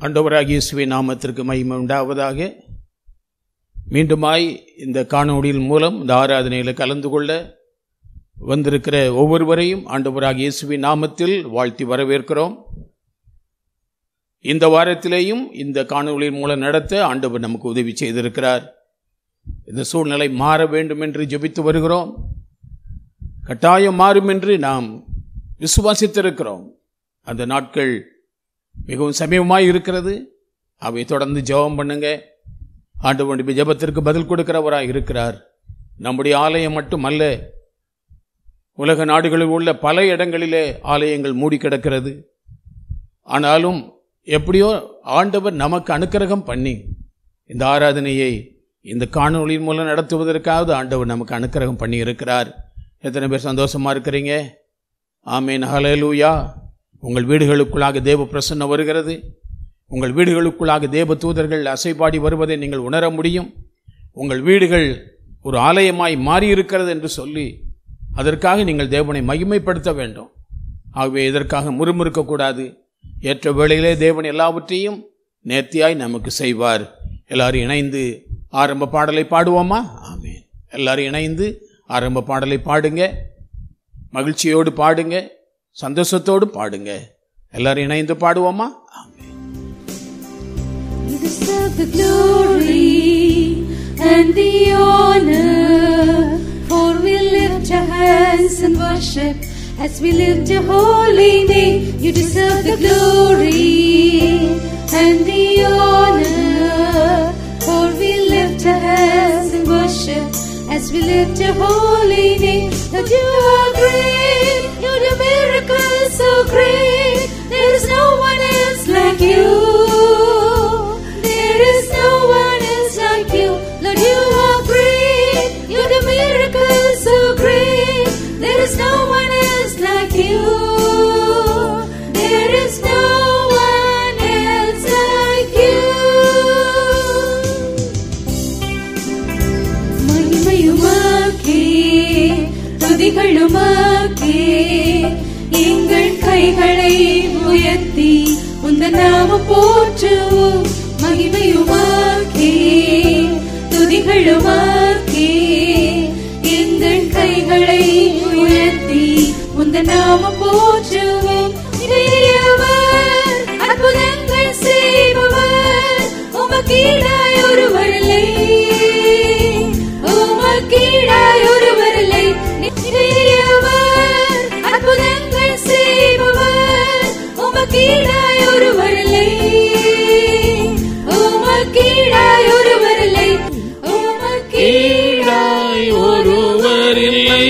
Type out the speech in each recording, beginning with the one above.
ஆண்டவராகிய இயேசுவின் நாமத்திற்கு மகிமை உண்டாவதாக மீண்டுமாய் இந்த காணொளியின் மூலம் இந்த ஆராதனையில் கலந்து கொள்ள வந்திருக்கிற ஒவ்வொருவரையும் ஆண்டவராகிய இயேசுவின் நாமத்தில் வாழ்த்தி வரவேற்கிறோம் இந்த வாரத்திலேயும் இந்த காணொளியின் மூலம் நடத்த ஆண்டவர் நமக்கு உதவி செய்திருக்கிறார் இந்த சூழ்நிலை மாற வேண்டும் என்று ஜெபித்து வருகிறோம் கட்டாயம் மாறும் என்று நாம் விசுவாசித்திருக்கிறோம் அந்த நாட்கள் மிகவும் சமீபமாய் இருக்கிறது அவை தொடர்ந்து ஜெபம் பண்ணுங்க ஆண்டவனுடைய ஜெபத்திற்கு பதில் கொடுக்கிறவராய் இருக்கிறார் நம்முடைய ஆலயம் மட்டுமல்ல உலக நாடுகளில் உள்ள பல இடங்களிலே ஆலயங்கள் மூடி கிடக்கிறது ஆனாலும் எப்படியோ ஆண்டவர் நமக்கு அனுக்கிரகம் பண்ணி இந்த ஆராதனையை இந்த காணொளியின் மூலம் நடத்துவதற்காவது ஆண்டவர் நமக்கு அனுக்கிரகம் பண்ணி இருக்கிறார் எத்தனை பேர் சந்தோஷமா இருக்கிறீங்க ஆமேன் ஹalleluya உங்கள் வீடுகளுக்குள்ளாக தேவ பிரசன்னம் வருகிறது உங்கள் வீடுகளுக்குள்ளாக தேவ தூதர்கள் அசைபாடி வருவதை நீங்கள் உணர முடியும் உங்கள் வீடுகள் ஒரு ஆலயமாய் மாறியிருக்கிறது என்று சொல்லி அதற்காக நீங்கள் தேவனை மகிமைப்படுத்த வேண்டும் ஆகவே இதற்காக முறுமுறுக்கக்கூடாது ஏற்ற வேளையிலே தேவன் எல்லாவற்றையும் நேர்த்தியாய் நமக்கு செய்வார் எல்லாரும் இணைந்து ஆரம்ப பாடலை பாடுவோமா ஆமேன் எல்லாரும் இணைந்து ஆரம்ப பாடலை பாடுங்க மகிழ்ச்சியோடு பாடுங்க சந்தோஷத்தோடு பாடுங்க எல்லாரும் இணைந்து பாடுவோமா ஆமென். You deserve the glory and the honor. For we lift our hands and worship as we lift your holy name. You deserve the glory and the honor. For we lift our hands and worship as we lift your holy name. That you are great, you do miracles so great. There is no one else like you. There is no one else like you. Lord, you are great. You do miracles so great. There is no one else like you. There is no one else like you. மகிமையுமாக்கே துதிகளுமாக்கே எங்கள் கைகளை உயர்த்தி உந்த நாம போற்றுவோம் மகிமையுமாக்கே துதிகளுமாக்கே எங்கள் கைகளை உயர்த்தி உந்த நாம போற்றுவோம் பெரியவர், அற்புதங்கள் செய்பவர் உமக்கீடாய் ஒருவர் இல்லை உமக்கீடாய் ஒருவர் இல்லை பெரியவர், அற்புதங்கள் செய்பவர் உமக்கீடாய் ஒருவர் இல்லை உமக்கீடாய் ஒருவர் இல்லை உமக்கீடாய் ஒருவரில்லை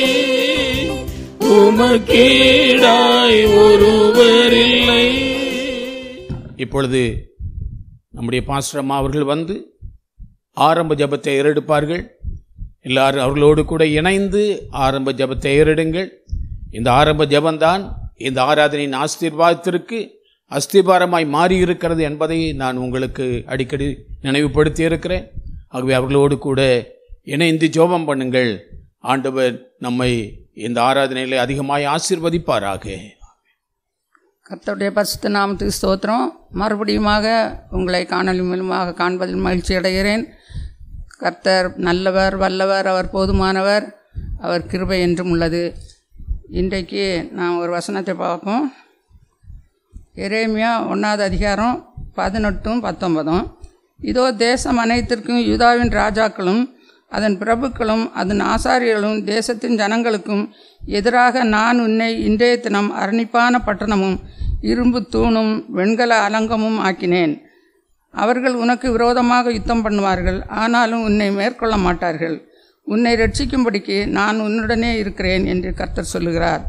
உமக்கீடாய் ஒருவரில்லை இப்பொழுது நம்முடைய பாஸ்டர் அவர்கள் வந்து ஆரம்ப ஜபத்தை ஏறெடுப்பார்கள் எல்லாரும் அவர்களோடு கூட இணைந்து ஆரம்ப ஜபத்தை ஏறெடுங்கள் இந்த ஆரம்ப ஜபம்தான் இந்த ஆராதனையின் ஆசீர்வாதத்திற்கு அஸ்திபாரமாய் மாறி இருக்கிறது என்பதை நான் உங்களுக்கு அடிக்கடி நினைவுபடுத்தி இருக்கிறேன் ஆகவே அவர்களோடு கூட இணைந்து ஜோபம் பண்ணுங்கள் ஆண்டவர் நம்மை இந்த ஆராதனையிலே அதிகமாய் ஆசீர்வதிப்பாராக கர்த்தருடைய பரிசுத்த நாமத்துக்கு ஸ்தோத்திரம் மறுபடியுமாக உங்களை காணொலி மூலமாக காண்பதில் மகிழ்ச்சி அடைகிறேன் கர்த்தர் நல்லவர் வல்லவர் அவர் போதுமானவர் அவர் கிருபை என்றும் உள்ளது இன்றைக்கு நான் ஒரு வசனத்தை பார்ப்போம் எரேமியா ஒன்றாவது அதிகாரம் பதினெட்டும் பத்தொன்பதும் இதோ தேசம் அனைத்திற்கும் யூதாவின் ராஜாக்களும் அதன் பிரபுக்களும் அதன் ஆசாரியர்களும் தேசத்தின் ஜனங்களுக்கும் எதிராக நான் உன்னை இன்றைய தினம் அரணிப்பான பட்டணமும் இரும்பு தூணும் வெண்கல அலங்கமும் ஆக்கினேன் அவர்கள் உனக்கு விரோதமாக யுத்தம் பண்ணுவார்கள் ஆனாலும் உன்னை மேற்கொள்ள மாட்டார்கள் உன்னை ரட்சிக்கும்படிக்கு நான் உன்னுடனே இருக்கிறேன் என்று கர்த்தர் சொல்லுகிறார்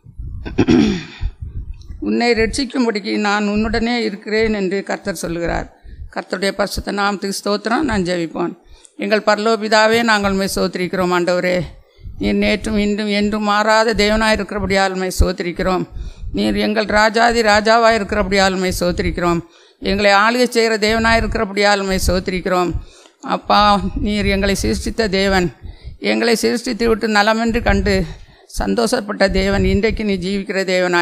உன்னை ரட்சிக்கும்படிக்கு நான் உன்னுடனே இருக்கிறேன் என்று கர்த்தர் சொல்லுகிறார் கர்த்தருடைய பரிசுத்த நாமத்துக்கு ஸ்தோத்திரம் நான் ஜெபிப்போம் எங்கள் பரலோபிதாவே நாங்கள் உண்மை சோத்திரிக்கிறோம் ஆண்டவரே நீர் நேற்றும் இன்றும் என்றும் மாறாத தேவனாய் இருக்கிறபடியால் உண்மை சோத்திரிக்கிறோம் நீர் எங்கள் ராஜாதி ராஜாவாய் இருக்கிறபடியால் உண்மை சோத்திரிக்கிறோம் எங்களை ஆளுகை செய்கிற தேவனாய் இருக்கிறபடியால் உண்மை சோத்திரிக்கிறோம் அப்பா நீர் எங்களை சிருஷ்டித்த தேவன் எங்களை சிருஷ்டித்து விட்டு நலமென்று கண்டு சந்தோஷப்பட்ட தேவன் இன்றைக்கு நீ ஜீவிக்கிற தேவனாய்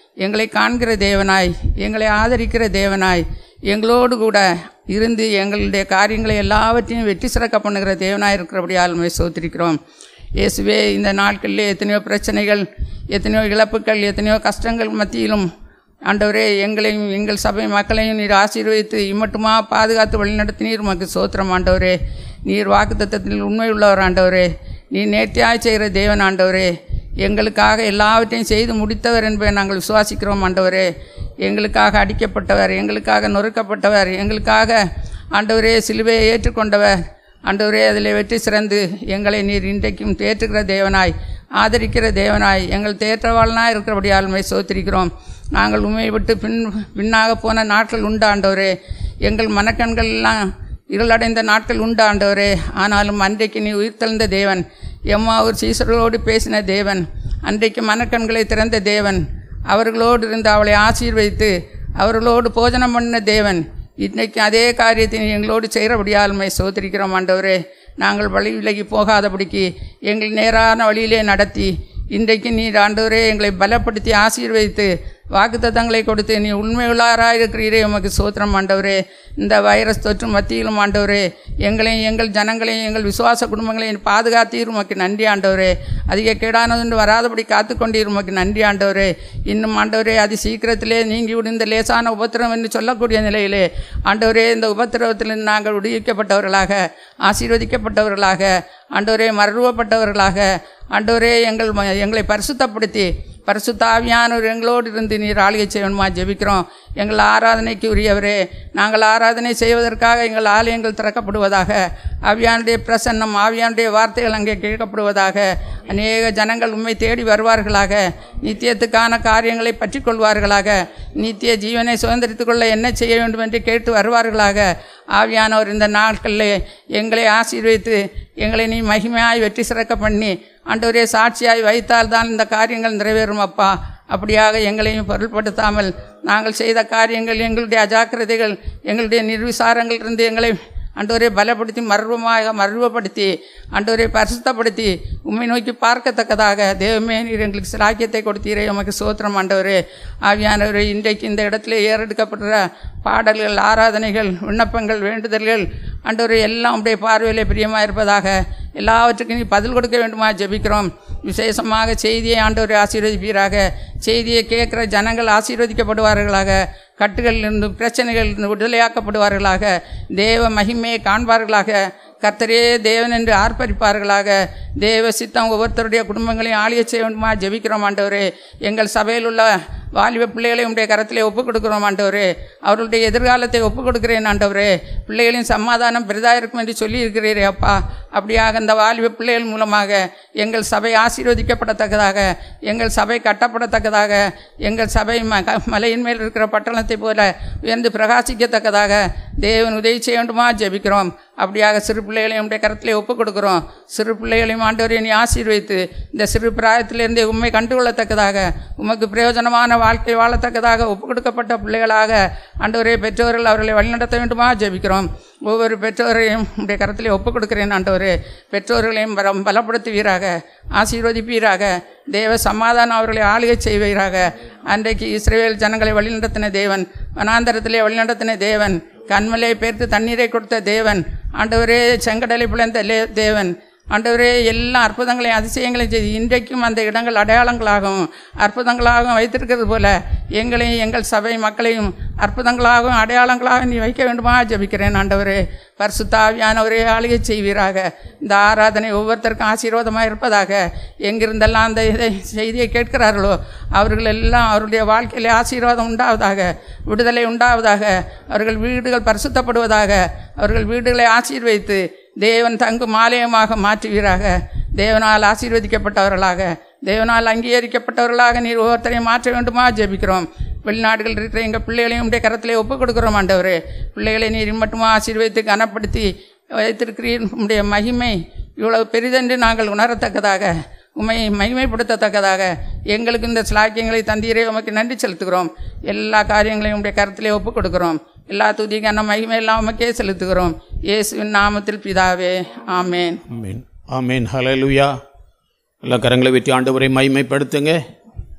எங்களை காண்கிற தேவனாய் எங்களை ஆதரிக்கிற தேவனாய் எங்களோடு கூட இருந்து எங்களுடைய காரியங்களை எல்லாவற்றையும் வெற்றி சிறக்க பண்ணுகிற தேவனாய் இருக்கிறபடியால் உண்மை சோத்திருக்கிறோம் இயேசுவே இந்த நாட்களிலே எத்தனையோ பிரச்சனைகள் எத்தனையோ இழப்புகள் எத்தனையோ கஷ்டங்கள் மத்தியிலும் ஆண்டவரே எங்களையும் எங்கள் சபை மக்களையும் நீர் ஆசீர்வதித்து இம்மட்டுமா பாதுகாத்து வழிநடத்தினீர் உமக்கு சோத்திரம் ஆண்டவரே நீர் வாக்குத்தத்தத்தில் உண்மை உள்ளவர் ஆண்டவரே நீ நேர்த்தியாய் செய்கிற தேவன் ஆண்டவரே எங்களுக்காக எல்லாவற்றையும் செய்து முடித்தவர் என்பதை நாங்கள் விசுவாசிக்கிறோம் ஆண்டவரே எங்களுக்காக அடிக்கப்பட்டவர் எங்களுக்காக நொறுக்கப்பட்டவர் எங்களுக்காக ஆண்டவரே சிலுவையை ஏற்றுக்கொண்டவர் ஆண்டவரே அதில் வெற்றி சிறந்து எங்களை நீர் இன்றைக்கும் தேற்றுகிற தேவனாய் ஆதரிக்கிற தேவனாய் எங்கள் தேற்றவாளனாய் இருக்கிறபடியால் உண்மை சோத்திருக்கிறோம் நாங்கள் உண்மையை விட்டு பின் பின்னாக போன நாட்கள் உண்டு ஆண்டவரே எங்கள் மனக்கண்கள் எல்லாம் இருளடைந்த நாட்கள் உண்டு ஆண்டவரே ஆனாலும் அன்றைக்கு நீ உயிர்த்தெழுந்த தேவன் எம்மா ஒரு சீசர்களோடு பேசின தேவன் அன்றைக்கு மனக்கண்களை திறந்த தேவன் அவர்களோடு இருந்து அவளை ஆசீர்வதித்து அவர்களோடு போஜனம் பண்ண தேவன் இன்றைக்கு அதே காரியத்தை நீ எங்களோடு செய்கிறபடியால் உண்மை சோதரிக்கிறோம் ஆண்டவரே நாங்கள் வழி விலகி போகாதபடிக்கு எங்கள் நேரான வழியிலே நடத்தி இன்றைக்கு நீர் ஆண்டவரே எங்களை பலப்படுத்தி ஆசீர்வதித்து வாக்குத்தத்தங்களை கொடுத்து நீ உண்மையுள்ளாராக இருக்கிறீரே உமக்கு சோத்திரம் ஆண்டவரே இந்த வைரஸ் தொற்று மத்தியிலும் ஆண்டவரே எங்களையும் எங்கள் ஜனங்களையும் எங்கள் விசுவாச குடும்பங்களையும் பாதுகாத்தீர் உமக்கு நன்றி ஆண்டவரே அதிக கேடானது வராதபடி காத்துக்கொண்டீர் உமக்கு நன்றி ஆண்டவரே இன்னும் ஆண்டவரே அது சீக்கிரத்திலே நீங்கி விடுந்த லேசான உபத்திரம் என்று சொல்லக்கூடிய நிலையிலே ஆண்டவரே இந்த உபத்திரவத்திலிருந்து நாங்கள் விடுவிக்கப்பட்டவர்களாக ஆசீர்வதிக்கப்பட்டவர்களாக ஆண்டவரே மறுவப்பட்டவர்களாக ஆண்டவரே எங்கள் ம- எங்களை பரிசுத்தப்படுத்தி பரிசுத்த ஆவியானவர் எங்களோடு இருந்து நீர் ஆளுகை செய்யணுமா ஜெபிக்கிறோம் எங்கள் ஆராதனைக்கு உரியவரே நாங்கள் ஆராதனை செய்வதற்காக எங்கள் ஆலயங்கள் திறக்கப்படுவதாக ஆவியானுடைய பிரசன்னம் ஆவியானுடைய வார்த்தைகள் அங்கே கேட்கப்படுவதாக அநேக ஜனங்கள் உண்மை தேடி வருவார்களாக நித்தியத்துக்கான காரியங்களை பற்றி கொள்வார்களாக நித்திய ஜீவனை சுதந்திரித்துக் கொள்ள என்ன செய்ய வேண்டும் என்று கேட்டு வருவார்களாக ஆவியானவர் இந்த நாட்களில் எங்களை ஆசீர்வதித்து எங்களை நீ மகிமையாய் வெற்றி சிறக்க பண்ணி ஆண்டவரே சாட்சியாய் வைத்தால்தான் இந்த காரியங்கள் நிறைவேறும் அப்பா அப்படியாக எங்களையும் பொருள்படுத்தாமல் நாங்கள் செய்த காரியங்கள் எங்களுடைய அஜாக்கிரதைகள் எங்களுடைய நிர்விசாரங்கள் இருந்து எங்களை ஆண்டவரே பலப்படுத்தி மர்வமாக மர்வப்படுத்தி ஆண்டவரை பரிசுத்தப்படுத்தி உண்மை நோக்கி பார்க்கத்தக்கதாக தேவமே நீர் எங்களுக்கு சிலாக்கியத்தை கொடுத்தீரே உமக்கு சோத்திரம் ஆண்டவரே ஆவியானவரே இன்றைக்கு இந்த இடத்துல ஏறெடுக்கப்படுற பாடல்கள் ஆராதனைகள் விண்ணப்பங்கள் வேண்டுதல்கள் ஆண்டவரே எல்லாம் உடைய பார்வையிலே பிரியமாக இருப்பதாக எல்லாவற்றுக்கும் நீ பதில் கொடுக்க வேண்டுமா ஜெபிக்கிறோம் விசேஷமாக செய்தியை ஆண்டவரை ஆசீர்வதிப்பீராக செய்தியை கேட்குற ஜனங்கள் ஆசீர்வதிக்கப்படுவார்களாக கட்டுகளிலிருந்து பிரச்சனைகளிலிருந்து விடுதலையாக்கப்படுவார்களாக தேவ மகிமையை காண்பார்களாக கர்த்தரே தேவன் என்று ஆர்ப்பரிப்பார்களாக தேவ சித்தம் ஒவ்வொருத்தருடைய குடும்பங்களையும் ஆளியச் செய்ய வேண்டுமா ஜெபிக்கிறோம் ஆண்டவரே எங்கள் சபையில் உள்ள வாலிப பிள்ளைகளை உடைய கரத்திலே ஒப்புக் கொடுக்கிறோம் ஆண்டவரே அவர்களுடைய எதிர்காலத்தை ஒப்புக் கொடுக்கிறேன் ஆண்டவரே பிள்ளைகளின் சமாதானம் பெரிதாக இருக்கும் என்று சொல்லி இருக்கிறீரே அப்பா அப்படியாக இந்த வாலிப பிள்ளைகள் மூலமாக எங்கள் சபை ஆசீர்வதிக்கப்படத்தக்கதாக எங்கள் சபை கட்டப்படத்தக்கதாக எங்கள் சபை ம க- மலையின் மேல் இருக்கிற பட்டணத்தை போல உயர்ந்து பிரகாசிக்கத்தக்கதாக தேவன் உதவி செய்ய வேண்டுமா ஜெபிக்கிறோம் அப்படியாக சிறு பிள்ளைகளையும் உடைய கரத்திலே ஒப்புக் கொடுக்கிறோம் சிறு பிள்ளைகளையும் ஆண்டவரை நீ ஆசீர்வைத்து இந்த சிறு பிராயத்திலிருந்தே உண்மை கண்டுகொள்ளத்தக்கதாக உமக்கு பிரயோஜனமான வாழ்க்கை வாழத்தக்கதாக ஒப்புக் கொடுக்கப்பட்ட பிள்ளைகளாக ஆண்டவரே பெற்றோர்கள் அவர்களை வழிநடத்த வேண்டுமா ஜெபிக்கிறோம் ஒவ்வொரு பெற்றோரையும் உடைய கரத்திலே ஒப்புக் கொடுக்கிறேன் ஆண்டவரே பெற்றோர்களையும் பலம் பலப்படுத்துவீராக ஆசீர்வதிப்பீராக தேவ சமாதானம் அவர்களை ஆளுகை செய்வீராக அன்றைக்கு இஸ்ரேல் ஜனங்களை வழிநடத்தின தேவன் வனாந்தரத்திலே வழிநடத்தின தேவன் கண்மலை பேர்த்து தண்ணீரை கொடுத்த தேவன் ஆண்டவரே செங்கடலை பிளந்த லே- தேவன் ஆண்டவரே எல்லா அற்புதங்களையும் அதிசயங்களையும் செய்து இன்றைக்கும் அந்த இடங்கள் அடையாளங்களாகவும் அற்புதங்களாகவும் வைத்திருக்கிறது போல எங்களையும் எங்கள் சபை மக்களையும் அற்புதங்களாகவும் அடையாளங்களாகவும் நீ வைக்க வேண்டுமா ஜெபிக்கிறேன் ஆண்டவரே பரிசுத்தாவியானவரே ஆளுகை செய்வீராக இந்த ஆராதனை ஒவ்வொருத்தருக்கும் ஆசீர்வாதமாக இருப்பதாக எங்கிருந்தெல்லாம் அந்த இதை செய்தியை கேட்கிறார்களோ அவர்கள் எல்லாம் அவருடைய வாழ்க்கையிலே ஆசீர்வாதம் உண்டாவதாக விடுதலை உண்டாவதாக அவர்கள் வீடுகள் பரிசுத்தப்படுவதாக அவர்கள் வீடுகளை ஆசீர்வதித்து தேவன் தங்கும் ஆலயமாக மாற்றுவீராக தேவனால் ஆசீர்வதிக்கப்பட்டவர்களாக தேவனால் அங்கீகரிக்கப்பட்டவர்களாக நீர் ஒவ்வொருத்தரையும் மாற்ற வேண்டுமா ஜெபிக்கிறோம் வெளிநாடுகள் இருக்கிற எங்கள் பிள்ளைகளையும் உடைய கரத்திலே ஒப்புக் கொடுக்கிறோம் ஆண்டவரே பிள்ளைகளை நீர் மட்டுமா ஆசீர்வதித்து கனப்படுத்தி வைத்திருக்கிறீர் உம்முடைய மகிமை இவ்வளவு பெரிதென்று நாங்கள் உணரத்தக்கதாக உம்மை மகிமைப்படுத்தத்தக்கதாக எங்களுக்கு இந்த சிலாக்கியங்களை தந்தீரே உமக்கு நன்றி செலுத்துகிறோம் எல்லா காரியங்களையும் உடைய கருத்திலே ஒப்புக் கொடுக்கிறோம் எல்லா துதிக்கான மகிமை எல்லாம் உமக்கே செலுத்துகிறோம் இயேசுவின் நாமத்தில் பிதாவே ஆமேன் ஆமேன் ஆமேன் ஹalleluya எல்லா கரங்களை வெட்டி ஆண்டவரை மைமைப்படுத்துங்க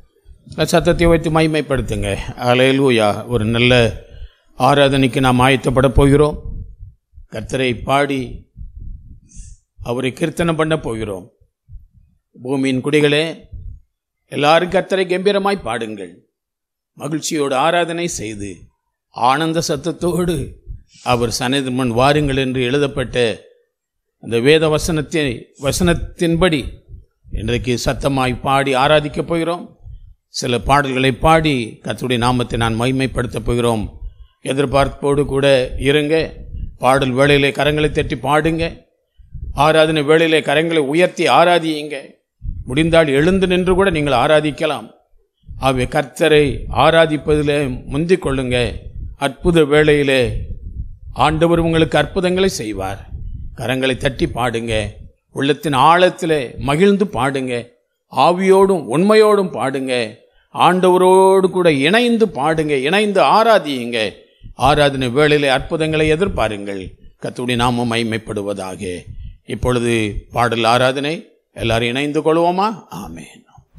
சத்தத்தை வைத்து மகிமைப்படுத்துங்க அலையலூயா ஒரு நல்ல ஆராதனைக்கு நாம் ஆயத்தப்பட போகிறோம் கர்த்தரை பாடி அவரை கீர்த்தனம் பண்ண போகிறோம் பூமியின் குடிகளே எல்லாரும் கர்த்தரை கம்பீரமாய் பாடுங்கள் மகிழ்ச்சியோடு ஆராதனை செய்து ஆனந்த சத்தத்தோடு அவர் சன்னதி முன் வாருங்கள் என்று எழுதப்பட்ட அந்த வேத வசனத்தை வசனத்தின்படி இன்றைக்கு சத்தமாய் பாடி ஆராதிக்கப் போகிறோம் சில பாடல்களை பாடி கர்த்தருடைய நாமத்தை நான் மகிமைப்படுத்தப் போகிறோம் எதிர்பார்ப்போடு கூட இருங்க பாடல் வேளையிலே கரங்களை தட்டி பாடுங்க ஆராதனை வேளையிலே கரங்களை உயர்த்தி ஆராதியுங்க முடிந்தால் எழுந்து நின்று கூட நீங்கள் ஆராதிக்கலாம் ஆகவே கர்த்தரை ஆராதிப்பதில் முந்திக் கொள்ளுங்க அற்புத வேளையிலே ஆண்டவர் உங்களுக்கு அற்புதங்களை செய்வார் கரங்களை தட்டி பாடுங்க உள்ளத்தின் ஆழத்திலே மகிழ்ந்து பாடுங்க ஆவியோடும் உண்மையோடும் பாடுங்க ஆண்டவரோடு கூட இணைந்து பாடுங்க இணைந்து ஆராதியுங்க ஆராதனை வேளையிலே அற்புதங்களை எதிர்பாருங்கள் கத்துடைய நாமம் மைமைப்படுவதாக இப்பொழுது பாடல் ஆராதனை எல்லாரும் இணைந்து கொள்வோமா ஆமென்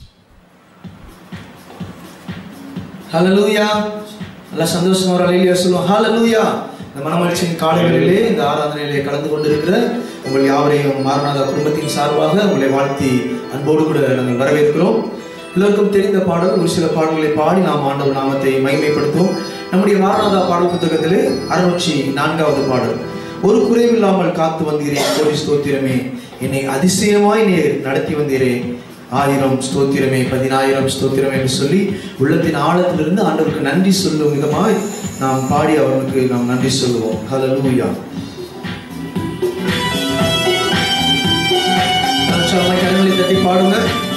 ஹalleluya நல்லா சந்தோஷமா ஒரு அலையில சொல்லுவோம் ஹalleluya இந்த மனமகிழ்ச்சியின் காலைகளிலே இந்த ஆராதனையிலே கலந்து கொண்டிருக்கிற உங்கள் யாவரையும் மாரநாதா குடும்பத்தின் சார்பாக உங்களை வாழ்த்தி அன்போடு கூட நாங்கள் வரவேற்கிறோம் எல்லோருக்கும் தெரிந்த பாடல் ஒரு சில பாடல்களை பாடி நாம் ஆண்டவர் நாமத்தை மகிமைப்படுத்துவோம் நம்முடைய மாரநாதா பாடல் புத்தகத்திலே அறுநூற்றி நான்காவது பாடல் ஒரு குறைவில்லாமல் காத்து வந்தீரே கோடி ஸ்தோத்திரமே என்னை அதிசயமாய் நீ நடத்தி வந்தீரே ஆயிரம் ஸ்தோத்திரமே பதினாயிரம் ஸ்தோத்திரமே என்று சொல்லி உள்ளத்தின் ஆழத்திலிருந்து ஆண்டவருக்கு நன்றி சொல்லும் விதமாய் நாம் பாடி அவருக்கு நாம் நன்றி சொல்லுவோம் ஹalleluya உற்சாகமாய் கரங்களை தட்டி பாடுங்க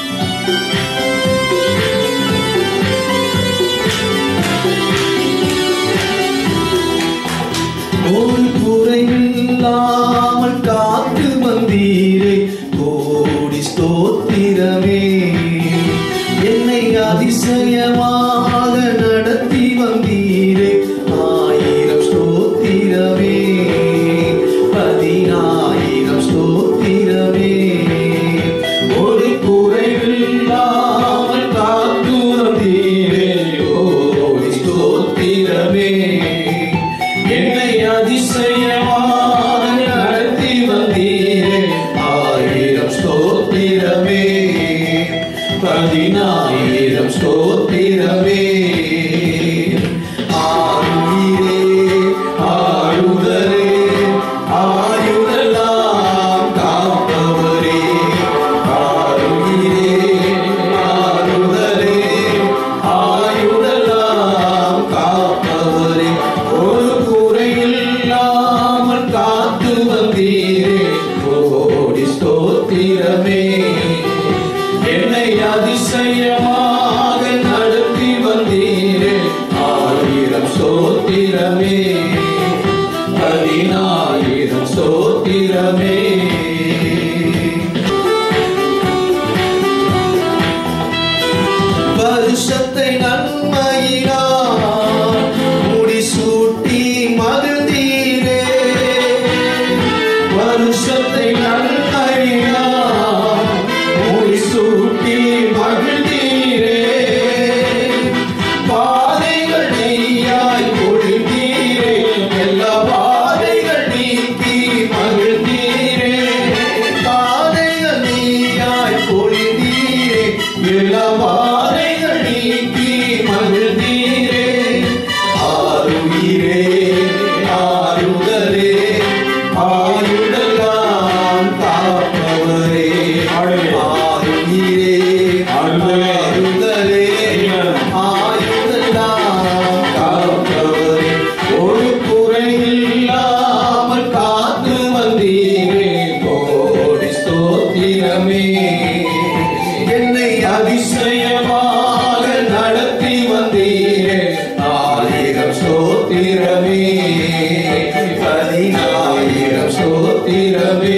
ஒரு குறைவில்லாமல் காத்து வந்தீரே கோடி ஸ்தோத்திரமே என்னை அதிசயமாக நடத்தி வந்தீரே ஆயிரம் ஸ்தோத்திரமே பதினாயிரம் ஸ்தோத்திரமே ஒரு குறைவில்லாமல் காத்து வந்தீரே கோடி ஸ்தோத்திரமே என்னை அதிசயமாக நடத்தி வந்தீரே ஆயிரம் ஸ்தோத்திரமே பதினாயிரம் ஸ்தோத்திரமே ஆருயிரே ஆளுதரே ஆயுதெல்லாம் காப்பவரே ஆருயிரே ஆளுதரே ஆயுதெல்லாம் காப்பவரே ஒரு குறையில்லாமல் காத்து வந்தீரே கோடி ஸ்தோத்திரமே என்னை அதிசயமாக நடத்தி வந்தீரே ஆயிரம் ஸ்தோத்திரமே பதினாயிரம் ஸ்தோத்திரமே வருஷத்தை நன்மையினால் முடிசூட்டி மகிழ்ந்தீரே வருஷத்தை நன்மையினால் முடிசூட்டி மகிழ்ந்தீரே பாதைகள் நீயாய் பொழிந்தீரே எல்லா பாதைகள் நீக்கி மகிழ்ந்தீரே பாதைகள் நீயாய் பொழிந்தீரே எல்லா பாதைகள் நீக்கி மகிழ்ந்தீரே ஆருயிரே ஆருதரே ஆயுடெல்லாம் காப்பவரே ஆருயிரே ஆருதரே ஆயுடெல்லாம் காப்பவரே ஒரு குறையில்லாமல் காத்து வந்தீரே கோடி ஸ்தோத்திரமே என்னை அதிசயமாக நடத்தி வந்தீரே ஆயிரம் ஸ்தோத்திரமே பதினாயிரம் ஸ்தோத்திரமே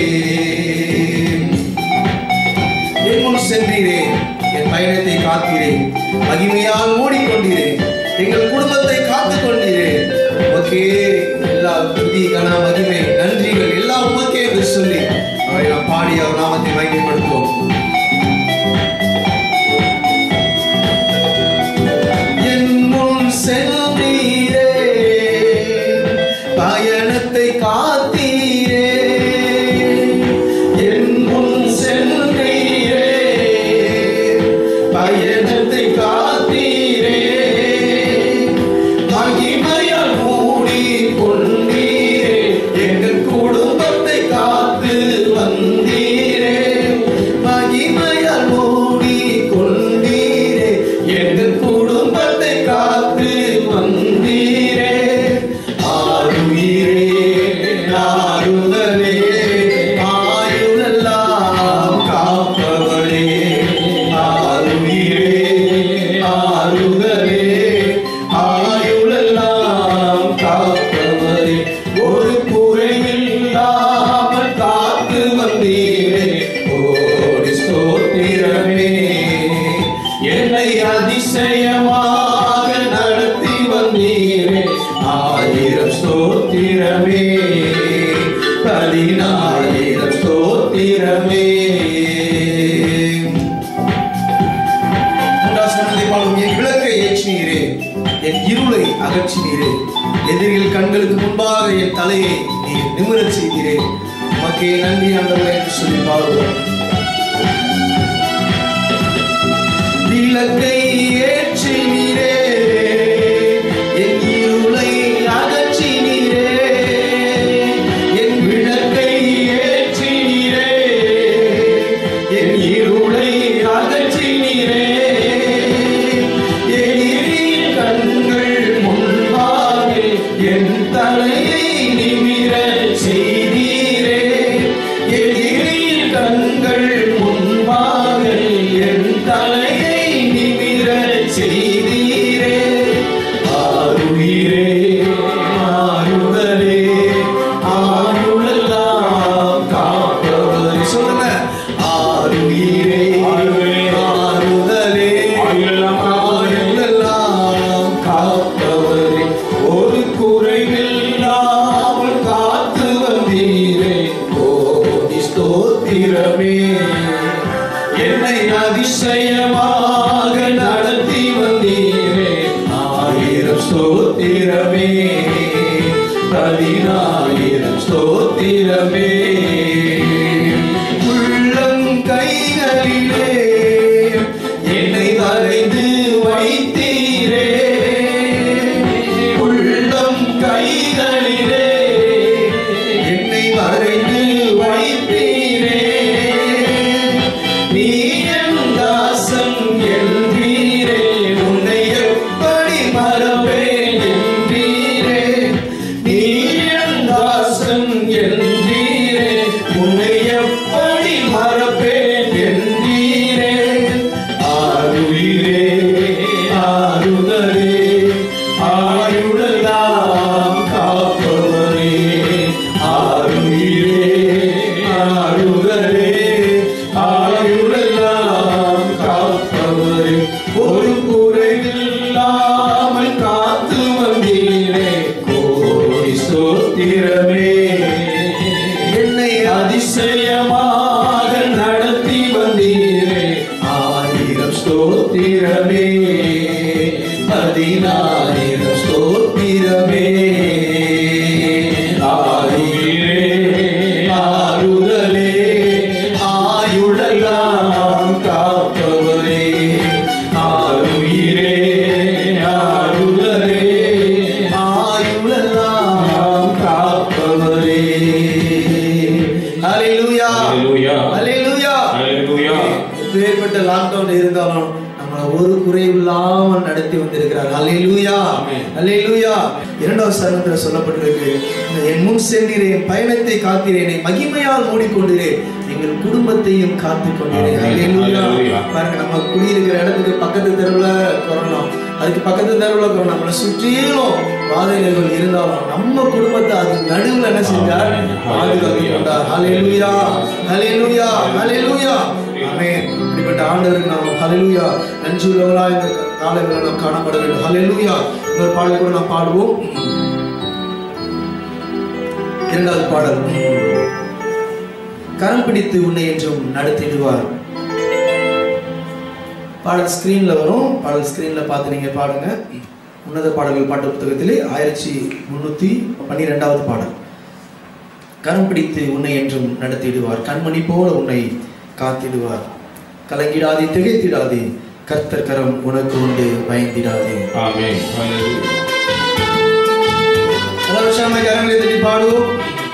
என் முன் சென்றீரே என் பயணத்தை காத்தீரே மகிமையால் மூடிக்கொண்டீரே எங்கள் குடும்பத்தை காத்துக் கொண்டீரே உமக்கே எல்லா துதி கன மகிமை நன்றிகள் எல்லாம் உமக்கே என்று சொல்லி அவரை நாம் பாடி அவர் நாமத்தை மகிமைப்படுத்துவோம் பயணத்தை காத்தீரே மகிமையால் மூடி கொண்டீரே எங்கள் குடும்பத்தை காத்து வந்தீரே மகிமையால் மூடி கொண்டீரே எங்கள் குடும்பத்தை காத்து வந்தீரே ஆருயிரே ஆறுதலே ஆயுளெல்லாம் காப்பவரே ஆருயிரே ஆறுதலே ஆயுளெல்லாம் காப்பவரே ஒரு குறைவில்லாமல் காத்து வந்தீரே ஓடி ஸ்தோத்திரமே என்னை அதிசயமாக நடத்தி வந்தீரே ஆயிரம் ஸ்தோத்திரமே பதினாயிரம் ஸ்தோத்திரமே மூன்றாவது பாடும் என் விளக்கை ஏற்றினீரே என் இருளை அகற்றினீரே எதிரிகள் கண்களுக்கு முன்பாக என் தலையை நீ நிமிரச் செய்கிறே மக்கே நன்றி ஆண்டவரே என்று சொல்லி பாடுவோம் விளக்கை ஏற்றினீரே என் இருளை அகற்றினீரே என் விளக்கை ஏற்றினீரே என் இருளை அகற்றினீரே எதிரின் கண்கள் முன்பாக என் தலையை நிமிர செய்தீரே எதிரின் கண்கள் முன்பாக என் தலையை நிமிர செய்தீரே ஆருயிரே ஆறுதலே ஆயுளெல்லாம் காப்பவரே சொல்லுங்க ஆருயிரே ஆறுதலே ஆயுளெல்லாம் காப்பவரே ஒரு குறைவில்லாமல் காத்து வந்தீரே கோடி ஸ்தோத்திரமே என்னை அதிசயமாக நடத்தி வந்தீரே ஆயிரம் ஸ்தோத்திரமே பதினாயிரம் ஸ்தோத்திரமே உள்ளம் கைகளிலே என்னை வரைந்து வைத்தீரே உள்ளம் கைகளிலே என்னை வரைந்து வைத்தீரே நீ என் தாசன் என்றீரே உன்னை எப்படி மறப்பேன் என்றீரே நீ என் தாசன் என்றீரே உன்னை எப்படி மறப்பேன் என்றீரே ஆருயிரே ஆறுதலே ஆயுளெல்லாம் காப்பவரே ஆருயிரே ஆறுதலே ஆயுளெல்லாம் காப்பவரே ஒரு குறைவில்லாமல் காத்து வந்தீரே கோடி ஸ்தோத்திரமே என்னை அதிசயமாக நடத்தி வந்தீரே ஆயிரம் ஸ்தோத்திரமே பதினாயிரம் ஸ்தோத்திரமே ஆயுயிரே ஆறுதலே ஆயுளெல்லாம் காப்பவரே ஆருயிரே ஆறுதலே ஆயுளெல்லாம் காப்பவரே ஹalleluya Hallelujah. ஹalleluya Hallelujah. எப்பேற்பட்ட லாக்டவுன் இருந்தாலும் நம்மளை ஒரு குறைவில்லாமல் நடத்தி வந்திருக்கிறார் ஹalleluya Amen. ஹalleluya இரண்டாவது சரணத்தில் சொல்லப்பட்டிருக்கு என் முன் சென்றீரே என் பயணத்தை காக்கிறேனே மகிமையால் மூடிக்கொண்டிரே எங்கள் குடும்பத்தையும் காத்துக் கொண்டீரே Amen. ஹalleluya Hallelujah. பாருங்க நம்ம குடியிருக்கிற இடத்துக்கு பக்கத்து தெருவுல கொரோனா அதுக்கு பக்கத்து தெருவுல கொரோனா நம்மளை சுற்றிலும் பாதைகள் இருந்தாலும் நம்ம குடும்பத்தை அது நடுவுல என்ன செஞ்சார் Amen. பாதுகாத்து கொண்டார் ஹalleluya ஹalleluya ஹalleluya ஆமென் இப்படிப்பட்ட ஆண்டவருக்கு நாம் ஹalleluya நன்றி உள்ளவர்களா இந்த காலையில் நாம் காணப்பட வேண்டும் ஹalleluya இன்னொரு பாடல் கூட நாம் பாடுவோம் இரண்டாவது பாடல் கரம் பிடித்து உன்னை என்றும் நடத்திடுவார் பாடல் ஸ்கிரீன்ல வரும் பாடல் ஸ்கிரீன்ல பார்த்து நீங்க பாடுங்க உன்னத பாடல்கள் பாட்டு புத்தகத்திலே ஆயிரத்தி முன்னூத்தி பன்னிரெண்டாவது பாடல் கரம் பிடித்து உன்னை என்றும் நடத்திடுவார் கண்மணி போல உன்னை காத்திடுவார் கலங்கிடாதே திகைத்திடாதே கர்த்தர் கரம் உனக்கு உண்டு பயந்திடாதே ஆமென் ஹalleluya சந்தோஷமா கரங்களை தட்டி பாடுவோம்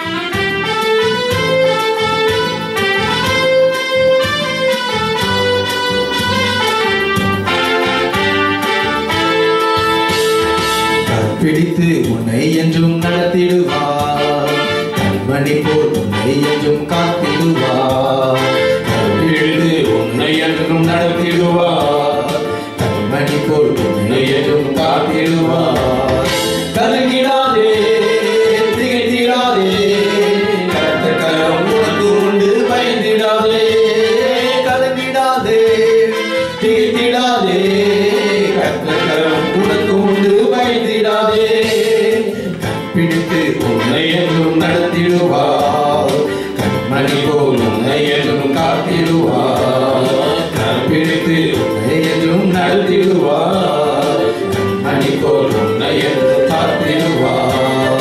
கற்பிடித்து உன்னை என்றும் நடத்திடுவார் கண்மணி போல் உன்னை என்றும் காத்திடுவார் கற்பிடித்து உன்னை என்றும் நடத்திடுவார் கண்மணி போல் உன்னை என்றும் காத்திடுவார் கலங்கிடாதே திகைத்திடாதே கர்த்தர் கரம் உனக்கு உண்டு பயந்திடாதே கலங்கிடாதே திகைத்திடாதே கர்த்தர் கரம் உனக்கு உண்டு பயந்திடாதே பிடித்து உன்னை என்றும் நடத்திடுவார் கண்மணி போல் உன்னை என்றும் காத்திடுவார் கற்பிடித்து உன்னை என்றும் நடத்திடுவார் கண்மணி போல் உன்னை என்றும் காத்திடுவார்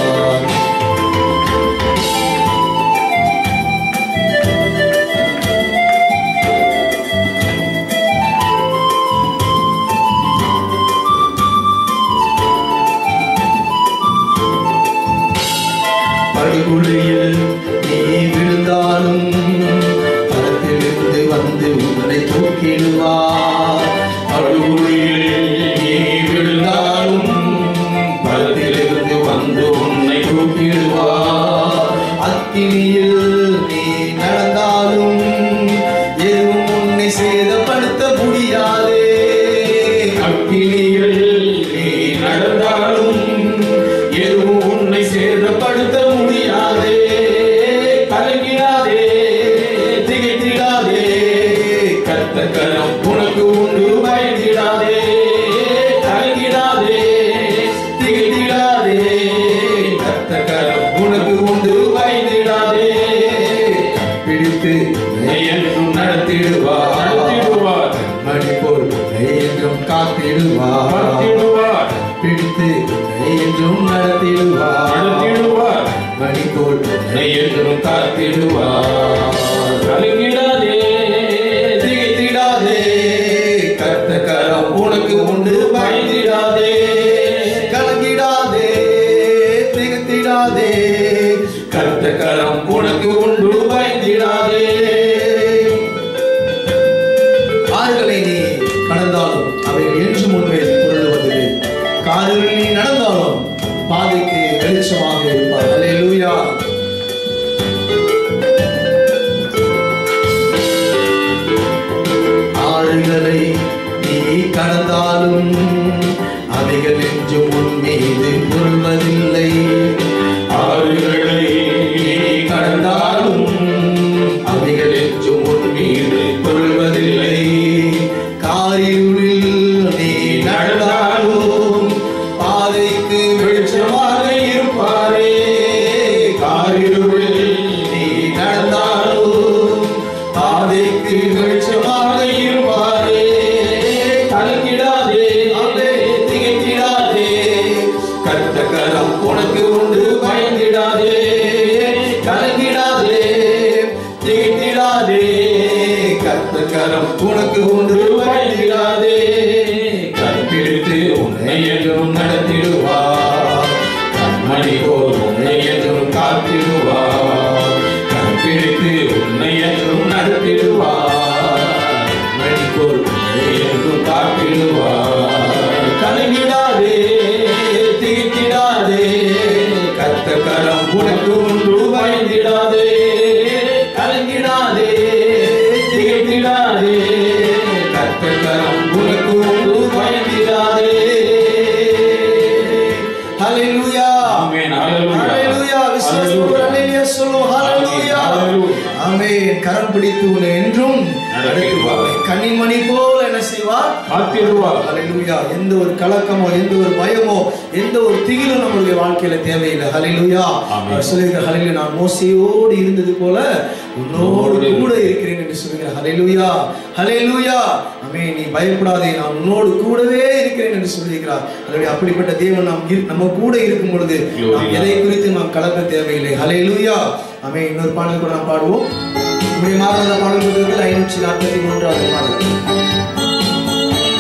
படுகுழியில் நீ விழுந்தாலும் பரத்திலிருந்து வந்து உன்னை தூக்கிடுவார் படுகுழியில் நீ விழுந்தாலும் பரத்திலிருந்து வந்து உன்னை தூக்கிடுவார் அக்கினியில் நீ நடந்தாலும் எதுவும் உன்னை சேதப்படுத்த முடியாதே அக்கினியில் நீ நடந்தாலும் எதுவும் உன்னை சேதப்படுத்த முடியாதே கலங்கிடாதே திகைத்திடாதே கர்த்தர் கரம் உனக்கு உண்டு பயந்திடாதே கலங்கிடாதே திகைத்திடாதே கர்த்தர் கரம் உனக்கு உண்டு பயந்திடாதே பிடித்து உன்னை என்றும் நடத்திடுவார் நடத்திடுவார் மணி போல் உன்னை என்றும் காத்திடுவார் நடத்திடுவார் பிடித்து உன்னை என்றும் நடத்திடுவார் நடத்திடுவார் மணி போல் உன்னை என்றும் காத்திடுவார் கலங்கிடாதே திகைத்திடாதே கர்த்த கரம் உனக்கு உண்டு பயந்திடாதே கலங்கிடாதே திகைத்திடாதே கர்த்த கரம் உனக்கு உண்டு பயந்திடாதே ஆறுகளை நீ கடந்தாலும் அவைகள் என்றும் உண்மை புரளுவதில்லை காடுகளில் நீ நடந்தாலும் பாதைக்கு வெளிச்சமாக இருப்பார் அல்லேலூயா ஆறுகளை நீ கடந்தாலும் அவைகள் என்றும் உன் மீது புரள்வதில்லை ஆறுகளை நீ கடந்தாலும் அவைகள் என்றும் உன் மீது புரள்வதில்லை காரிருளில் நீ நடந்தாலும் பாதைக்கு வெளிச்சமாக இருப்பாரே காரிருளில் நீ நடந்தாலும் பாதைக்கு வெளிச்சமாக இருப்பாரே கலங்கிடாதே திகைத்திடாதே கர்த்த கரம் உனக்கு உண்டு பயந்திடாதே கலங்கிடாதே திகைத்திடாதே கர்த்த கரம் உனக்கு உண்டு பயந்திடாதே கற்பிடித்து உன்னை என்றும் நடத்திடுவார் கண்மணி போல் உன்னை என்றும் காத்திடுவார் கற்பிடித்து உன்னை என்றும் நடத்திடுவார் கண்மணி போல் உன்னை என்றும் காத்திடுவார் கலங்கிடாதே திகித்திடாதே கத்த கரம் உனக்கு ஒன்று பயந்திடாதே கலங்கிடாதே திகைத்திடாதே கத்த கரம் உனக்கு ஒன்று பயந்திடாதே ஹalleluya ஆமென். ஹalleluya. ஹalleluya விசுவாசத்தோடு ஹalleluya சொல்லுவோம் ஹalleluya ஹalleluya. ஆமென் கரம் பிடித்து உன்னை என்றும் நடத்துவார். கண்ணின் மணி போல் என்ன செய்வார் காத்திடுவார் ஹalleluya எந்த ஒரு கலக்கமோ எந்த ஒரு பயமோ எந்த ஒரு திகிலும் நம்மளுடைய வாழ்க்கையில தேவையில்லை ஹalleluya ஆமென். அவர் சொல்லுகிற ஹalleluya நான் மோசையோடு இருந்தது போல உன்னோடு கூட இருக்கிறேன் என்று சொல்லுகிறார் ஹalleluya ஹalleluya ஆமென் நீ பயப்படாதே நான் உன்னோடு கூடவே இருக்கிறேன் என்று சொல்லுகிறார் ஹalleluya அப்படிப்பட்ட தேவன் நாம் இரு- நம்ம கூட இருக்கும் பொழுது Glory. நாம் எதை குறித்து நாம் கலக்க தேவையில்லை ஹalleluya ஆமென் இன்னொரு பாடல் கூட நாம் பாடுவோம் நம்முடைய மாதாந்த பாடல் புத்தகத்தில் ஐநூற்றி நாற்பத்தி மூன்றாவது பாடல்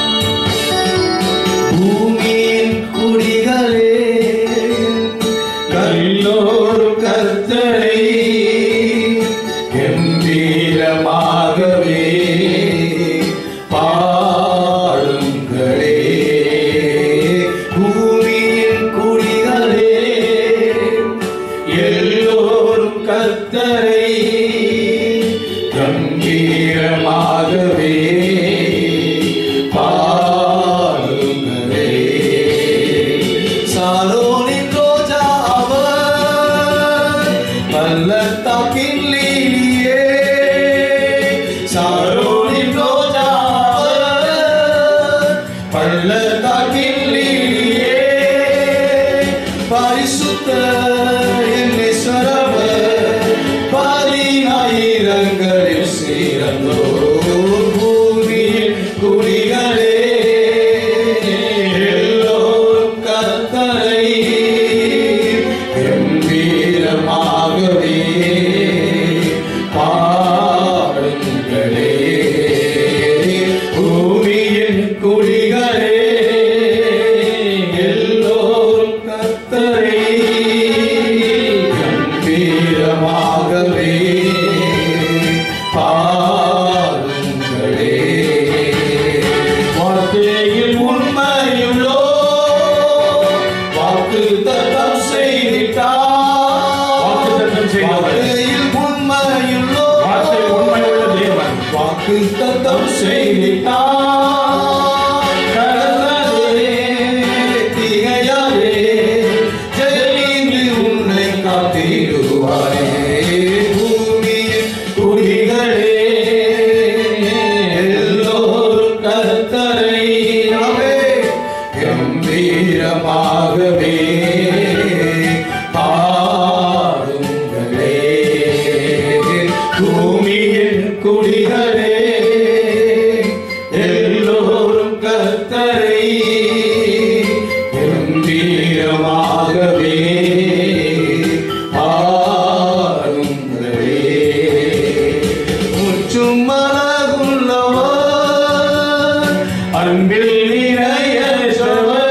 அன்பில் நிறையற்றவர்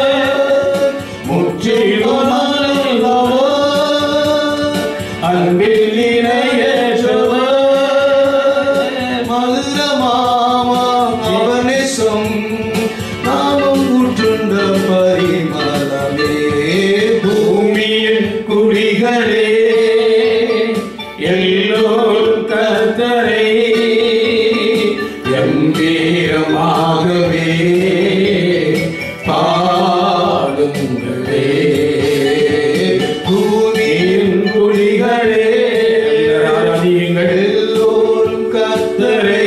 முற்றிலும் நல்லவர். அன்பில் நிறையற்றவர் மதுரமாமாம் அவர் நேசம் நாமும் ஊற்றுண்ட பரிமளமே பூமியின் குடிகளே எல்லோரும் கர்த்தரை கம்பீரமாகவே பாடுங்களே பூமியின் குடிகளே ஆராதியுங்கள் எல்லோரும் கர்த்தரை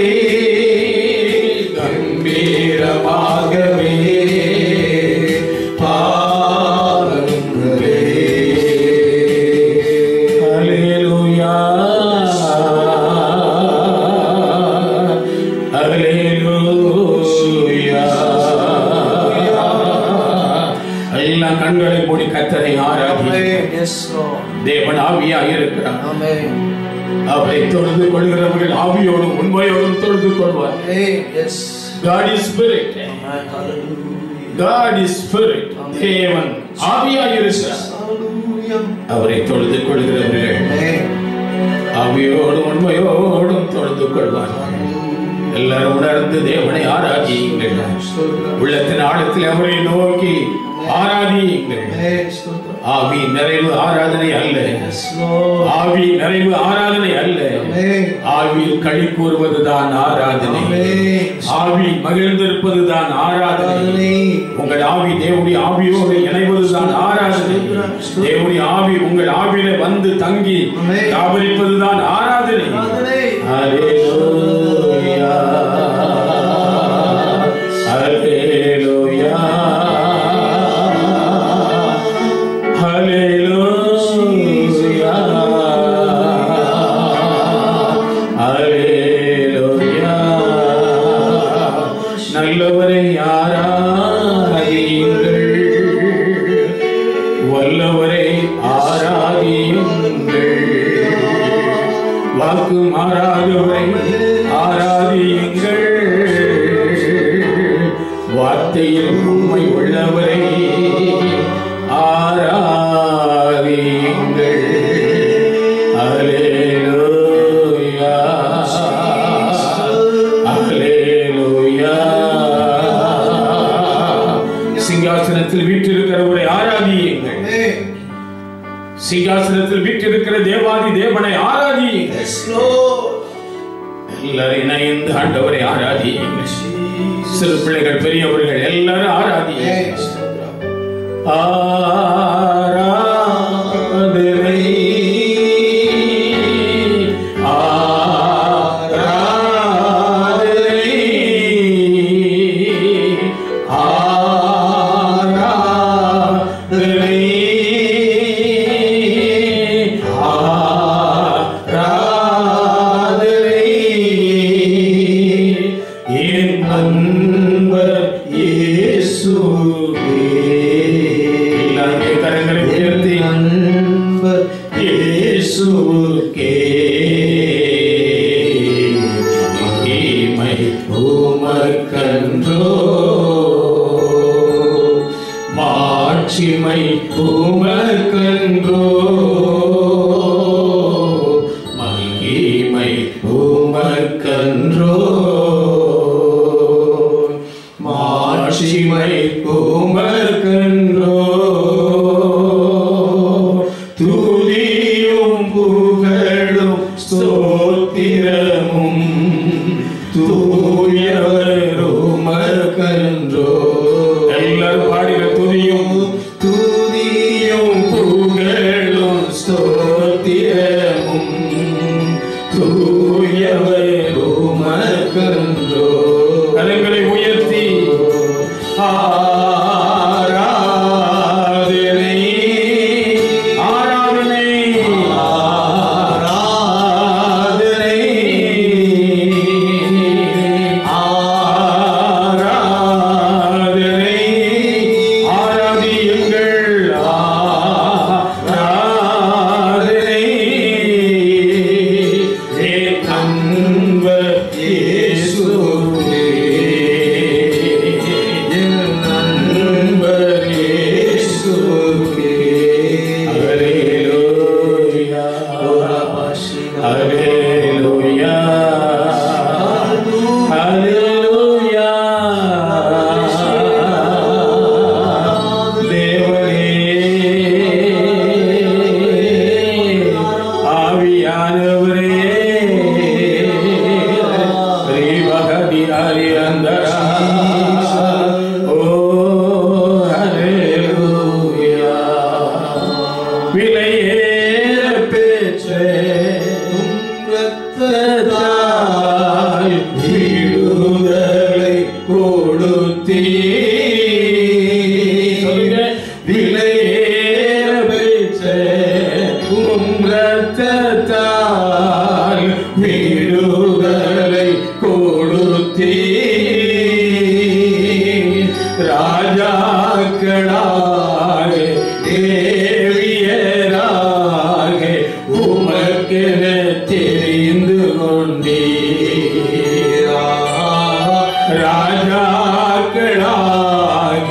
கம்பீரமாகவே பாடுங்களே ஹalleluya ஹalleluya எல்லாம் கண்களை மூடி கத்தரை ஆராதி Amen. Yes, Lord. தேவன் ஆவியாய் இருக்கிறார் Amen. அவரை தொழுது கொள்கிறவர்கள் ஆவியோடும் உண்மையோடும் தொழுது கொள்வார் Amen. Yes. God is spirit Amen. Hallelujah. God is spirit தேவன் ஆவியாய் இருக்கிறார் Hallelujah. அவரை தொழுது கொள்கிறவர்கள் Amen. ஆவியோடும் உண்மையோடும் தொழுது கொள்வார் எல்லாரும் உணர்ந்து தேவனை ஆராதியுங்கள் ஸ்தோத்திரம். உள்ளத்தின் ஆழத்தில் அவரை நோக்கி ஆராதியுங்கள் Amen. ஸ்தோத்திரம். ஆவி நிறைவு ஆராதனை அல்ல Yes, Lord. ஆவி நிறைவு ஆராதனை அல்ல Amen. ஆவியில் களி கூறுவதுதான் ஆராதனை Amen. ஆவி மகிழ்ந்திருப்பதுதான் ஆராதனை ஆராதனை. உங்கள் ஆவி தேவனுடைய ஆவியோடு இணைவதுதான் ஆராதனை தேவனுடைய ஆவி உங்கள் ஆவியில வந்து தங்கி ஆமென். தாபரிப்பதுதான் ஆராதனை ஆராதனை. ஹalleluya ஹalleluya ஹalleluya ஹalleluya நல்லவரை ஆராதியுங்கள் வல்லவரை ஆராதியுங்கள் வாக்கு மாறாதவரை ஆராதியுங்கள் வார்த்தையில் உண்மை உள்ளவரை ஆராதியுங்கள் அல்லேலூயா அல்லேலூயா சிங்காசனத்தில் வீற்றிருக்கிறவரை ஆராதியுங்கள் Amen. சிங்காசனத்தில் வீற்றிருக்கிற தேவாதி தேவனை ஆராதியுங்கள் Yes, Lord. எல்லாரும் இணைந்து ஆண்டவரை ஆராதியுங்கள் சிறு பிள்ளைகள் பெரியவர்கள் எல்லாரும் ஆராதியுங்கள் Amen. ஸ்தோத்திரம். ஆராதனை ஆராதனை ஆராதனை ஆராதனை என் நண்பர் இயேசுவே எல்லாருமே கரங்களை உயர்த்தி நண்பர் இயேசுவுக்கே மகிமை உமக்கன்றோ மாட்சிமை உமக்கன்றோ மகிமை உமக்கன்றோ மாட்சிமை உமக்கன்றோ துதியும் புகழும் ஸ்தோத்திரமும் தூயவருமக்கன்றோ எல்லாரும் பாடின துதியும் துதியும் புகழும் ஸ்தோத்திரமும் தூயவருமக்கன்றோ கரங்களை உயர்த்தி ஆராதனை ஆராதனை ஆராதனை ஆராதனை கொடுத்தீ சொல்லுங்க விலையேற பெற்ற உம் ரத்தத்தால் விடுதலை கொடுத்தீ ராஜாக்களாக தேவியராக உமக்கென தெரிந்து கொண்டீரா ராஜாக்களாக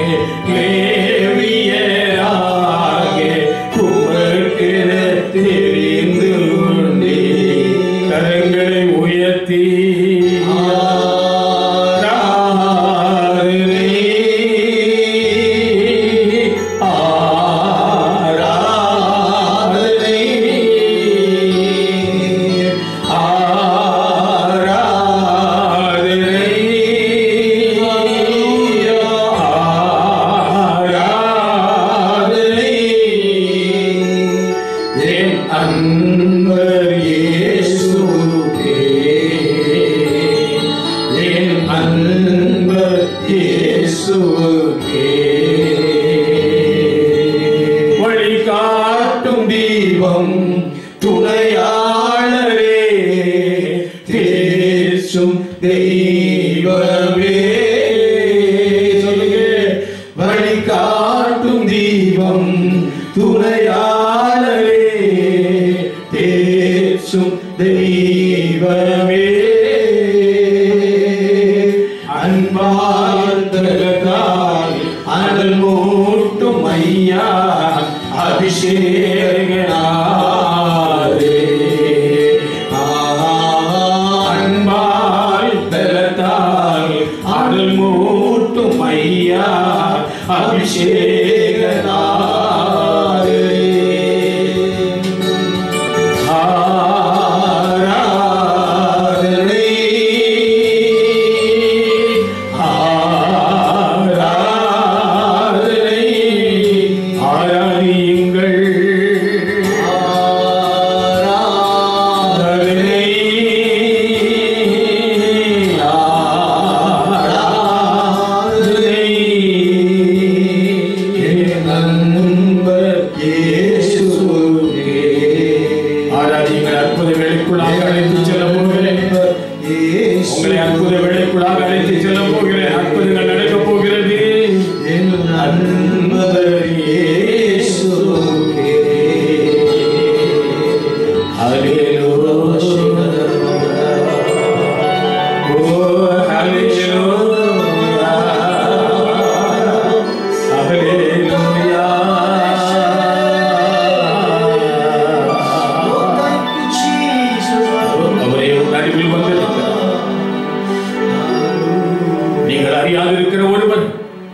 தேவியராக உமக்கென தெரிந்து கொண்டீ கரங்களை உயர்த்தி ஆராதனை ஆராதனை ஆராதனை ஆராதனை என் அன்பர் இயேசுவே என் அன்பர் இயேசுவே வழிகாட்டும் தீபம் துணையாளரே பேசும் தெய்வமே சொல்லுங்க வழிகாட்டும் தீபம் துணையாளரே பேசும் தெய்வமே அன்பால் தகத்தால் அனல் மூட்டும் ஐயா அபிஷேகனாரே அன்பால் பலத்தால் அனல் மூட்டும் ஐயா அபிஷேகனாரே ஆராதனை ஆராதனை ஆராதியுங்கள் ஆராதனை ஆராதனை என் நண்பர் இயேசுவே ஆராதியுங்கள் அற்புத வேலைக்குள்ளாக அழைத்து செல்ல போகிறேன் உங்களை அற்புத வேலைக்குள்ளாக அழைத்து செல்ல போகிறேன் அற்புதங்கள் நடக்கப் போகிறது என் நண்பர் இயேசுவே. Oh, thank you, Jesus. அவரே உங்கள் அருகில் வந்திருக்கிறார் நீங்கள் அறியாதிருக்கிற ஒருவர்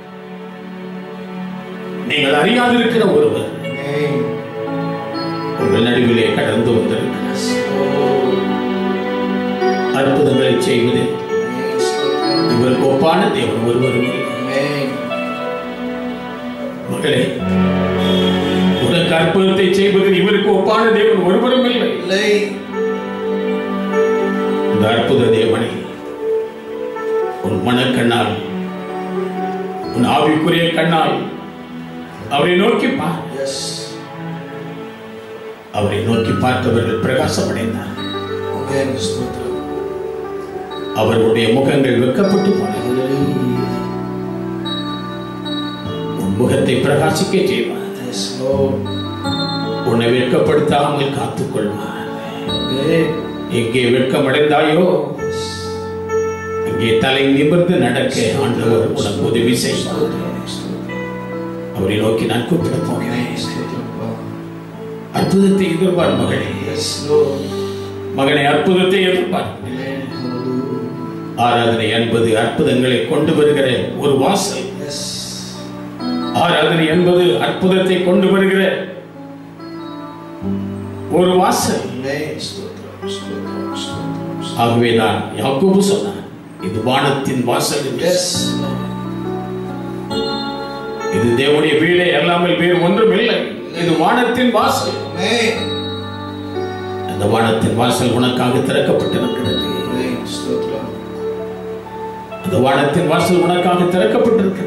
நீங்கள் அறியாதிருக்கிற ஒருவர் Amen. உங்கள் நடுவிலே கடந்து வந்திருக்கிறார் அற்புதங்களை செய்வது இவருக்கு ஒப்பான தேவன் ஒருவரும் இல்லை. Amen. மகளே உனக்கு அற்புதத்தை செய்வதில் இவருக்கு ஒப்பான தேவன் ஒருவரும் இல்லை இல்லை. இந்த அற்புத தேவனை உன் மனக்கண்ணால் உன் ஆவிக்குரிய கண்ணால் அவரை நோக்கி பார் Yes. அவரை நோக்கி பார்த்தவர்கள் பிரகாசமடைந்தார் Amen. ஸ்தோத்திரம். அவர்களுடைய முகங்கள் வெக்கப்பட்டு போனது உன் முகத்தை பிரகாசிக்க செய்வார் Yes, Lord. உன்னை வெட்கப்படுத்தாமல் காத்துக் கொள்வார் Amen. எங்கே வெட்கமடைந்தாயோ அங்கே தலை நிமிர்ந்து நடக்க ஆண்டவர் உனக்கு உதவி செய்வார் ஸ்தோத்திரம், ஸ்தோத்திரம். அவரை நோக்கி நான் கூப்பிட போகிறேன் ஸ்தோத்திரப்பா. அற்புதத்தை எதிர்பார் மகளே Yes, Lord. மகனை அற்புதத்தை எதிர்பார் Amen. Hallelujah. ஆராதனை என்பது அற்புதங்களை கொண்டு வருகிற ஒரு வாசல் Yes. ஆராதனை என்பது அற்புதத்தை கொண்டு வருகிற ஒரு வாசல் Amen. ஸ்தோத்திரம், ஸ்தோத்திரம், ஸ்தோத்திரம். ஆகவே நான் யாக்கோபு சொன்னான் இது வானத்தின் வாசல் என்று. Yes. இது தேவனுடைய வீடே அல்லாமல் வேறு ஒன்றும் இல்லை இது வானத்தின் வாசல் Amen. அந்த வானத்தின் வாசல் உனக்காக திறக்கப்பட்டிருக்கிறது Amen. ஸ்தோத்திரம். அந்த வானத்தின் வாசல் உனக்காக திறக்கப்பட்டிருக்கிறது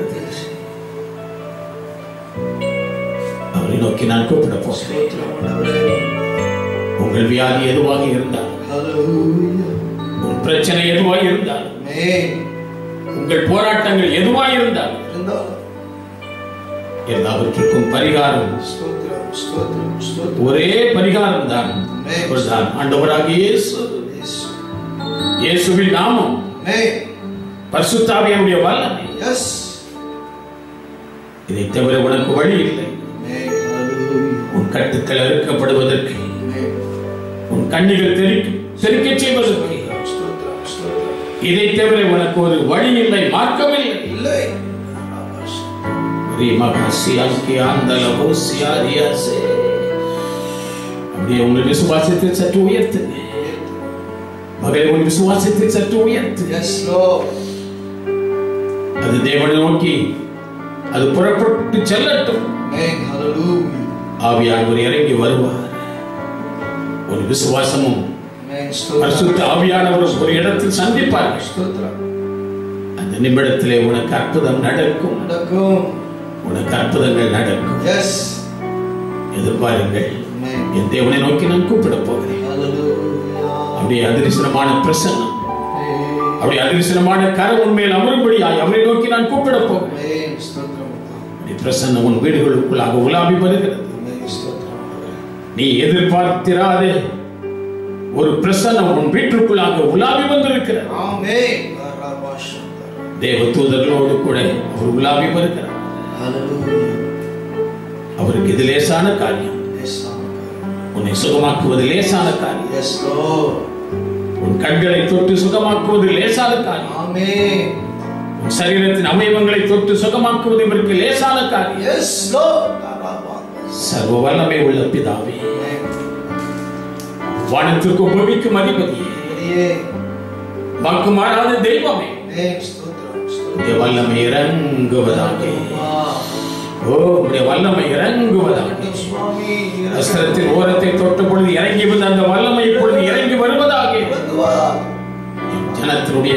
அவரை நோக்கி நான் கூப்பிட போகிறேன் ஸ்தோத்திரம் ஆண்டவரே. உங்கள் வியாதி எதுவாக இருந்தால் ஹalleluya. உன் பிரச்சனை எதுவாக இருந்தால் ஆமென். உங்கள் போராட்டங்கள் எதுவாக இருந்தால் இருந்தாலும் எல்லாவற்றுக்கும் பரிகாரம் ஸ்தோத்திரம், ஸ்தோத்திரம், ஸ்தோத்திரம். ஒரே பரிகாரம் தான் தான் ஆண்டவராகிய இயேசு Yes. இயேசுவின் நாமம் Amen. பரிசுத்தாவியனுடைய வல்லமை Yes. இதை தவிர உனக்கு வழி இல்லை Amen. Hallelujah. உன் கட்டுக்கள் அறுக்கப்படுவதற்கு Amen. உன் கண்ணிகள் தெறிக்க தெறிக்கச் செய்வதற்கு ஸ்தோத்திரம், ஸ்தோத்திரம். இதை தவிர உனக்கு ஒரு வழி இல்லை மார்க்கம் இல்லை இல்லை ரீமகசியாக்கி ஆந்தலவோ சியாரியாசே. அப்படியே உங்கள் விசுவாசத்தை சற்று உயர்த்துங்க மகளை உன் விசுவாசத்தை சற்று உயர்த்து Yes, Lord. அது தேவனை நோக்கி அது புறப்பட்டு செல்லட்டும் Amen. Hallelujah. ஆவியானவர் இறங்கி வருவார் ஒரு விசுவாசமும் Amen. ஸ்தோத்திரம். பரிசுத்த ஆவியானவரும் ஒரு இடத்தில் சந்திப்பார்கள் ஸ்தோத்திரம். அந்த நிமிடத்திலே உனக்கு அற்புதம் நடக்கும் நடக்கும். உனக்கு அற்புதங்கள் நடக்கும் Yes. எதிர்பாருங்கள் Amen. என் தேவனை நோக்கி நான் கூப்பிட போகிறேன் Hallelujah. அப்படியே அதிர்சனமான பிரசன்னம் Amen. அப்படியே அதிர்சனமான கரம் உண்மையில் அமரும்படியாய் அவரை நோக்கி நான் கூப்பிட போகிறேன் Amen. ஸ்தோத்திரம். அப்படி பிரசன்னம் உன் வீடுகளுக்குள்ளாக உலாவி வருகிறது Amen. ஸ்தோத்திரம். நீ எதிர்பார்த்திராத ஒரு பிரசன்னம் உன் வீட்டிற்குள்ளாக உலாவி வந்திருக்கிறது Amen. Barabashandara. தேவ தூதர்களோடு கூட அவர் உலாவி வருகிறார் Hallelujah. அவருக்கு இது லேசான காரியம் Yes, Lord. உன்னை சுகமாக்குவது லேசான காரியம் Yes, Lord. உன் கண்களை தொட்டு சுகமாக்குவது லேசான காரியம் Amen. உன் சரீரத்தின் அவயவங்களை தொட்டு சுகமாக்குவது இவருக்கு லேசான காரியம் Yes, Lord. Barabashandara. சர்வ வல்லமை உள்ள பிதாவே Amen. வானத்திற்கு பூமிக்கும் அதிபதியே வெளியே. வாக்கு மாறாத தெய்வமே Amen. ஸ்தோத்திரம். ஸ்தோத்திரம். உடைய வல்லமை இறங்குவதாக வா. ஓ உடைய வல்லமை இறங்குவதாக சுவாமி வஸ்திரத்தின் ஓரத்தை தொட்ட பொழுது இறங்கி வந்த அந்த வல்லமை இப்பொழுது இறங்கி வருவதாக இறங்கு வா. ஜனத்தினுடைய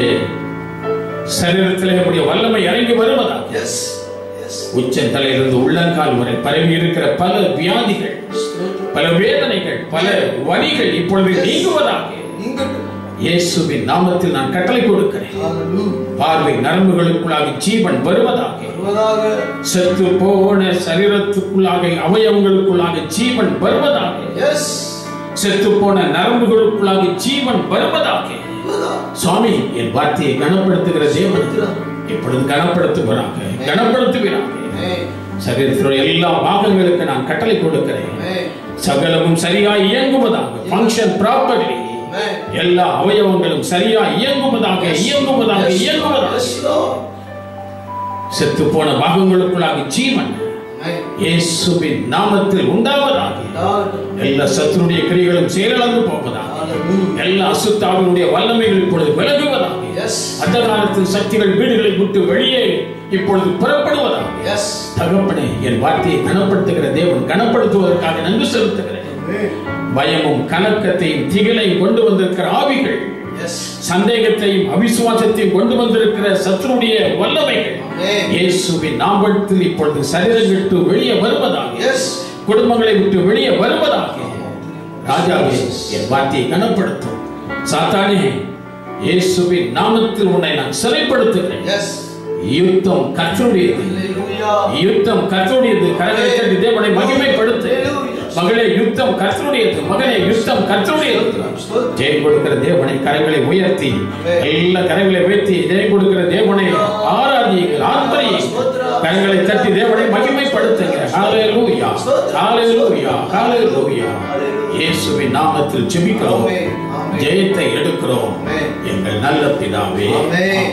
சரீரத்திலே உடைய வல்லமை இறங்கி வருவதாக Yes. Yes. உச்சன் தலையிலிருந்து உள்ளங்கால் வரை பரவி இருக்கிற பல வியாதிகள் ஸ்தோத்திரம். பல வேதனைகள் பல வலிகள் இப்பொழுது நீங்குவதாக நீங்கட்டும். இயேசுவின் நாமத்தில் நான் கட்டளை கொடுக்கிறேன் Hallelujah. பார்வை நரம்புகளுக்குள்ளாக ஜீவன் வருவதாக வருவதாக. செத்து போன சரீரத்துக்குள்ளாக அவயவங்களுக்குள்ளாக ஜீவன் வருவதாக Yes. செத்து போன நரம்புகளுக்குள்ளாக ஜீவன் வருவதாக வருவதாக. சுவாமி என் வார்த்தையை கனப்படுத்துகிற தேவன் இப்பொழுது கனப்படுத்துகிறாங்க கனப்படுத்துகிறாங்க Amen. சரீரத்தினுடைய எல்லா பாகங்களுக்கு நான் கட்டளை கொடுக்கிறேன் Amen. சகலமும் சரியாய் இயங்குவதாக ஃபங்க்ஷன் ப்ராப்பர்லி Amen. எல்லா அவயவங்களும் சரியாய் இயங்குவதாக இயங்குவதாக Yes, Lord. இயங்குவதாக Yes, Lord. செத்து போன பாகங்களுக்குள்ளாக ஜீவன் Amen. இயேசுவின் நாமத்தில் உண்டாவதாக Lord. எல்லா சத்துருடைய கிரிகளும் செயலிழந்து போவதாக Hallelujah. எல்லா அசுத்தாவினுடைய வல்லமைகள் இப்பொழுது விலகுவதாக Yes. அந்த காலத்தில் சக்திகள் வீடுகளை விட்டு வெளியே இப்பொழுது புறப்படுவதாக Yes. தகப்பனே என் வார்த்தையை கனப்படுத்துகிற தேவன் கனப்படுத்துவதற்காக நன்றி செலுத்துகிறேன் Amen. பயமும் கலக்கத்தையும் திகிலையும் கொண்டு வந்திருக்கிற ஆவிகள் Yes. சந்தேகத்தையும் அவிசுவாசத்தையும் கொண்டு வந்திருக்கிற சத்துருடைய வல்லமைகள் Amen. இயேசுவின் நாமத்தில் இப்பொழுது சரீரம் விட்டு வெளியே வருவதாக Yes. குடும்பங்களை விட்டு வெளியே வருவதாக ராஜாவே என் வார்த்தையை கனப்படுத்தும் சாத்தானே இயேசுவின் நாமத்தில் உன்னை நான் சிறைப்படுத்துகிறேன் Yes. யுத்தம் கர்த்தருடையது Hallelujah. யுத்தம் கர்த்தருடையது கரங்களை தட்டி தேவனை மகிமைப்படுத்து மகளே யுத்தம் கர்த்தருடையது மகனே யுத்தம் கர்த்தருடையது ஜெயம் கொடுக்கிற தேவனை கரங்களை உயர்த்தி எல்லா கரங்களை உயர்த்தி ஜெயம் கொடுக்கிற தேவனை ஆராதியுங்கள் ஆர்ப்பரியுங்கள் கரங்களை தட்டி தேவனை மகிமைப்படுத்துங்க ஹalleluya ஹalleluya ஹalleluya இயேசுவின் நாமத்தில் ஜெபிக்கிறோம் Amen. Amen. ஜெயத்தை எடுக்கிறோம் Amen. எங்கள் நல்ல பிதாவே Amen.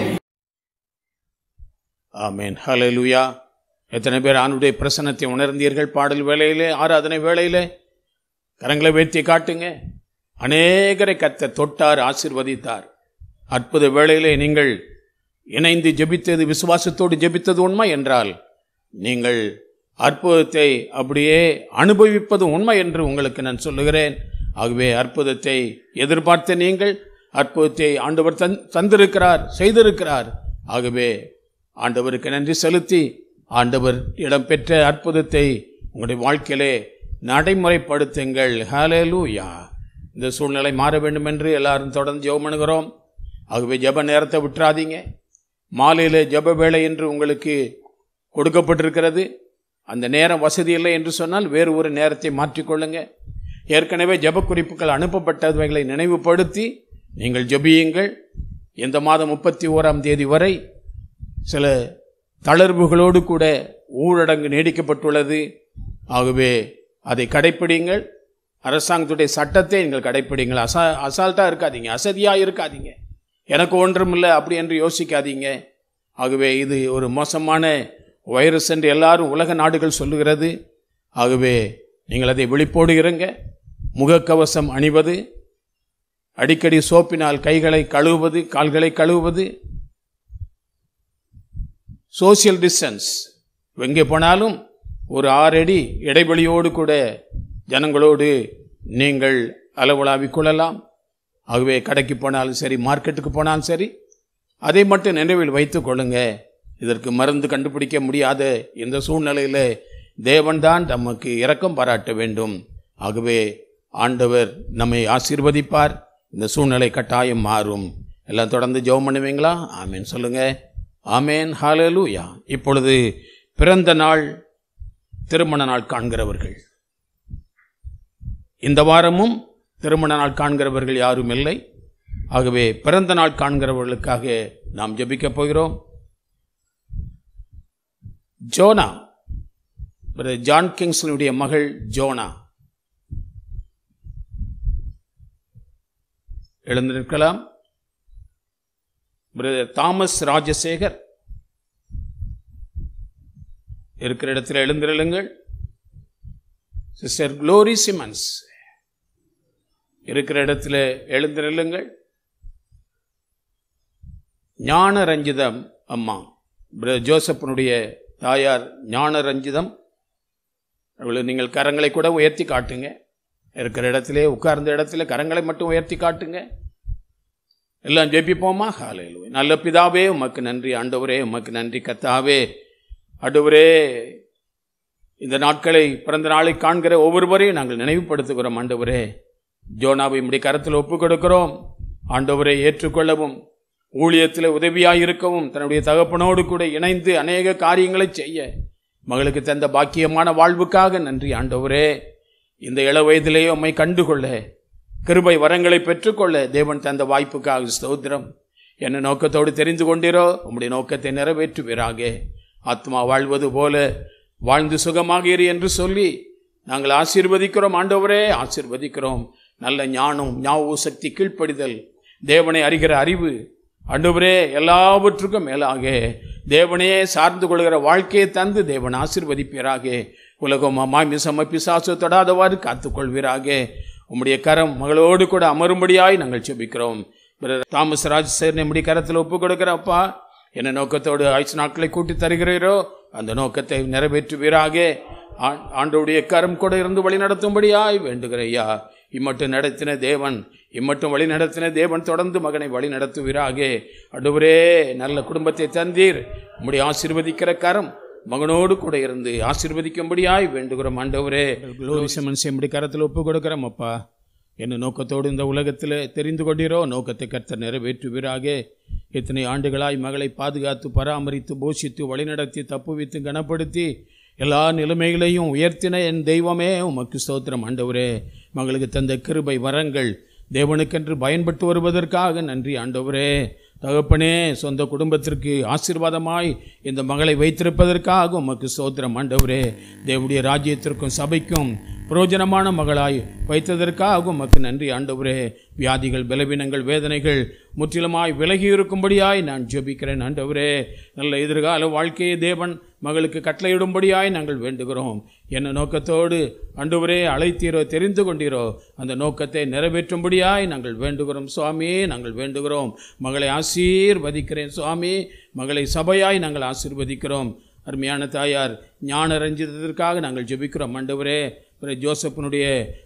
ஆமென் ஹalleluya எத்தனை பேர் ஆண்டுடைய பிரசன்னத்தை உணர்ந்தீர்கள் பாடல் வேளையிலே ஆராதனை வேளையிலே கரங்களை உயர்த்தி காட்டுங்க அநேகரை கத்த தொட்டார் ஆசீர்வதித்தார் அற்புத வேளையிலே நீங்கள் இணைந்து ஜெபித்தது விசுவாசத்தோடு ஜெபித்தது உண்மை என்றால் நீங்கள் அற்புதத்தை அப்படியே அனுபவிப்பது உண்மை என்று உங்களுக்கு நான் சொல்லுகிறேன் ஆகவே அற்புதத்தை எதிர்பார்த்த நீங்கள் அற்புதத்தை ஆண்டவர் தந் தந்திருக்கிறார் செய்திருக்கிறார் ஆகவே ஆண்டவருக்கு நன்றி செலுத்தி ஆண்டவர் இடம்பெற்ற அற்புதத்தை உங்களுடைய வாழ்க்கையிலே நடைமுறைப்படுத்துங்கள் ஹalleluya இந்த சூழ்நிலை மாற வேண்டும் என்று எல்லாரும் தொடர்ந்து ஜெபம் பண்ணுகிறோம் ஆகவே ஜெப நேரத்தை விட்டுறாதீங்க மாலையில் ஜெப வேலை என்று உங்களுக்கு கொடுக்கப்பட்டிருக்கிறது அந்த நேரம் வசதி இல்லை என்று சொன்னால் வேறு ஒரு நேரத்தை மாற்றிக்கொள்ளுங்க ஏற்கனவே ஜெப குறிப்புகள் அனுப்பப்பட்டவைகளை நினைவுபடுத்தி நீங்கள் ஜெபியுங்கள் இந்த மாதம் முப்பத்தி ஓராம் தேதி வரை சில தளர்வுகளோடு கூட ஊரடங்கு நீடிக்கப்பட்டுள்ளது ஆகவே அதை கடைப்பிடிங்கள் அரசாங்கத்துடைய சட்டத்தை நீங்கள் கடைப்பிடிங்கள் அசா அசால்ட்டாக இருக்காதீங்க அசதியாக இருக்காதீங்க எனக்கு ஒன்றுமில்லை அப்படி என்று யோசிக்காதீங்க ஆகவே இது ஒரு மோசமான வைரஸ் என்று எல்லாரும் உலக நாடுகள் சொல்லுகிறது ஆகவே நீங்கள் அதை விழிப்போடு இருங்க முகக்கவசம் அணிவது அடிக்கடி சோப்பினால் கைகளை கழுவுவது கால்களை கழுவுவது சோசியல் டிஸ்டன்ஸ் எங்கே போனாலும் ஒரு ஆறு அடி இடைவெளியோடு கூட ஜனங்களோடு நீங்கள் அளவலாவிக் கொள்ளலாம் ஆகவே கடைக்கு போனாலும் சரி மார்க்கெட்டுக்கு போனாலும் சரி அதை மட்டும் நினைவில் வைத்துக் கொள்ளுங்க இதற்கு மருந்து கண்டுபிடிக்க முடியாத இந்த சூழ்நிலையில் தேவன்தான் நமக்கு இரக்கம் பாராட்ட வேண்டும் ஆகவே ஆண்டவர் நம்மை ஆசீர்வதிப்பார் இந்த சூழ்நிலை கட்டாயம் மாறும் எல்லாம் தொடர்ந்து ஜெபம் பண்ணுவீங்களா ஆமேன் சொல்லுங்க ஆமேன் ஹalleluya இப்பொழுது பிறந்த நாள் திருமண நாள் காண்கிறவர்கள் இந்த வாரமும் திருமண நாள் காண்கிறவர்கள் யாரும் இல்லை ஆகவே பிறந்த நாள் காண்கிறவர்களுக்காக நாம் ஜெபிக்கப் போகிறோம் ஜோனா பிரதர் ஜான் கிங்ஸ்னுடைய மகள் ஜோனா எழுந்திருக்கலாம் பிரதர் தாமஸ் ராஜசேகர் இருக்கிற இடத்துல எழுந்திருளுங்கள் சிஸ்டர் குளோரி சிமன்ஸ் இருக்கிற இடத்துல எழுந்திருளுங்கள் ஞான ரஞ்சிதம் அம்மா பிரதர் ஜோசப்பனுடைய தாயார் ஞான ரஞ்சிதம் அவளை நீங்கள் கரங்களை கூட உயர்த்தி காட்டுங்க இருக்கிற இடத்திலே உட்கார்ந்த இடத்துல கரங்களை மட்டும் உயர்த்தி காட்டுங்க எல்லாம் ஜெபிப்போமா ஹalleluya நல்ல பிதாவே உமக்கு நன்றி ஆண்டவரே உமக்கு நன்றி கத்தாவே ஆண்டவரே இந்த நாட்களை பிறந்த நாளை காண்கிற ஒவ்வொருவரையும் நாங்கள் நினைவுபடுத்துகிறோம் ஆண்டவரே ஜோனாவை இப்படி கரத்தில் ஒப்பு கொடுக்கிறோம் ஆண்டவரை ஏற்றுக்கொள்ளவும் ஊழியத்தில் உதவியாக இருக்கவும் தன்னுடைய தகப்பனோடு கூட இணைந்து அநேக காரியங்களை செய்ய மகளுக்கு தந்த பாக்கியமான வாழ்வுக்காக நன்றி ஆண்டவரே இந்த இள வயதிலேயே உம்மை கண்டுகொள்ள கிருபை வரங்களை பெற்றுக்கொள்ள தேவன் தந்த வாய்ப்புக்காக ஸ்தோத்திரம் என்ன நோக்கத்தோடு தெரிந்து கொண்டீரோ உம்முடைய நோக்கத்தை நிறைவேற்றுவீராக ஆத்மா வாழ்வது போல வாழ்ந்து சுகமாக இரு என்று சொல்லி நாங்கள் ஆசீர்வதிக்கிறோம் ஆண்டவரே ஆசீர்வதிக்கிறோம் நல்ல ஞானம் ஞாபக சக்தி கீழ்ப்படிதல் தேவனை அறிகிற அறிவு ஆண்டவரே எல்லாவற்றுக்கும் மேலாக தேவனையே சார்ந்து கொள்கிற வாழ்க்கையை தந்து தேவன் ஆசீர்வதிப்பீராக உலகம் மாமிசம பிசாசு தொடாதவாறு காத்துக்கொள்வீராக உம்முடைய கரம் மகளோடு கூட அமரும்படியாய் நாங்கள் செபிக்கிறோம் பிரதர் தாமஸ் ராஜ் சார் நம்முடைய கரத்தில் ஒப்பு கொடுக்கிறப்பா என்ன நோக்கத்தோடு ஆயுசு நாட்களை கூட்டி தருகிறீரோ அந்த நோக்கத்தை நிறைவேற்றுவீராக ஆ- ஆண்டவருடைய கரம் கூட இருந்து வழி நடத்தும்படியாய் வேண்டுகிறையா இம்மட்டும் நடத்தின தேவன் இம்மட்டும் வழி நடத்தின தேவன் தொடர்ந்து மகனை வழி நடத்துவீராக அடுவரே நல்ல குடும்பத்தை தந்தீர் உம்முடைய ஆசீர்வதிக்கிற கரம் மகனோடு கூட இருந்து ஆசீர்வதிக்கும்படியாய் வேண்டுகிறோம் ஆண்டவரே குளோரி செமன்ஸ் எப்படி கரத்தில் ஒப்பு கொடுக்கிறோம் அப்பா என்ன நோக்கத்தோடு இந்த உலகத்தில் தெரிந்து கொண்டீரோ நோக்கத்தை கர்த்தர் நிறைவேற்றுவீராக இத்தனை ஆண்டுகளாய் மகளை பாதுகாத்து பராமரித்து போஷித்து வழிநடத்தி தப்புவித்து கனப்படுத்தி எல்லா நிலைமைகளையும் உயர்த்தின என் தெய்வமே உமக்கு ஸ்தோத்திரம் ஆண்டவரே மகளுக்கு தந்த கிருபை வரங்கள் தேவனுக்கென்று பயன்பட்டு வருவதற்காக நன்றி ஆண்டவரே தகப்பனே சொந்த குடும்பத்திற்கு ஆசீர்வாதமாய் இந்த மகளை வைத்திருப்பதற்காக உமக்கு ஸ்தோத்திரம் ஆண்டவரே தேவனுடைய ராஜ்யத்திற்கும் சபைக்கும் பிரயோஜனமான மகளாய் வைத்ததற்காக உமக்கு நன்றி ஆண்டவரே வியாதிகள் பலவீனங்கள் வேதனைகள் முற்றிலுமாய் விலகி இருக்கும்படியாய் நான் ஜெபிக்கிறேன் ஆண்டவரே நல்ல எதிர்கால வாழ்க்கையை தேவன் மகளுக்கு கட்டளையிடும்படியாய் நாங்கள் வேண்டுகிறோம் என்ன நோக்கத்தோடு ஆண்டவரே அழைத்தீரோ தெரிந்து கொண்டீரோ அந்த நோக்கத்தை நிறைவேற்றும்படியாய் நாங்கள் வேண்டுகிறோம் சுவாமி நாங்கள் வேண்டுகிறோம் மகளை ஆசீர்வதிக்கிறேன் சுவாமி மகளை சபையாய் நாங்கள் ஆசீர்வதிக்கிறோம் அருமையான தாயார் ஞான ரஞ்சிதத்திற்காக நாங்கள் ஜெபிக்கிறோம் ஆண்டவரே பிறகு ஜோசப்பினுடைய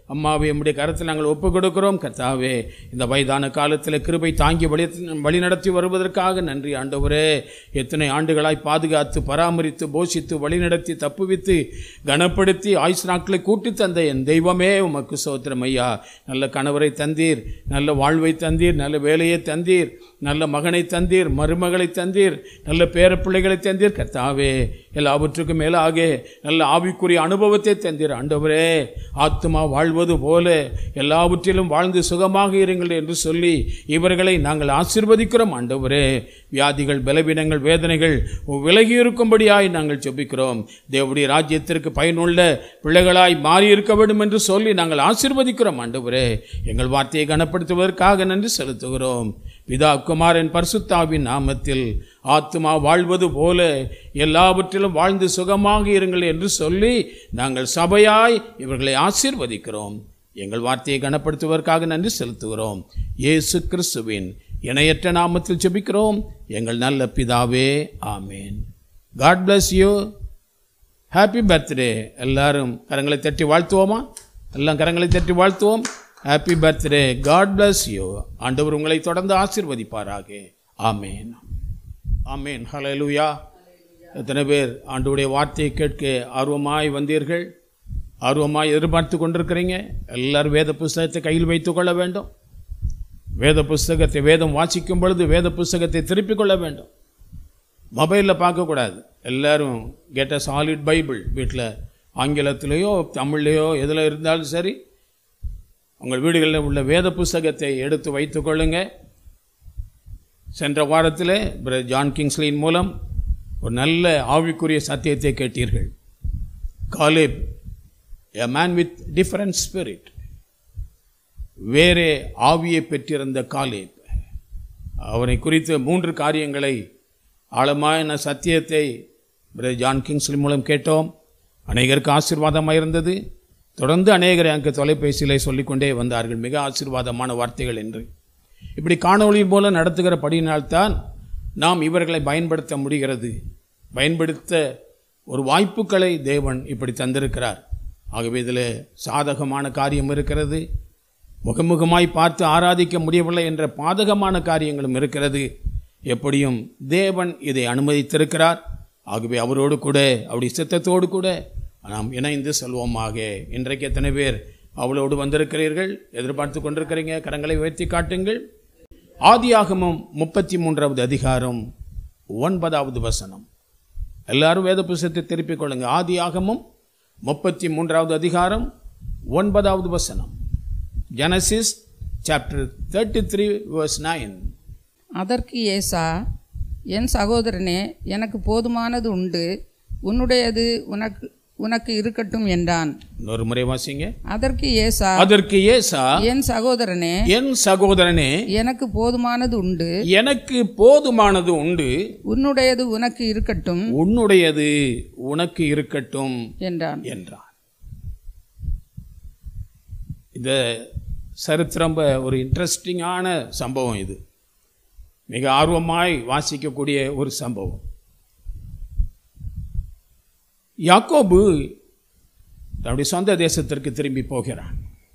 அம்மாவை நம்முடைய கருத்தில் நாங்கள் ஒப்புக் கொடுக்கிறோம் கர்த்தாவே இந்த வயதான காலத்தில் கிருபை தாங்கி வழி வழிநடத்தி வருவதற்காக நன்றி ஆண்டவரே எத்தனை ஆண்டுகளாய் பாதுகாத்து பராமரித்து போஷித்து வழிநடத்தி தப்புவித்து கனப்படுத்தி ஆயுசு நாட்களை கூட்டி தந்த என் தெய்வமே உமக்கு சோத்திரம் ஐயா நல்ல கணவரை தந்தீர் நல்ல வாழ்வை தந்தீர் நல்ல வேலையை தந்தீர் நல்ல மகனை தந்தீர் மருமகளை தந்தீர் நல்ல பேரப்பிள்ளைகளை தந்தீர் கர்த்தாவே எல்லாவற்றுக்கும் மேலாக நல்ல ஆவிக்குரிய அனுபவத்தை தந்தீர் ஆண்டவரே ஆத்மா வாழ்வது போல எல்லாவற்றிலும் வாழ்ந்து சுகமாக இருங்கள் என்று சொல்லி இவர்களை நாங்கள் ஆசீர்வதிக்கிறோம் ஆண்டவரே வியாதிகள் பலவீனங்கள் வேதனைகள் விலகி இருக்கும்படியாய் நாங்கள் ஜெபிக்கிறோம் தேவனுடைய ராஜ்யத்திற்கு பயனுள்ள பிள்ளைகளாய் மாறி இருக்க வேண்டும் என்று சொல்லி நாங்கள் ஆசீர்வதிக்கிறோம் ஆண்டவரே எங்கள் வார்த்தையை கனப்படுத்துவதற்காக நன்றி செலுத்துகிறோம் பிதா குமாரன் பரிசுத்தாவின் நாமத்தில் ஆத்மா வாழ்வது போல எல்லாவற்றிலும் வாழ்ந்து சுகமாக இருங்கள் என்று சொல்லி நாங்கள் சபையாய் இவர்களை ஆசீர்வதிக்கிறோம் எங்கள் வார்த்தையை கனப்படுத்துவதற்காக நன்றி செலுத்துகிறோம் இயேசு கிறிஸ்துவின் இணையற்ற நாமத்தில் ஜெபிக்கிறோம் எங்கள் நல்ல பிதாவே ஆமேன் God bless you happy birthday எல்லாரும் கரங்களை தட்டி வாழ்த்துவோமா எல்லாம் கரங்களை தட்டி வாழ்த்துவோம் happy birthday God bless you ஆண்டவர் உங்களை தொடர்ந்து ஆசீர்வதிப்பாராக ஆமேன் ஆமேன் ஹalleluya எத்தனை பேர் ஆண்டவருடைய வார்த்தையை கேட்க ஆர்வமாய் வந்தீர்கள் ஆர்வமாய் எதிர்பார்த்து கொண்டிருக்கிறீங்க எல்லாரும் வேத புஸ்தகத்தை கையில் வைத்துக் கொள்ள வேண்டும் வேத புஸ்தகத்தை வேதம் வாசிக்கும் பொழுது வேத புஸ்தகத்தை திருப்பிக் கொள்ள வேண்டும் மொபைலில் பார்க்கக்கூடாது எல்லாரும் கெட் அ சாலிட் பைபிள் வீட்டில் ஆங்கிலத்திலேயோ தமிழ்லையோ எதில் இருந்தாலும் சரி உங்கள் வீடுகளில் உள்ள வேத புஸ்தகத்தை எடுத்து வைத்துக் கொள்ளுங்க சென்ற வாரத்தில் பிரதர் ஜான் கிங்ஸ்லியின் மூலம் ஒரு நல்ல ஆவிக்குரிய சத்தியத்தை கேட்டீர்கள் Caleb a man with different spirit வேறே ஆவியை பெற்றிருந்த காலேப் அவனை குறித்து மூன்று காரியங்களை ஆழமான சத்தியத்தை பிரதர் ஜான் கிங்ஸ்லி மூலம் கேட்டோம் அநேகருக்கு ஆசீர்வாதமாக இருந்தது தொடர்ந்து அநேகரை அங்கு தொலைபேசியிலே சொல்லிக்கொண்டே வந்தார்கள் மிக ஆசீர்வாதமான வார்த்தைகள் என்று இப்படி காணொளி போல நடத்துகிறபடியினால்தான் நாம் இவர்களை பயன்படுத்த முடிகிறது பயன்படுத்த ஒரு வாய்ப்புகளை தேவன் இப்படி தந்திருக்கிறார் ஆகவே இதில் சாதகமான காரியம் இருக்கிறது முகமுகமாய் பார்த்து ஆராதிக்க முடியவில்லை என்ற பாதகமான காரியங்களும் இருக்கிறது எப்படியும் தேவன் இதை அனுமதித்திருக்கிறார் ஆகவே அவரோடு கூட அவருடைய சித்தத்தோடு கூட நாம் இணைந்து செல்வோமாக இன்றைக்கு எத்தனை பேர் அவளோடு வந்திருக்கிறீர்கள் எதிர்பார்த்து கொண்டிருக்கிறீங்க கரங்களை உயர்த்தி காட்டுங்கள் ஆதியாகமம் முப்பத்தி மூன்றாவது அதிகாரம் ஒன்பதாவது வசனம் எல்லாரும் வேத புஸ்தகத்தை திருப்பிக் கொள்ளுங்க ஆதியாகமம் முப்பத்தி மூன்றாவது அதிகாரம் ஒன்பதாவது வசனம் Genesis chapter thirty three verse nine அதற்கு ஏசா என் சகோதரனே எனக்கு போதுமானது உண்டு உன்னுடையது உனக்கு உனக்கு இருக்கட்டும் என்றான் இன்னொரு முறை வாசிங்க அதற்கு ஏசா அதற்கு ஏசா என் சகோதரனே என் சகோதரனே எனக்கு போதுமானது உண்டு எனக்கு போதுமானது உண்டு உன்னுடையது உனக்கு இருக்கட்டும் உன்னுடையது உனக்கு இருக்கட்டும் என்றான் என்றார் இந்த சரித்திரம் ஒரு இன்ட்ரெஸ்டிங்கான சம்பவம் இது மிக ஆர்வமாய் வாசிக்கக்கூடிய ஒரு சம்பவம் யாக்கோபு தன்னுடைய சொந்த தேசத்திற்கு திரும்பி போகிறான்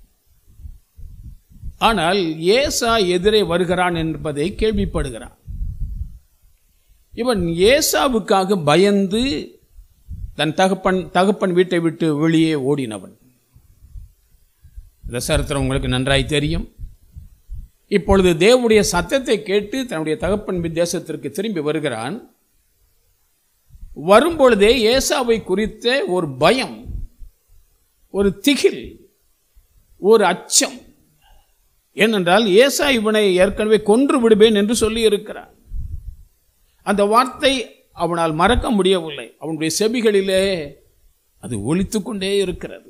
ஆனால் ஏசா எதிரே வருகிறான் என்பதை கேள்விப்படுகிறான் இவன் ஏசாவுக்காக பயந்து தன் தகப்பன் தகப்பன் வீட்டை விட்டு வெளியே ஓடினவன் இந்த சரித்திரம் உங்களுக்கு நன்றாய் தெரியும் இப்பொழுது தேவனுடைய சத்தத்தை கேட்டு தன்னுடைய தகப்பன் தேசத்திற்கு திரும்பி வருகிறான் வரும்பொழுதே ஏசாவை குறித்த ஒரு பயம் ஒரு திகில் ஒரு அச்சம் ஏனென்றால் ஏசா இவனை ஏற்கனவே கொன்று விடுவேன் என்று சொல்லி இருக்கிறான் அந்த வார்த்தை அவனால் மறக்க முடியவில்லை அவனுடைய செபிகளிலே அது ஒலித்து கொண்டே இருக்கிறது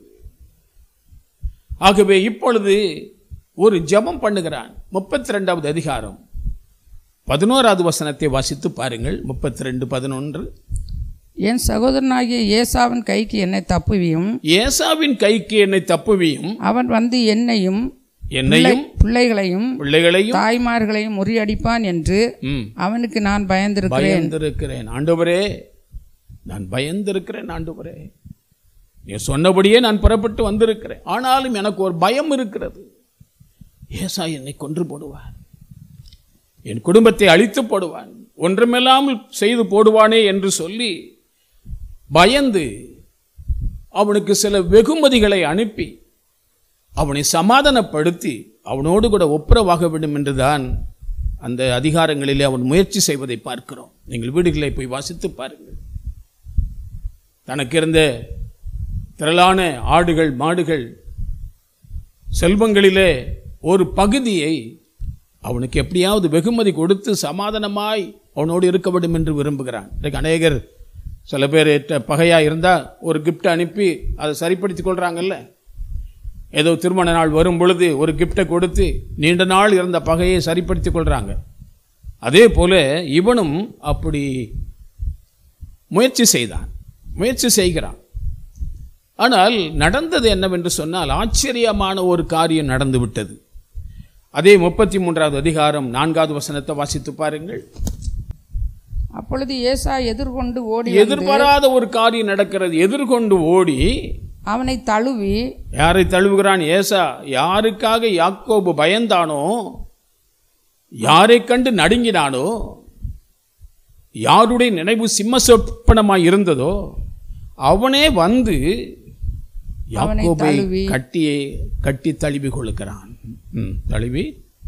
ஆகவே இப்பொழுது ஒரு ஜெபம் பண்ணுகிறான் முப்பத்தி ரெண்டாவது அதிகாரம் பதினோராவது வசனத்தை வாசித்து பாருங்கள் முப்பத்தி ரெண்டு பதினொன்று என் சகோதரனாகிய ஏசாவின் கைக்கு என்னை தப்புவியும் ஏசாவின் கைக்கு என்னை தப்புவியும் அவன் வந்து என்னையும் என்னையும் பிள்ளைகளையும் பிள்ளைகளையும் தாய்மார்களையும் முறியடிப்பான் என்று ம், அவனுக்கு நான் பயந்திருக்கிறேன் பயந்திருக்கிறேன் ஆண்டவரே நான் பயந்திருக்கிறேன் ஆண்டவரே நீ சொன்னபடியே நான் புறப்பட்டு வந்திருக்கிறேன் ஆனாலும் எனக்கு ஒரு பயம் இருக்கிறது ஏசா என்னை கொன்று போடுவான் என் குடும்பத்தை அழித்து போடுவான் ஒன்றுமில்லாமல் செய்து போடுவானே என்று சொல்லி பயந்து அவனுக்கு சில வெகுமதிகளை அனுப்பி அவனை சமாதானப்படுத்தி அவனோடு கூட ஒப்புரவாக வேண்டும் என்றுதான் அந்த அதிகாரங்களிலே அவன் முயற்சி செய்வதை பார்க்கிறோம் நீங்கள் வீடுகளை போய் வாசித்து பாருங்கள் தனக்கு இருந்த திரளான ஆடுகள் மாடுகள் செல்வங்களிலே ஒரு பகுதியை அவனுக்கு எப்படியாவது வெகுமதி கொடுத்து சமாதானமாய் அவனோடு இருக்க வேண்டும் என்று விரும்புகிறான் இன்றைக்கு அநேகர் சில பேர் பகையா இருந்தால் ஒரு gift அனுப்பி அதை சரிப்படுத்திக் கொள்றாங்கல்ல ஏதோ திருமண நாள் வரும் பொழுது ஒரு கிஃப்டை கொடுத்து நீண்ட நாள் இருந்த பகையை சரிப்படுத்திக் கொள்றாங்க அதே போல இவனும் அப்படி முயற்சி செய்தான் முயற்சி செய்கிறான் ஆனால் நடந்தது என்னவென்று சொன்னால் ஆச்சரியமான ஒரு காரியம் நடந்து விட்டது அதே முப்பத்தி மூன்றாவது அதிகாரம் நான்காவது வசனத்தை வாசித்து பாருங்கள் அப்பொழுது ஏசா எதிர்கொண்டு ஓடி வந்து எதிர்பாராத ஒரு காரியம் நடக்கிறது எதிர்கொண்டு ஓடி அவனை தழுவி யாரை தழுவுகிறான் ஏசா யாருக்காக யாக்கோபு பயந்தானோ யாரை கண்டு நடுங்கினானோ யாருடைய நினைவு சிம்ம சொப்பனமாய் இருந்ததோ அவனே வந்து யாக்கோபை தழுவி. கட்டியே கட்டி தழுவி கொள்ளுகிறான் ம், தழுவி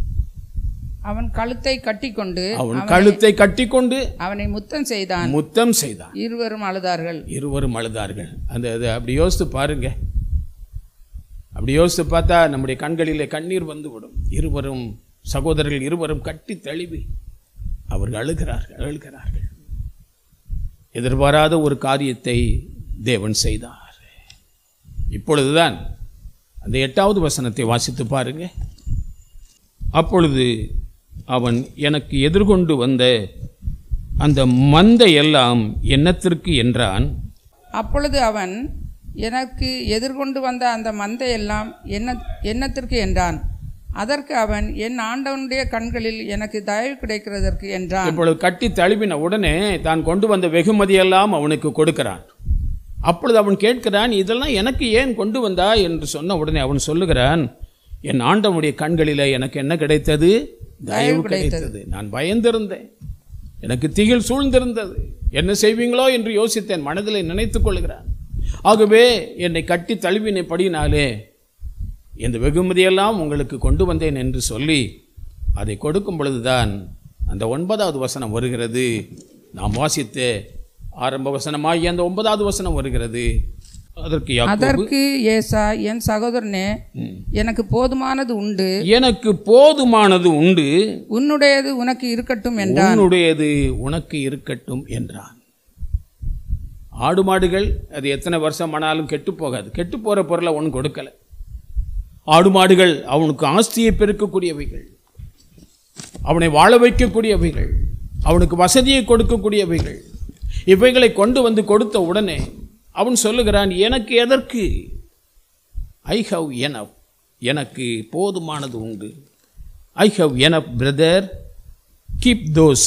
அவன் கழுத்தை கட்டிக்கொண்டு அவன் கழுத்தை கட்டிக்கொண்டு அவனை முத்தம் செய்தான் முத்தம் செய்தான் இருவரும் அழுதார்கள் இருவரும் அழுதார்கள் அந்த அது அப்படி யோசித்து பாருங்க அப்படி யோசித்து பார்த்தா நம்முடைய கண்களிலே கண்ணீர் வந்துவிடும் இருவரும் சகோதரர்கள் இருவரும் கட்டி தழுவி அவர்கள் அழுகிறார்கள் அழுகிறார்கள் எதிர்பாராத ஒரு காரியத்தை தேவன் செய்தார் இப்பொழுதுதான் அந்த எட்டாவது வசனத்தை வாசித்து பாருங்க அப்பொழுது அவன் எனக்கு எதிர்கொண்டு வந்த அந்த மந்தை எல்லாம் என்னத்திற்கு என்றான் அப்பொழுது அவன் எனக்கு எதிர்கொண்டு வந்த அந்த மந்தை எல்லாம் என்ன என்னத்திற்கு என்றான் அதற்கு அவன் என் ஆண்டவனுடைய கண்களில் எனக்கு தயவு கிடைக்கிறதற்கு என்றான் இப்பொழுது கட்டி தழுவின உடனே தான் கொண்டு வந்த வெகுமதியெல்லாம் அவனுக்கு கொடுக்கிறான் அப்பொழுது அவன் கேட்கிறான் இதெல்லாம் எனக்கு ஏன் கொண்டு வந்தா என்று சொன்ன உடனே அவன் சொல்லுகிறான் என் ஆண்டவனுடைய கண்களிலே எனக்கு என்ன கிடைத்தது தயவு கிடைத்தது நான் பயந்திருந்தேன் எனக்கு திகில் சூழ்ந்திருந்தது என்ன செய்வீங்களோ என்று யோசித்தேன் மனதிலே நினைத்துக் கொள்கிறான் ஆகவே என்னை கட்டி தழுவினபடினாலே இந்த வெகுமதியெல்லாம் உங்களுக்கு கொண்டு வந்தேன் என்று சொல்லி அதை கொடுக்கும் பொழுதுதான் அந்த ஒன்பதாவது வசனம் வருகிறது நாம் வாசித்த ஆரம்ப வசனமாகி அந்த ஒன்பதாவது வசனம் வருகிறது அதற்கு யாக்கோபு, அதற்கு ஏசா என் சகோதரனே எனக்கு போதுமானது உண்டு எனக்கு போதுமானது உண்டு உன்னுடையது உனக்கு இருக்கட்டும் என்றான் உன்னுடையது உனக்கு இருக்கட்டும் என்றான் ஆடு மாடுகள் அது எத்தனை வருஷம் ஆனாலும் கெட்டு போகாது கெட்டு போகிற பொருளை ஒன்றும் கொடுக்கல ஆடு மாடுகள் அவனுக்கு ஆஸ்தியை பெருக்கக்கூடியவைகள் அவனை வாழ வைக்கக்கூடியவைகள் அவனுக்கு வசதியை கொடுக்கக்கூடியவைகள் இவைகளை கொண்டு வந்து கொடுத்த உடனே அவன் சொல்லுகிறான் எனக்கு எதற்கு ஐ ஹவ் எனப் எனக்கு போதுமானது உண்டு I have enough brother keep those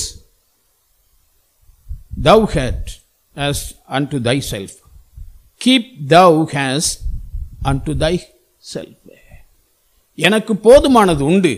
thou hast as unto thyself. Keep thou hast unto thyself. எனக்கு போதுமானது உண்டு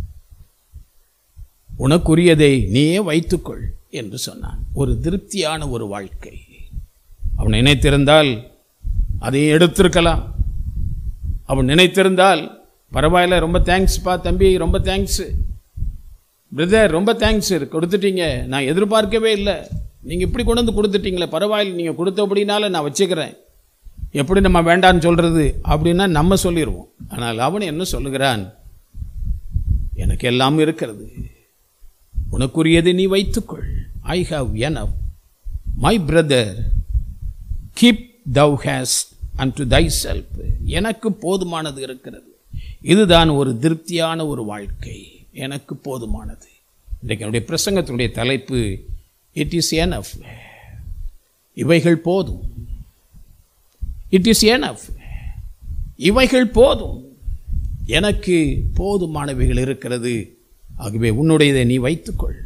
உனக்குரியதை நீயே வைத்துக்கொள் என்று சொன்னான் ஒரு திருப்தியான ஒரு வாழ்க்கை அவன் நினைத்திருந்தால் அதை எடுத்திருக்கலாம் அவன் நினைத்திருந்தால் பரவாயில்ல ரொம்ப தேங்க்ஸ்ப்பா தம்பி ரொம்ப தேங்க்ஸு பிரதர் ரொம்ப தேங்க்ஸ் கொடுத்துட்டீங்க நான் எதிர்பார்க்கவே இல்லை நீங்கள் இப்படி கொண்டு வந்து கொடுத்துட்டீங்களே பரவாயில்ல நீங்கள் கொடுத்தபடினால நான் வச்சுக்கிறேன் எப்படி நம்ம வேண்டான்னு சொல்கிறது அப்படின்னா நம்ம சொல்லிடுவோம் ஆனால் அவன் என்ன சொல்லுகிறான் எனக்கு எல்லாம் இருக்கிறது உனக்குரியதை நீ வைத்துக்கொள் I have enough my brother keep thou hast unto thyself எனக்கு போதுமானது இருக்கிறது இதுதான் ஒரு திருப்தியான ஒரு வாழ்க்கை எனக்கு போதுமானது இன்றைக்கு என்னுடைய பிரசங்கத்தினுடைய தலைப்பு இட் இஸ் எனஃப் இவைகள் போதும் இட் இஸ் எனஃப் இவைகள் போதும் எனக்கு போதுமானவைகள் இருக்கிறது ஆகவே உன்னுடையதை நீ வைத்துக்கொள்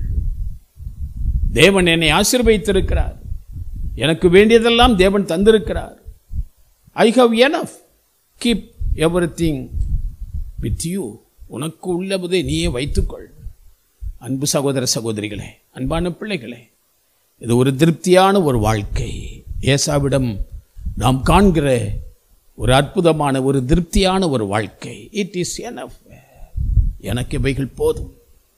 தேவன் என்னை ஆசீர்வதித்திருக்கிறார் எனக்கு வேண்டியதெல்லாம் தேவன் தந்திருக்கிறார் I have enough keep everything with you உனக்கு உள்ளதை நீயே வைத்துக்கொள் அன்பு சகோதர சகோதரிகளே அன்பான பிள்ளைகளே இது ஒரு திருப்தியான ஒரு வாழ்க்கை ஏசாவிடம் நாம் காண்கிற ஒரு அற்புதமான ஒரு திருப்தியான ஒரு வாழ்க்கை இட் இஸ் எனஃப் எனக்கு இவைகள் போதும்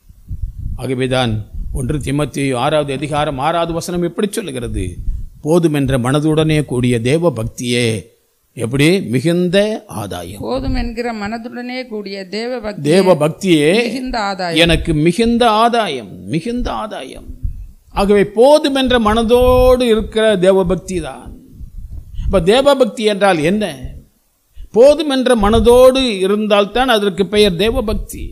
ஆகவேதான் ஒன்று திமத்தி ஆறாவது அதிகாரம் ஆறாவது வசனம் எப்படி சொல்லுகிறது போதும் என்ற மனதுடனே கூடிய தேவ பக்தியே எப்படி மிகுந்த ஆதாயம் போதும் என்கிற மனதுடனே கூடிய தேவ பக்தி தேவ பக்தியே மிகுந்த ஆதாயம் எனக்கு மிகுந்த ஆதாயம் மிகுந்த ஆதாயம் ஆகவே போதும் என்ற மனதோடு இருக்கிற தேவபக்தி தான் இப்போ தேவபக்தி என்றால் என்ன போதும் என்ற மனதோடு இருந்தால்தான் அதற்கு பெயர் தேவபக்தி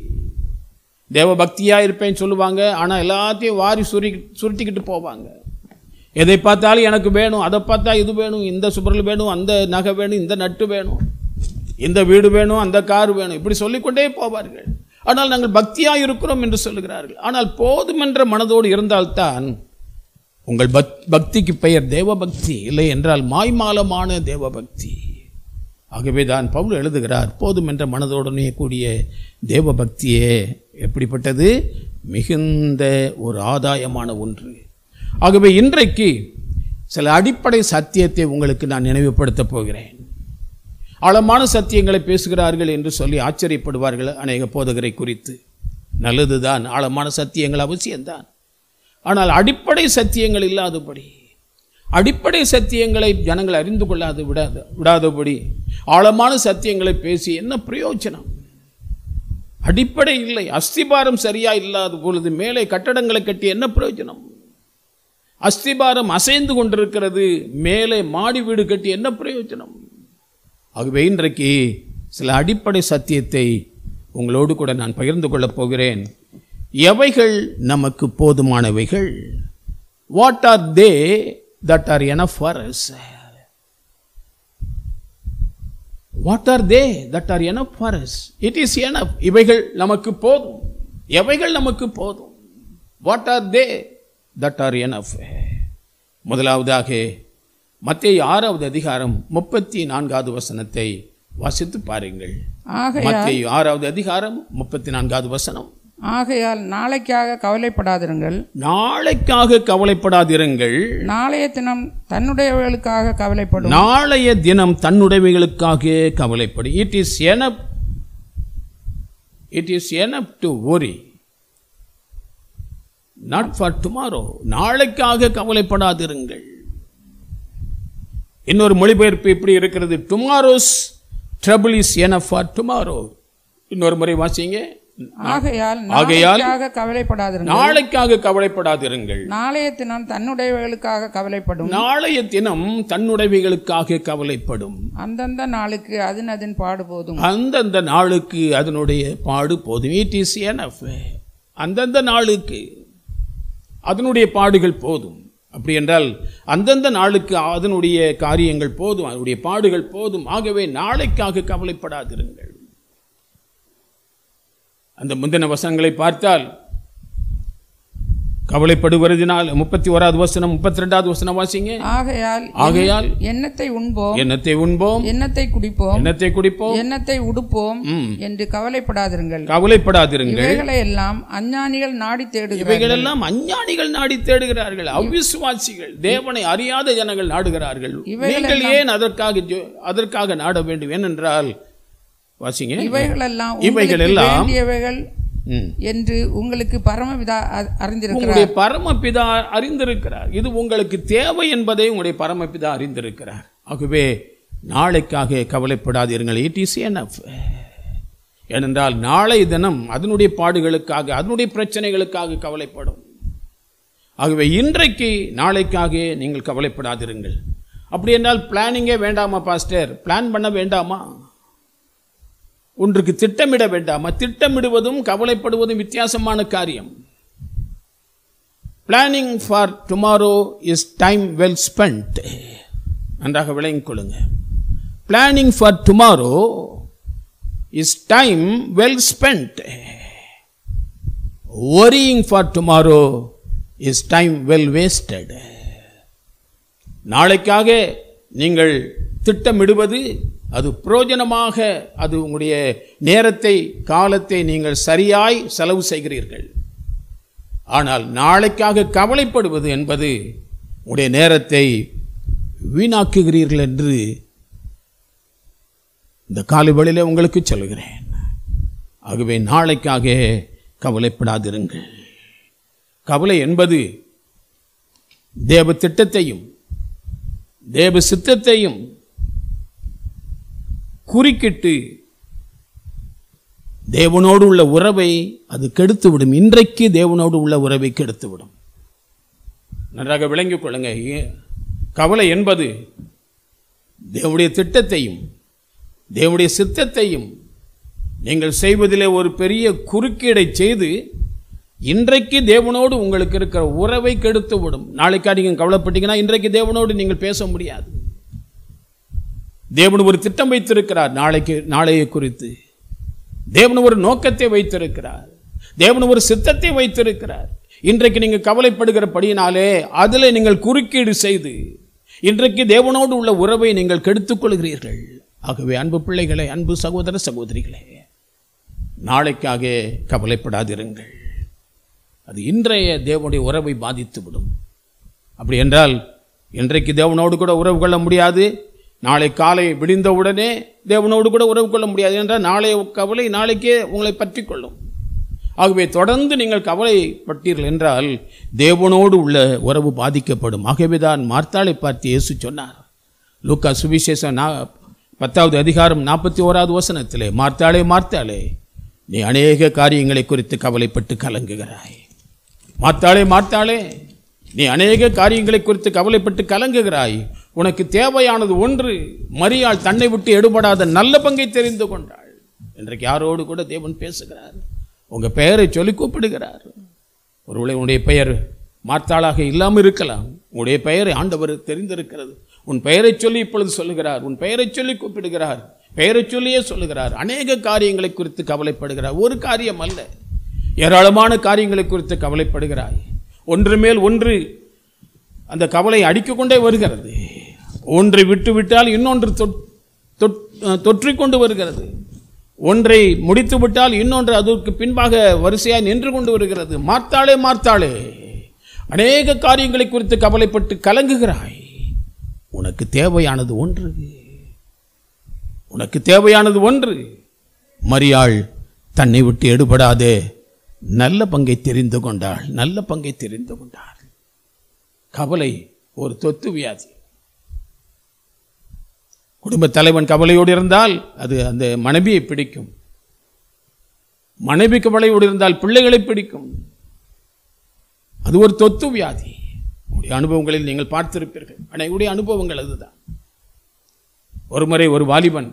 தேவபக்தியாக இருப்பேன்னு சொல்லுவாங்க ஆனால் எல்லாத்தையும் வாரி சுரி சுருட்டிக்கிட்டு போவாங்க எதை பார்த்தாலும் எனக்கு வேணும் அதை பார்த்தா இது வேணும் இந்த சுபரல் வேணும் அந்த நகை வேணும் இந்த நட்டு வேணும் இந்த வீடு வேணும் அந்த கார் வேணும் இப்படி சொல்லிக்கொண்டே போவார்கள் ஆனால் நாங்கள் பக்தியாக இருக்கிறோம் என்று சொல்லுகிறார்கள் ஆனால் போதுமென்ற மனதோடு இருந்தால்தான் உங்கள் பக் பக்திக்கு பெயர் தேவபக்தி இல்லை என்றால் மாய்மாலமான தேவபக்தி ஆகவே தான் பவுல் எழுதுகிறார் போதும் என்ற மனதோடனே கூடிய தேவபக்தியே எப்படிப்பட்டது மிகுந்த ஒரு ஆதாயமான ஒன்று ஆகவே இன்றைக்கு சில அடிப்படை சத்தியத்தை உங்களுக்கு நான் நினைவுபடுத்தப் போகிறேன் ஆழமான சத்தியங்களை பேசுகிறார்கள் என்று சொல்லி ஆச்சரியப்படுவார்கள் அநேக போதகரை குறித்து நல்லதுதான் ஆழமான சத்தியங்கள் அவசியம்தான் ஆனால் அடிப்படை சத்தியங்கள் இல்லாதபடி அடிப்படை சத்தியங்களை ஜனங்கள் அறிந்து கொள்ளாது விடாத விடாதபடி ஆழமான சத்தியங்களை பேசி என்ன பிரயோஜனம் அடிப்படை இல்லை அஸ்திபாரம் சரியா இல்லாத பொழுது மேலே கட்டடங்களை கட்டி என்ன பிரயோஜனம் அஸ்திபாரம் அசைந்து கொண்டிருக்கிறது மேலே மாடி வீடு கட்டி என்ன பிரயோஜனம் ஆகவே இன்றைக்கு சில அடிப்படை சத்தியத்தை உங்களோடு கூட நான் பகிர்ந்து கொள்ளப் போகிறேன் எவைகள் நமக்கு போதுமானவைகள் what are they that are enough for us what are they that are enough for us it is enough இவைகள் நமக்கு போதும் எவைகள் நமக்கு போதும் what are they that are enough முதலாவதாக மத்திய ஆறாவது அதிகாரம் முப்பத்தி நான்காவது வசனத்தை வாசித்து பாருங்கள் ஆகையால் மத்திய ஆறாவது அதிகாரம் முப்பத்தி நான்காவது வசனம் ஆகையால் நாளைக்காக கவலைப்படாதிருங்கள் நாளைக்காக கவலைப்படாதிருங்கள் நாளைய தினம் தன்னுடையவர்களுக்காக கவலைப்படும் நாளைய தினம் தன்னுடைமைகளுக்காக கவலைப்படும் it is enough it is enough to worry not for tomorrow நாளைக்காக கவலைப்படாதிருங்கள் இன்னொரு மொழிபெயர்ப்பு இப்படி இருக்கிறது tomorrow's trouble is enough for tomorrow இன்னொரு முறை வாசிங்க ஆகையால் ஆகையால் நாளைக்காக கவலைப்படாதிருங்கள் நாளைக்காக கவலைப்படாதிருங்கள் நாளைய தினம் தன்னுடையவர்களுக்காக கவலைப்படும் நாளைய தினம் தன்னுடைமைகளுக்காக கவலைப்படும் அந்தந்த நாளுக்கு அதன் அதன் பாடு போதும் அந்தந்த நாளுக்கு அதனுடைய பாடு போதும் இட் இஸ் எனஃப் அந்தந்த நாளுக்கு அதனுடைய பாடுகள் போதும் அப்படி என்றால் அந்தந்த நாளுக்கு அதனுடைய காரியங்கள் போதும் அதனுடைய பாடுகள் போதும் ஆகவே நாளைக்காக கவலைப்படாதிருங்கள் அந்த முந்தின வசனங்களை பார்த்தால் கவலைப்படுவதினால் முப்பத்தி ஓராவது வசனம் முப்பத்தி ரெண்டாவது வசனம் வாசிங்க ஆகையால் ஆகையால் எண்ணத்தை உண்போம் எண்ணத்தை உண்போம் எண்ணத்தை குடிப்போம் எண்ணத்தை குடிப்போம் எண்ணத்தை உடுப்போம் ம். என்று கவலைப்படாதிருங்கள் கவலைப்படாதிருங்கள் இவைகளை எல்லாம் அஞ்ஞானிகள் நாடி தேடுகிறார்கள் இவைகளெல்லாம் அஞ்ஞானிகள் நாடி தேடுகிறார்கள் அவிசுவாசிகள் தேவனை அறியாத ஜனங்கள் நாடுகிறார்கள் நீங்கள் ஏன் அதற்காக ஜோ- அதற்காக நாட வேண்டும் ஏனென்றால் வாசிங்க இவைகளெல்லாம் இவைகள் உங்களுக்கு எல்லாம் வேண்டியவைகள் ம். என்று உங்களுக்கு பரமபிதா அ- அறிந்திருக்கிறார் உங்களுடைய பரமபிதா அறிந்திருக்கிறார் இது உங்களுக்கு தேவை என்பதை உங்களுடைய பரமபிதா அறிந்திருக்கிறார் ஆகவே நாளைக்காக கவலைப்படாதீர்கள் இட் இஸ் எனஃப் ஏனென்றால் நாளை தினம் அதனுடைய பாடுகளுக்காக அதனுடைய பிரச்சனைகளுக்காக கவலைப்படும் ஆகவே இன்றைக்கு நாளைக்காக நீங்கள் கவலைப்படாதிருங்கள் அப்படி என்றால் பிளானிங்கே வேண்டாமா பாஸ்டர் பிளான் பண்ண வேண்டாமா ஒன்றுக்கு திட்டமிட வேண்டாமா திட்டமிடுவதும் கவலைப்படுவதும் வித்தியாசமான காரியம் planning for tomorrow is time well spent நன்றாக விளங்கிக் கொள்ளுங்க planning for tomorrow is time well spent worrying for tomorrow is time well wasted நாளைக்காக நீங்கள் திட்டமிடுவது அது பிரயோஜனமாக அது உங்களுடைய நேரத்தை காலத்தை நீங்கள் சரியாய் செலவு செய்கிறீர்கள் ஆனால் நாளைக்காக கவலைப்படுவது என்பது உங்களுடைய நேரத்தை வீணாக்குகிறீர்கள் என்று இந்த காலை வேளையிலே உங்களுக்கு சொல்கிறேன் ஆகவே நாளைக்காக கவலைப்படாதிருங்கள் கவலை என்பது தேவ திட்டத்தையும் தேவ சித்தத்தையும் குறுக்கிட்டு தேவனோடு உள்ள உறவை அது கெடுத்துவிடும் இன்றைக்கு தேவனோடு உள்ள உறவை கெடுத்துவிடும் நன்றாக விளங்கிக் கொள்ளுங்க ஏ- கவலை என்பது தேவனுடைய திட்டத்தையும் தேவனுடைய சித்தத்தையும் நீங்கள் செய்வதிலே ஒரு பெரிய குறுக்கீடை செய்து இன்றைக்கு தேவனோடு உங்களுக்கு இருக்கிற உறவை கெடுத்து விடும் நாளைக்கா நீங்கள் கவலைப்பட்டீங்கன்னா இன்றைக்கு தேவனோடு நீங்கள் பேச முடியாது தேவன் ஒரு திட்டம் வைத்திருக்கிறார் நாளைக்கு நாளைய குறித்து தேவன் ஒரு நோக்கத்தை வைத்திருக்கிறார் தேவன் ஒரு சித்தத்தை வைத்திருக்கிறார் இன்றைக்கு நீங்கள் கவலைப்படுகிறபடியினாலே அதில் நீங்கள் குறுக்கீடு செய்து இன்றைக்கு தேவனோடு உள்ள உறவை நீங்கள் கெடுத்துக் கொள்கிறீர்கள் ஆகவே அன்பு பிள்ளைகளே அன்பு சகோதர சகோதரிகளே நாளைக்காக கவலைப்படாதிருங்கள் அது இன்றைய தேவனுடைய உறவை பாதித்துவிடும் அப்படி என்றால் இன்றைக்கு தேவனோடு கூட உறவு கொள்ள முடியாது நாளை காலை விடிந்தவுடனே தேவனோடு கூட உறவு கொள்ள முடியாது என்றால் நாளைய கவலை நாளைக்கே உங்களை பற்றி கொள்ளும் ஆகவே தொடர்ந்து நீங்கள் கவலைப்பட்டீர்கள் என்றால் தேவனோடு உள்ள உறவு பாதிக்கப்படும் ஆகவேதான் மார்த்தாளை பார்த்து இயேசு சொன்னார் லூக்கா சுவிசேஷம் நா பத்தாவது அதிகாரம் நாற்பத்தி ஓராவது வசனத்திலே மார்த்தாளே மார்த்தாளே நீ அநேக காரியங்களை குறித்து கவலைப்பட்டு கலங்குகிறாய் மார்த்தாளே மார்த்தாளே நீ அநேக காரியங்களை குறித்து கவலைப்பட்டு கலங்குகிறாய் உனக்கு தேவையானது ஒன்று மரியாள் தன்னை விட்டு எடுபடாத நல்ல பங்கை தெரிந்து கொண்டாள் இன்றைக்கு யாரோடு கூட தேவன் பேசுகிறார் உங்க பெயரை சொல்லி கூப்பிடுகிறார் ஒருவேளை உன்னுடைய பெயர் மார்த்தாளாக இல்லாமல் இருக்கலாம் உன்னுடைய பெயரை ஆண்டவர் தெரிந்திருக்கிறது உன் பெயரை சொல்லி இப்பொழுது சொல்லுகிறார் உன் பெயரை சொல்லி கூப்பிடுகிறார் பெயரை சொல்லியே சொல்லுகிறார் அநேக காரியங்களை குறித்து கவலைப்படுகிறார் ஒரு காரியம் அல்ல ஏராளமான காரியங்களை குறித்து கவலைப்படுகிறாய் ஒன்று மேல் ஒன்று அந்த கவலை அடித்துக் கொண்டே வருகிறது ஒன்றை விட்டு விட்டால் இன்னொன்று தொட்- தொட்- தொற்றிக் கொண்டு வருகிறது ஒன்றை முடித்து விட்டால் இன்னொன்று அதற்கு பின்பாக வரிசையாய் நின்று கொண்டு வருகிறது மார்த்தாளே மார்த்தாளே அநேக காரியங்களை குறித்து கவலைப்பட்டு கலங்குகிறாய் உனக்கு தேவையானது ஒன்று உனக்கு தேவையானது ஒன்று மரியாள் தன்னை விட்டு எடுபடாதே நல்ல பங்கை தெரிந்து கொண்டாள் நல்ல பங்கை தெரிந்து கொண்டாள் கவலை ஒரு தொத்து வியாதி குடும்ப தலைவன் கவலையோடு இருந்தால் அது அந்த மனைவியை பிடிக்கும் மனைவி கவலையோடு இருந்தால் பிள்ளைகளை பிடிக்கும் அது ஒரு தொத்து வியாதி உங்களுடைய அனுபவங்களில் நீங்கள் பார்த்திருப்பீர்கள் அனைவருடைய அனுபவங்கள் அதுதான் ஒருமுறை ஒரு வாலிபன்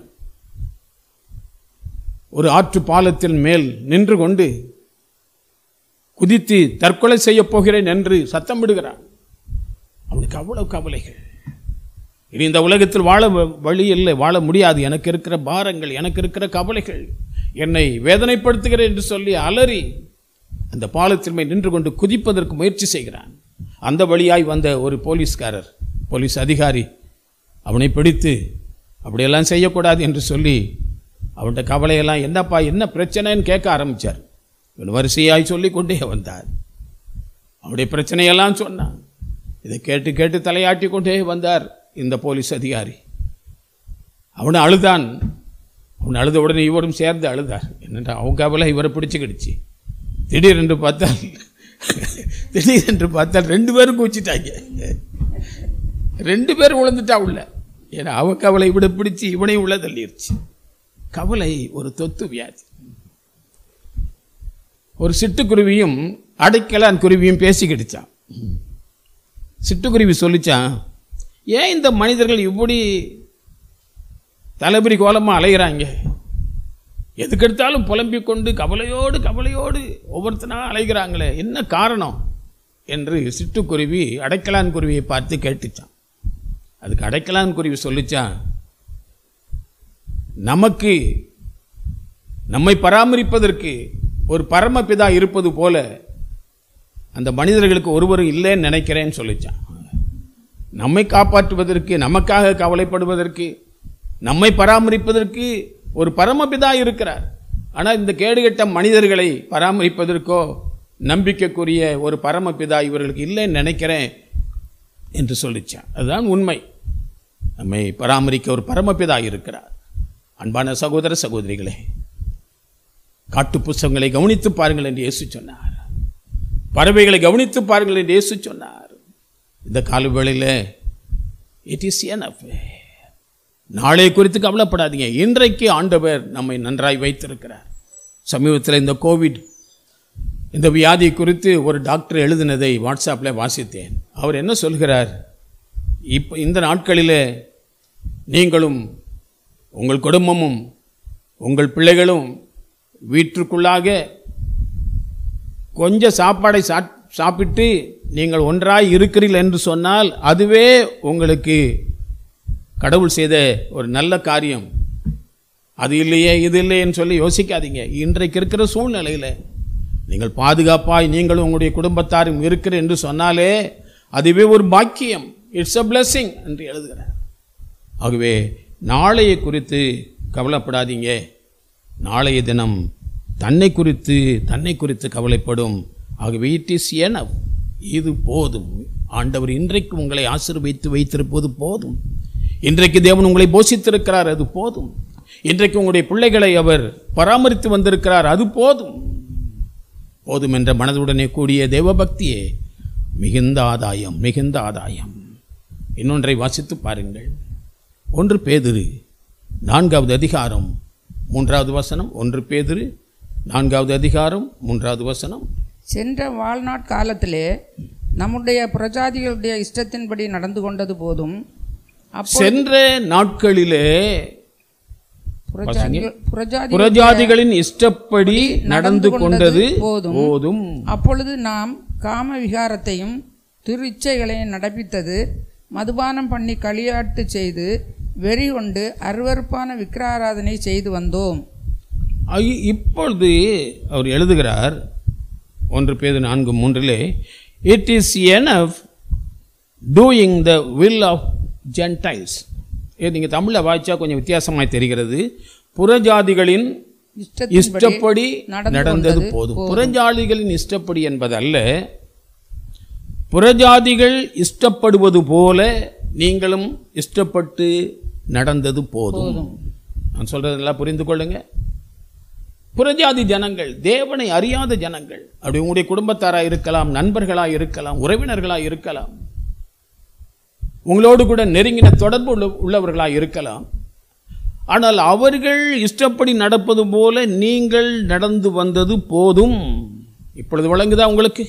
ஒரு ஆற்று பாலத்தின் மேல் நின்று கொண்டு குதித்து தற்கொலை செய்யப் போகிறேன் என்று சத்தமிடுகிறான் அவனுக்கு அவ்வளவு கவலைகள் இனி இந்த உலகத்தில் வாழ வ- வழி இல்லை வாழ முடியாது எனக்கு இருக்கிற பாரங்கள் எனக்கு இருக்கிற கவலைகள் என்னை வேதனைப்படுத்துகிறேன் என்று சொல்லி அலறி அந்த பாலத்தின் மேல் நின்று கொண்டு குதிப்பதற்கு முயற்சி செய்கிறான் அந்த வழியாய் வந்த ஒரு போலீஸ்காரர் போலீஸ் அதிகாரி அவனை பிடித்து அப்படியெல்லாம் செய்யக்கூடாது என்று சொல்லி அவன்கிட்ட கவலையெல்லாம் என்னப்பா என்ன பிரச்சனைன்னு கேட்க ஆரம்பிச்சார் இவன் வரிசையாய் சொல்லி கொண்டே வந்தார் அவனுடைய பிரச்சனையெல்லாம் சொன்னான் இதை கேட்டு கேட்டு தலையாட்டி கொண்டே வந்தார் இந்த போலீஸ் அதிகாரி அவனை அழுதான் அவன் அழுத உடனே இவரும் சேர்ந்து அழுதார் என்னென்றா அவங்க கவலை இவரை பிடிச்சிக்கிடுச்சு திடீரென்று பார்த்தால் திடீரென்று பார்த்தால் ரெண்டு பேரும் கூச்சிட்டாங்க ரெண்டு பேரும் விழுந்துட்டா உள்ள ஏன்னா அவன் கவலை இவனை பிடிச்சி இவனையும் உள்ள தள்ளிருச்சு கவலை ஒரு தொத்து வியாதி ஒரு சிட்டுக்குருவியும் அடைக்கலான் குருவியும் பேசிக்கிடுச்சான் சிட்டுக்குருவி சொல்லிச்சான் ஏன் இந்த மனிதர்கள் இப்படி தலைபுரி கோலமாக அலைகிறாங்க எதுக்கெடுத்தாலும் புலம்பிக் கொண்டு கவலையோடு கவலையோடு ஒவ்வொருத்தனா அலைகிறாங்களே என்ன காரணம் என்று சிட்டுக்குருவி அடைக்கலான் குருவியை பார்த்து கேட்டுச்சான் அதுக்கு அடைக்கலான் குருவி சொல்லிச்சான் நமக்கு நம்மை பராமரிப்பதற்கு ஒரு பரமபிதா இருப்பது போல அந்த மனிதர்களுக்கு ஒருவரும் இல்லைன்னு நினைக்கிறேன்னு சொல்லிச்சான் நம்மை காப்பாற்றுவதற்கு நமக்காக கவலைப்படுவதற்கு நம்மை பராமரிப்பதற்கு ஒரு பரமபிதா இருக்கிறார் ஆனால் இந்த கேடுகெட்ட மனிதர்களை பராமரிப்பதற்கோ நம்பிக்கைக்குரிய ஒரு பரமபிதா இவர்களுக்கு இல்லைன்னு நினைக்கிறேன் என்று சொல்லிச்சான் அதுதான் உண்மை நம்மை பராமரிக்க ஒரு பரமபிதா இருக்கிறார் அன்பான சகோதர சகோதரிகளே காட்டு புஸ்தகங்களை கவனித்து பாருங்கள் என்று இயேசு சொன்னார் பறவைகளை கவனித்து பாருங்கள் என்று இயேசு சொன்னார் இந்த காலவேளையில் இட் இஸ் எனஃப் நாளை குறித்து கவலைப்படாதீங்க இன்றைக்கு ஆண்டவர் நம்மை நன்றாய் வைத்திருக்கிறார் சமீபத்தில் இந்த கோவிட் இந்த வியாதி குறித்து ஒரு டாக்டர் எழுதினதை வாட்ஸ்அப்பில் வாசித்தேன் அவர் என்ன சொல்கிறார் இப்போ இந்த நாட்களில் நீங்களும் உங்கள் குடும்பமும் உங்கள் பிள்ளைகளும் வீட்டிற்குள்ளாக கொஞ்சம் சாப்பாடை சாப் சாப்பிட்டு நீங்கள் ஒன்றாய் இருக்கிறீர்கள் என்று சொன்னால் அதுவே உங்களுக்கு கடவுள் செய்த ஒரு நல்ல காரியம் அது இல்லையே இது இல்லையேன்னு சொல்லி யோசிக்காதீங்க இன்றைக்கு இருக்கிற சூழ்நிலையில் நீங்கள் பாதுகாப்பாய் நீங்களும் உங்களுடைய குடும்பத்தாரும் இருக்கிற என்று சொன்னாலே அதுவே ஒரு பாக்கியம் இட்ஸ் அ blessing என்று எழுதுகிறார் ஆகவே நாளைய குறித்து கவலைப்படாதீங்க நாளைய தினம் தன்னை குறித்து தன்னை குறித்து கவலைப்படும் ஆகவே இட் இஸ் எனவ் இது போதும் ஆண்டவர் இன்றைக்கு உங்களை ஆசீர்வதித்து வைத்திருப்பது போதும் இன்றைக்கு தேவன் உங்களை போஷித்திருக்கிறார் அது போதும் இன்றைக்கு உங்களுடைய பிள்ளைகளை அவர் பராமரித்து வந்திருக்கிறார் அது போதும் போதும் என்ற மனதுடனே கூடிய தேவபக்தியே மிகுந்த ஆதாயம் மிகுந்த ஆதாயம் இன்னொன்றை வாசித்து பாருங்கள் ஒன்று பேதிரு நான்காவது அதிகாரம் மூன்றாவது வசனம் ஒன்று பேதிரு நான்காவது அதிகாரம் மூன்றாவது வசனம் சென்ற வாழ்நாட் காலத்திலே நம்முடைய பிரஜாதிகளுடைய இஷ்டத்தின்படி நடந்து கொண்டது போதும் அப்போ சென்ற நாட்களிலே புறஜாதிகள் புறஜாதி புறஜாதிகளின் இஷ்டப்படி நடந்து கொண்டது போதும். போதும் அப்பொழுது நாம் காம விகாரத்தையும் திருச்சைகளையும் நடப்பித்தது மதுபானம் பண்ணி களியாட்டு செய்து வெறி கொண்டு அருவருப்பான விக்கிராராதனை செய்து வந்தோம் ஐ- இப்பொழுது அவர் எழுதுகிறார் ஒன்று பேது நான்கு மூன்றிலே it is enough doing the will of Gentiles இது நீங்கள் தமிழில் வாய்ச்சா கொஞ்சம் வித்தியாசமாய் தெரிகிறது புறஜாதிகளின் இஷ்டத்தின்படி இஷ்டப்படி நடந்து நடந்தது கொண்டது போதும் புறஜாதிகளின் இஷ்டப்படி என்பதல்ல புறஜாதிகள் இஷ்டப்படுவது போல நீங்களும் இஷ்டப்பட்டு நடந்தது போதும் நான் சொல்றது நல்லா புரிந்து கொள்ளுங்க புறஜாதி ஜனங்கள் தேவனை அறியாத ஜனங்கள் அப்படி உங்களுடைய குடும்பத்தாராக இருக்கலாம் நண்பர்களாக இருக்கலாம் உறவினர்களாக இருக்கலாம் உங்களோடு கூட நெருங்கின தொடர்பு உள்ள உள்ளவர்களாக இருக்கலாம் ஆனால் அவர்கள் இஷ்டப்படி நடப்பது போல நீங்கள் நடந்து வந்தது போதும் இப்பொழுது வழங்குதா உங்களுக்கு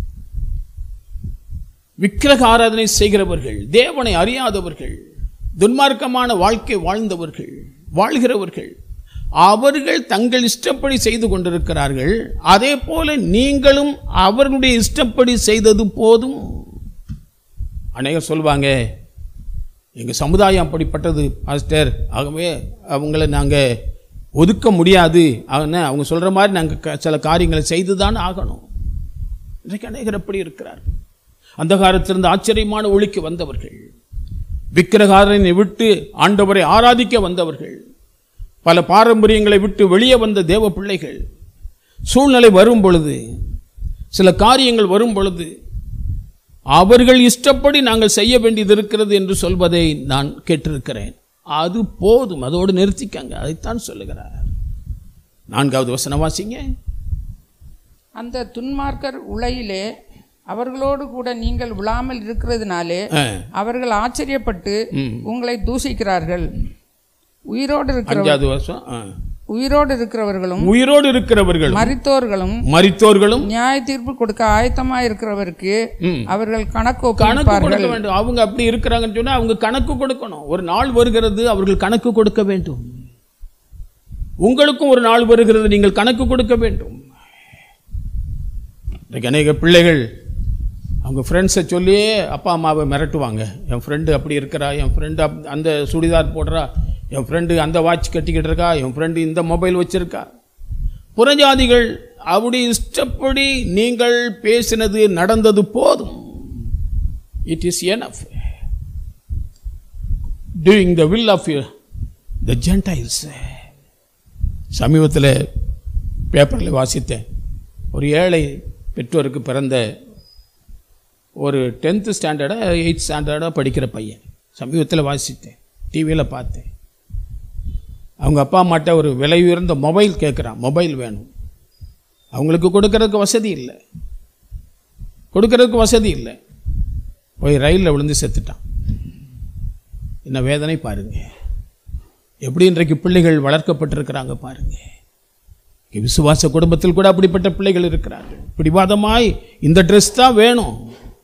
விக்கிரக ஆராதனை செய்கிறவர்கள் தேவனை அறியாதவர்கள் துன்மார்க்கமான வாழ்க்கை வாழ்ந்தவர்கள் வாழ்கிறவர்கள் அவர்கள் தங்கள் இஷ்டப்படி செய்து கொண்டிருக்கிறார்கள் அதே போல நீங்களும் அவர்களுடைய இஷ்டப்படி செய்தது போதும் அநேகர் சொல்வாங்க எங்கள் சமுதாயம் அப்படிப்பட்டது பாஸ்டர் ஆகவே அவங்கள நாங்கள் ஒதுக்க முடியாது ஆனால் அவங்க சொல்கிற மாதிரி நாங்கள் சில காரியங்களை செய்து தான் ஆகணும் இன்றைக்கு அநேகர் அப்படி இருக்கிறார்கள் அந்த காலத்திலிருந்து ஆச்சரியமான ஒளிக்கு வந்தவர்கள் விக்கிரகாரனை விட்டு ஆண்டவரை ஆராதிக்க வந்தவர்கள் பல பாரம்பரியங்களை விட்டு வெளியே வந்த தேவ பிள்ளைகள் சூழ்நிலை வரும் பொழுது சில காரியங்கள் வரும் பொழுது அவர்கள் இஷ்டப்படி நாங்கள் செய்ய வேண்டியது இருக்கிறது என்று சொல்வதை நான் கேட்டிருக்கிறேன் அது போதும் அதோடு நிறுத்திக்கங்க அதைத்தான் சொல்லுகிறார் நான்காவது வசனம் வாசிங்க அந்த துன்மார்க்கர் உலையிலே அவர்களோடு கூட நீங்கள் விழாமல் இருக்கிறதுனாலே ஆ, அவர்கள் ஆச்சரியப்பட்டு உங்களை தூசிக்கிறார்கள் உயிரோடு இருக்கிற அஞ்சாவது வருஷம் ஆ. உயிரோடு இருக்கிறவர்களும் உயிரோடு இருக்கிறவர்களும் மரித்தோர்களும் மரித்தோர்களும் நியாய தீர்ப்பு கொடுக்க ஆயத்தமா இருக்கிறவருக்கு ம். அவர்கள் கணக்கு கணக்கு ஒப்புவிப்பார்கள் கொடுக்க வேண்டும் அவங்க அப்படி இருக்கிறாங்கன்னு சொன்னா அவங்க கணக்கு கொடுக்கணும் ஒரு நாள் வருகிறது அவர்கள் கணக்கு கொடுக்க வேண்டும் உங்களுக்கும் ஒரு நாள் வருகிறது நீங்கள் கணக்கு கொடுக்க வேண்டும் இன்றைக்கு அநேக பிள்ளைகள் அவங்க ஃப்ரெண்ட்ஸை சொல்லி அப்பா அம்மாவை மிரட்டுவாங்க என் ஃப்ரெண்டு அப்படி இருக்கிறா என் ஃப்ரெண்டு அந்த சுடிதார் போடுறா என் ஃப்ரெண்டு அந்த வாட்ச் கட்டிக்கிட்டு இருக்கா என் ஃப்ரெண்டு இந்த மொபைல் வச்சிருக்கா புறஜாதிகள் அப்படி இஷ்டப்படி நீங்கள் பேசினது நடந்தது போதும் it is enough doing the will of the Gentiles சமீபத்தில் பேப்பரில் வாசித்தேன் ஒரு ஏழை பெற்றோருக்கு பிறந்த ஒரு டென்த்து ஸ்டாண்டர்டா எயித் ஸ்டாண்டர்டாக படிக்கிற பையன் சமீபத்தில் வாசித்தேன் டிவியில் பார்த்தேன் அவங்க அப்பா அம்மாட்ட ஒரு விலை உயர்ந்த மொபைல் கேட்குறான் மொபைல் வேணும் அவங்களுக்கு கொடுக்கறதுக்கு வசதி இல்லை கொடுக்கறதுக்கு வசதி இல்லை போய் ரயிலில் விழுந்து செத்துட்டான் என்ன வேதனை பாருங்க எப்படி இன்றைக்கு பிள்ளைகள் வளர்க்கப்பட்டிருக்கிறாங்க பாருங்க விசுவாச குடும்பத்தில் கூட அப்படிப்பட்ட பிள்ளைகள் இருக்கிறார்கள் பிடிவாதமாய் இந்த ட்ரெஸ் தான் வேணும்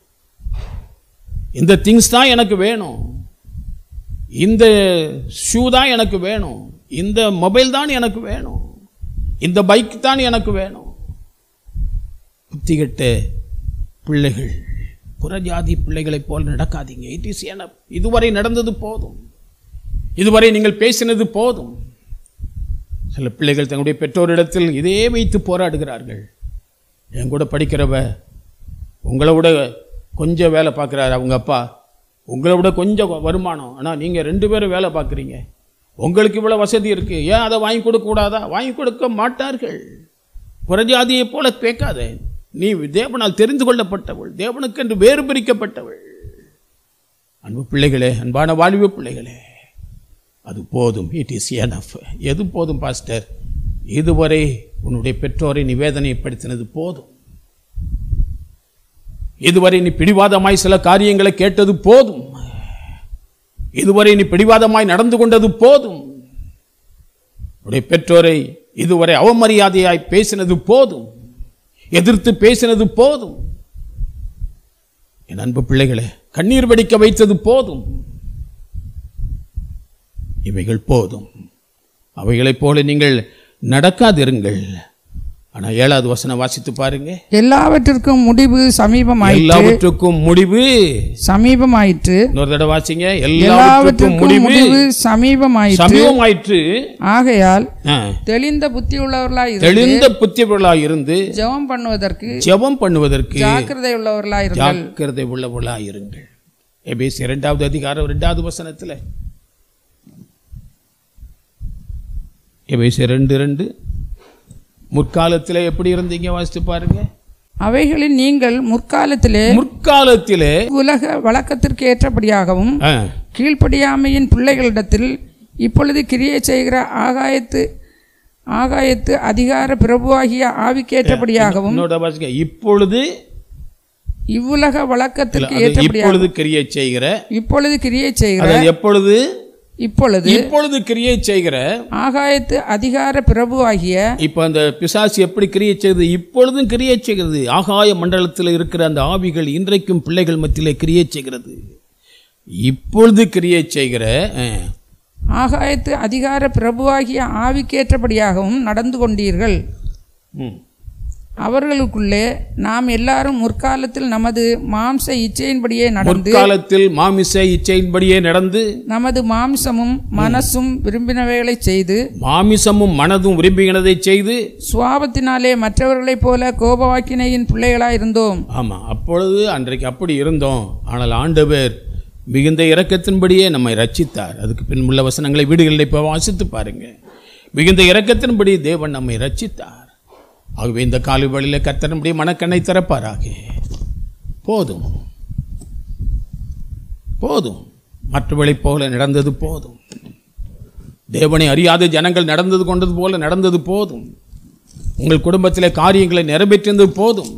இந்த திங்ஸ் தான் எனக்கு வேணும் இந்த ஷூ தான் எனக்கு வேணும் இந்த மொபைல் தான் எனக்கு வேணும் இந்த பைக் தான் எனக்கு வேணும் புத்திகெட்ட பிள்ளைகள் புறஜாதி பிள்ளைகளைப் போல் நடக்காதீங்க இட் இஸ் என இதுவரை நடந்தது போதும் இதுவரை நீங்கள் பேசினது போதும் சில பிள்ளைகள் தங்களுடைய பெற்றோரிடத்தில் இதே வைத்து போராடுகிறார்கள் என் கூட படிக்கிறவ உங்களை விட கொஞ்சம் வேலை பார்க்குறாரு அவங்க அப்பா உங்களை விட கொஞ்சம் வருமானம் ஆனால் நீங்கள் ரெண்டு பேரும் வேலை பார்க்குறீங்க உங்களுக்கு இவ்வளோ வசதி இருக்குது ஏன் அதை வாங்கி கொடுக்க கூடாதா வாங்கி கொடுக்க மாட்டார்கள் புறஜாதியைப் போல கேட்காத நீ தேவனால் தெரிந்து கொள்ளப்பட்டவள் தேவனுக்கென்று வேறு பிரிக்கப்பட்டவள் அன்பு பிள்ளைகளே அன்பான வாழ்வு பிள்ளைகளே அது போதும் இட் இஸ் எனஃப் எது போதும் பாஸ்டர் இதுவரை உன்னுடைய பெற்றோரை நிவேதனைப்படுத்தினது போதும் இதுவரை நீ பிடிவாதமாய் சில காரியங்களை கேட்டது போதும் இதுவரை நீ பிடிவாதமாய் நடந்து கொண்டது போதும் உடைய பெற்றோரை இதுவரை அவமரியாதையாய் பேசினது போதும் எதிர்த்து பேசினது போதும் என் அன்பு பிள்ளைகளே கண்ணீர் வடிக்க வைத்தது போதும் இவைகள் போதும் அவைகளைப் போல நீங்கள் நடக்காதிருங்கள் ஆனால் ஏழாவது வசனம் வாசித்து பாருங்க எல்லாவற்றிற்கும் முடிவு சமீபமாயிற்று எல்லாவற்றுக்கும் முடிவு சமீபமாயிற்று இன்னொரு தடவை வாசிங்க எல்லாவற்றுக்கும் எல்லாவற்றிற்கும் முடிவு முடிவு சமீபமாயிற்று சமீபமாயிற்று ஆகையால் ஆ, தெளிந்த புத்தி உள்ளவர்களாய் இருந்து தெளிந்த புத்தியவர்களாய் இருந்து ஜெபம் பண்ணுவதற்கு ஜெபம் பண்ணுவதற்கு ஜாக்கிரதை உள்ளவர்களாய் இருங்கள் ஜாக்கிரதை உள்ளவர்களாய் இருங்கள் எபேஸ் இரண்டாவது அதிகாரம் இரண்டாவது வசனத்தில் எபேஸ் ரெண்டு ரெண்டு முற்காலத்தில் எப்படி இருந்தீங்க வாசித்து பாருங்க அவைகளில் நீங்கள் முற்காலத்திலே முற்காலத்திலே உலக வழக்கத்திற்கு ஏற்றபடியாகவும் ஆ, கீழ்ப்படியாமையின் பிள்ளைகளிடத்தில் இப்பொழுது கிரியை செய்கிற ஆகாயத்து ஆகாயத்து அதிகார பிரபுவாகிய ஆவிக்கேற்றபடியாகவும் இன்னொரு தடவை வாசிங்க இப்பொழுது இவ்வுலக வழக்கத்திற்கு அது ஏற்றபடியாக இப்பொழுது கிரியை செய்கிற இப்பொழுது கிரியை செய்கிற அதாவது எப்பொழுது இப்பொழுது இப்பொழுது கிரியை செய்கிற ஆகாயத்து அதிகார பிரபுவாகிய இப்போ அந்த பிசாசு எப்படி கிரியை செய்கிறது இப்பொழுதும் கிரியை செய்கிறது ஆகாய மண்டலத்தில் இருக்கிற அந்த ஆவிகள் இன்றைக்கும் பிள்ளைகள் மத்தியிலே கிரியை செய்கிறது இப்பொழுது கிரியை செய்கிற ஆ, ஆகாயத்து அதிகார பிரபுவாகிய ஆவிக்கேற்றபடியாகவும் நடந்து கொண்டீர்கள் ம். அவர்களுக்குள்ளே நாம் எல்லாரும் முற்காலத்தில் நமது மாம்ச இச்சையின்படியே நடந்து முற்காலத்தில் மாமிச இச்சையின்படியே நடந்து நமது மாம்சமும் மனசும் விரும்பினவைகளை செய்து மாமிசமும் மனதும் விரும்பினதை செய்து சுவாபத்தினாலே மற்றவர்களைப் போல கோபவாக்கினையின் பிள்ளைகளாய் இருந்தோம் ஆமா அப்பொழுது அன்றைக்கு அப்படி இருந்தோம் ஆனால் ஆண்டவர் மிகுந்த இரக்கத்தின்படியே நம்மை ரட்சித்தார் அதுக்கு பின் உள்ள வசனங்களை வீடுகளில் இப்போ வாசித்து பாருங்க மிகுந்த இரக்கத்தின்படி தேவன் நம்மை ரட்சித்தார் ஆகவே இந்த காலை வழியில் கர்த்தனுடைய மனக்கண்ணை திறப்பாராக போதும் போதும் மற்றவளைப் போல நடந்தது போதும் தேவனை அறியாத ஜனங்கள் நடந்தது கொண்டது போல நடந்தது போதும் உங்கள் குடும்பத்திலே காரியங்களை நிறைவேற்றியது போதும்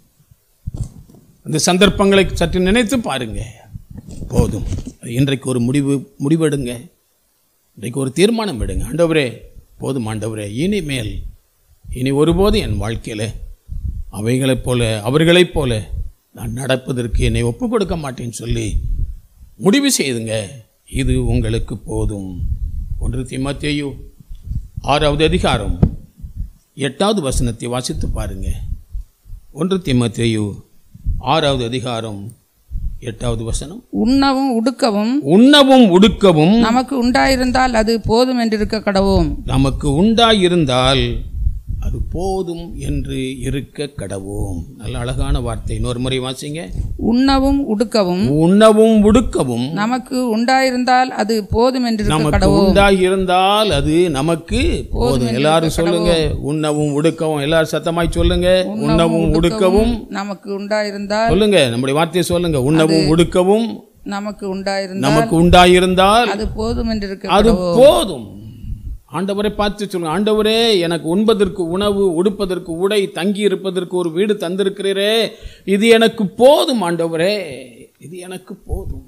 அந்த சந்தர்ப்பங்களை சற்று நினைத்து பாருங்க போதும் இன்றைக்கு ஒரு முடிவு முடிவெடுங்க இன்றைக்கு ஒரு தீர்மானம் எடுங்க ஆண்டவரே போதும் ஆண்டவரே இனிமேல் இனி ஒருபோதும் என் வாழ்க்கையில் அவைகளைப் போல அவர்களைப் போல நான் நடப்பதற்கு என்னை ஒப்புக் கொடுக்க மாட்டேன்னு சொல்லி முடிவு செய்துங்க இது உங்களுக்கு போதும் ஒன்று திமத்தேயு ஆறாவது அதிகாரம் எட்டாவது வசனத்தை வாசித்து பாருங்க ஒன்று திமத்தேயு ஆறாவது அதிகாரம் எட்டாவது வசனம் உண்ணவும் உடுக்கவும் உண்ணவும் உடுக்கவும் நமக்கு உண்டாயிருந்தால் அது போதும் என்றிருக்க கடவோம் நமக்கு உண்டாயிருந்தால் அது போதும் என்று இருக்க கடவோம் நல்ல அழகான வார்த்தை இன்னொரு முறை வாசிங்க உண்ணவும் உடுக்கவும் உண்ணவும் உடுக்கவும் நமக்கு உண்டாயிருந்தால் அது போதும் என்று இருக்க நமக்கு கடவோம் உண்டாகி இருந்தால் அது நமக்கு போதும் எல்லாரும் சொல்லுங்க உண்ணவும் உடுக்கவும் எல்லாரும் சத்தமாய் சொல்லுங்க உண்ணவும் உடுக்கவும் நமக்கு உண்டாயிருந்தால் சொல்லுங்க நம்முடைய வார்த்தையை சொல்லுங்க உண்ணவும் உடுக்கவும் நமக்கு உண்டாயிருந்தால் நமக்கு உண்டாயிருந்தால் அது போதும் என்று இருக்க அது போதும் ஆண்டவரை பார்த்து சொல்லுங்க ஆண்டவரே எனக்கு உண்பதற்கு உணவு உடுப்பதற்கு உடை தங்கி இருப்பதற்கு ஒரு வீடு தந்திருக்கிறீரே இது எனக்கு போதும் ஆண்டவரே இது எனக்கு போதும்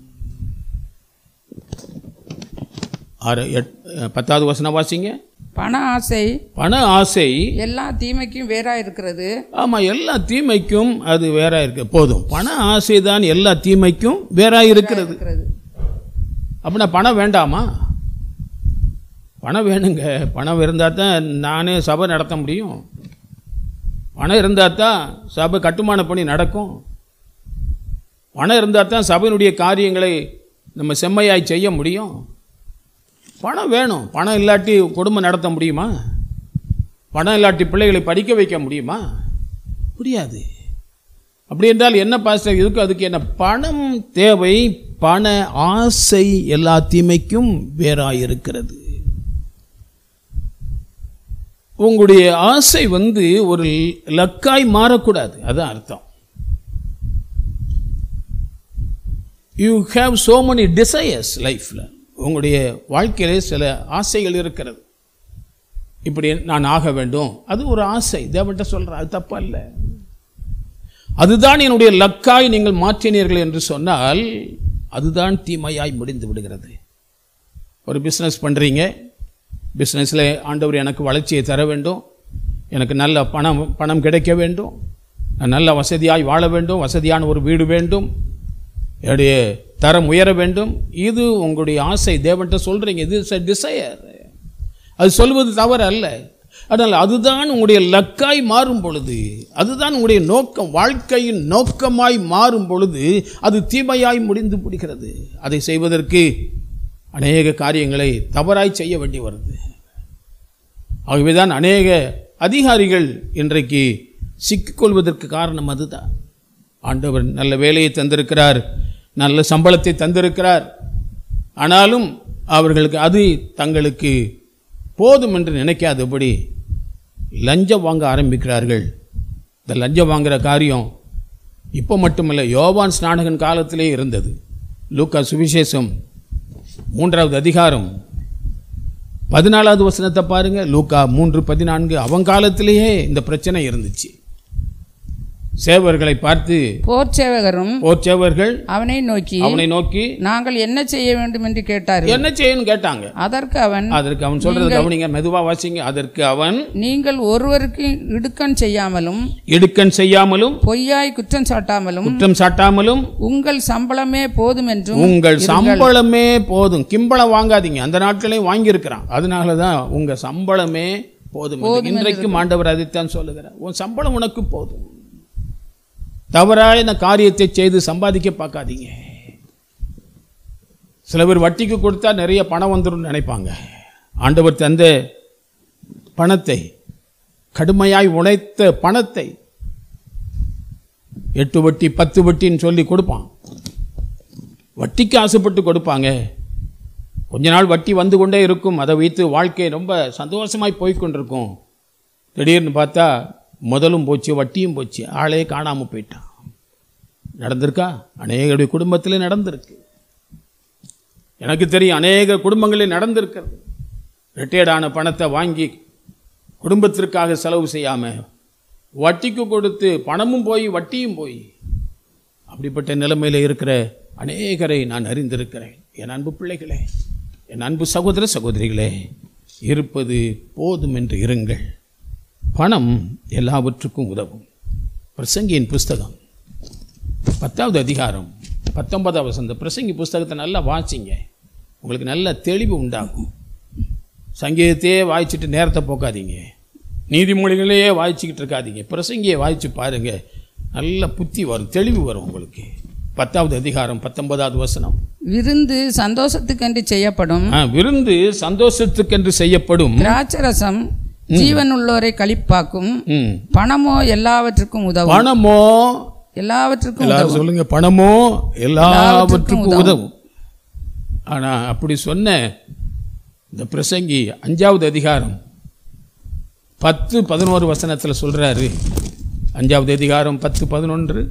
ஆறு எட் பத்தாவது வசனம் வாசிங்க பண ஆசை பண ஆசை எல்லா தீமைக்கும் வேறா இருக்கிறது ஆமா எல்லா தீமைக்கும் அது வேற இருக்கு போதும் பண ஆசை தான் எல்லா தீமைக்கும் வேற இருக்கிறது இருக்கிறது அப்படின்னா பணம் வேண்டாமா பணம் வேணுங்க பணம் இருந்தால் தான் நானே சபை நடத்த முடியும் பணம் இருந்தால் தான் சபை கட்டுமான பணி நடக்கும் பணம் இருந்தால் தான் சபையினுடைய காரியங்களை நம்ம செம்மையாய் செய்ய முடியும் பணம் வேணும் பணம் இல்லாட்டி குடும்பம் நடத்த முடியுமா பணம் இல்லாட்டி பிள்ளைகளை படிக்க வைக்க முடியுமா முடியாது அப்படி என்றால் என்ன பாஸ்டர் இதுக்கு அதுக்கு என்ன பணம் தேவை பண ஆசை எல்லா தீமைக்கும் வேறாயிருக்கிறது உங்களுடைய ஆசை வந்து ஒரு லக்காய் மாறக்கூடாது அதான் அர்த்தம் you have so many desires லைஃப்பில் உங்களுடைய வாழ்க்கையிலே சில ஆசைகள் இருக்கிறது இப்படி நான் ஆக வேண்டும் அது ஒரு ஆசை தேவன்கிட்ட சொல்கிறேன் அது தப்பா இல்லை அதுதான் என்னுடைய லக்காய் நீங்கள் மாற்றினீர்கள் என்று சொன்னால் அதுதான் தீமையாய் முடிந்து விடுகிறது ஒரு பிஸ்னஸ் பண்ணுறீங்க பிஸ்னஸில் ஆண்டவர் எனக்கு வளர்ச்சியை தர வேண்டும் எனக்கு நல்ல பணம் பணம் கிடைக்க வேண்டும் நான் நல்ல வசதியாய் வாழ வேண்டும் வசதியான ஒரு வீடு வேண்டும் என்னுடைய தரம் உயர வேண்டும் இது உங்களுடைய ஆசை தேவன்கிட்ட சொல்கிறீங்க இது இஸ் டிசையர் அது சொல்வது தவறு அல்ல ஆனால் அதுதான் உங்களுடைய லக்காய் மாறும் பொழுது அதுதான் உங்களுடைய நோக்கம் வாழ்க்கையின் நோக்கமாய் மாறும் பொழுது அது தீமையாய் முடிந்து விடுகிறது அதை செய்வதற்கு அநேக காரியங்களை தவறாய் செய்ய வேண்டி வருது ஆகவேதான் அநேக அதிகாரிகள் இன்றைக்கு சிக்கிக்கொள்வதற்கு காரணம் அதுதான் ஆண்டவர் நல்ல வேலையை தந்திருக்கிறார் நல்ல சம்பளத்தை தந்திருக்கிறார் ஆனாலும் அவர்களுக்கு அது தங்களுக்கு போதும் என்று நினைக்காதபடி லஞ்சம் வாங்க ஆரம்பிக்கிறார்கள் இந்த லஞ்சம் வாங்குற காரியம் இப்போ மட்டுமல்ல யோவான் ஸ்நானகன் காலத்திலே இருந்தது லூக்கா சுவிசேஷம் மூன்றாவது அதிகாரம் பதினாலாவது வசனத்தை பாருங்க லூக்கா மூன்று பதினான்கு அவன் காலத்திலேயே இந்த பிரச்சனை இருந்துச்சு சேவர்களை பார்த்து போர் சேவகரும் போர் சேவர்கள் அவனை நோக்கி அவனை நோக்கி நாங்கள் என்ன செய்ய வேண்டும் என்று கேட்டார்கள் என்ன செய்யணும் கேட்டாங்க அதற்கு அவன் அதற்கு அவன் சொல்றது கவனிங்க மெதுவா வாசிங்க அதற்கு அவன் நீங்கள் ஒருவருக்கு இடுக்கண் செய்யாமலும் இடுக்கண் செய்யாமலும் பொய்யாய் குற்றம் சாட்டாமலும் குற்றம் சாட்டாமலும் உங்கள் சம்பளமே போதும் என்றும் உங்கள் சம்பளமே போதும் கிம்பளம் வாங்காதீங்க அந்த நாட்களையும் வாங்கியிருக்கிறான் அதனால தான் உங்க சம்பளமே போதும் என்று. இன்றைக்கும் ஆண்டவர் அதைத்தான் சொல்லுகிறார் உன் சம்பளம் உனக்கு போதும் தவறான காரியத்தை செய்து சம்பாதிக்க பார்க்காதீங்க சில பேர் வட்டிக்கு கொடுத்தா நிறைய பணம் வந்துடும் நினைப்பாங்க ஆண்டவர் தந்த பணத்தை கடுமையாய் உழைத்த பணத்தை எட்டு வட்டி பத்து வட்டின்னு சொல்லி கொடுப்பான் வட்டிக்கு ஆசைப்பட்டு கொடுப்பாங்க கொஞ்ச நாள் வட்டி வந்து கொண்டே இருக்கும் அதை வைத்து வாழ்க்கை ரொம்ப சந்தோஷமாய் போய் கொண்டிருக்கும் திடீர்னு பார்த்தா முதலும் போச்சு வட்டியும் போச்சு ஆளே காணாமல் போயிட்டான் நடந்திருக்கா அநேகருடைய குடும்பத்தில் நடந்திருக்கு எனக்கு தெரியும் அநேக குடும்பங்களில் நடந்திருக்கிறது ரிட்டையர்டான பணத்தை வாங்கி குடும்பத்திற்காக செலவு செய்யாமல் வட்டிக்கு கொடுத்து பணமும் போய் வட்டியும் போய் அப்படிப்பட்ட நிலைமையில் இருக்கிற அநேகரை நான் அறிந்திருக்கிறேன் என் அன்பு பிள்ளைகளே என் அன்பு சகோதர சகோதரிகளே இருப்பது போதும் என்று இருங்கள் பணம் எல்லாவற்றுக்கும் உதவும் பிரசங்கியின் புஸ்தகம் பத்தாவது அதிகாரம் பத்தொன்பதாவது வசந்த பிரசங்கி புஸ்தகத்தை நல்லா வாசிங்க உங்களுக்கு நல்ல தெளிவு உண்டாகும் சங்கீதத்தையே வாய்ச்சிட்டு நேரத்தை போக்காதீங்க நீதிமொழிகளையே வாய்ச்சிக்கிட்டு இருக்காதீங்க பிரசங்கியை வாய்ச்சி பாருங்க நல்ல புத்தி வரும் தெளிவு வரும் உங்களுக்கு பத்தாவது அதிகாரம் பத்தொன்பதாவது வசனம் விருந்து சந்தோஷத்துக்கென்று செய்யப்படும் ஆ, விருந்து சந்தோஷத்துக்கென்று செய்யப்படும் திராட்சரசம் ஜீவன் உள்ளோரை களிப்பாக்கும் ம் பணமோ எல்லாவற்றுக்கும் உதவும் பணமோ எல்லாவற்றுக்கும் எல்லாரும் சொல்லுங்க பணமோ எல்லாவற்றுக்கும் உதவும் ஆனா அப்படி சொன்ன இந்த பிரசங்கி அஞ்சாவது அதிகாரம் பத்து பதினோரு வசனத்துல சொல்றாரு அஞ்சாவது அதிகாரம் பத்து பதினொன்று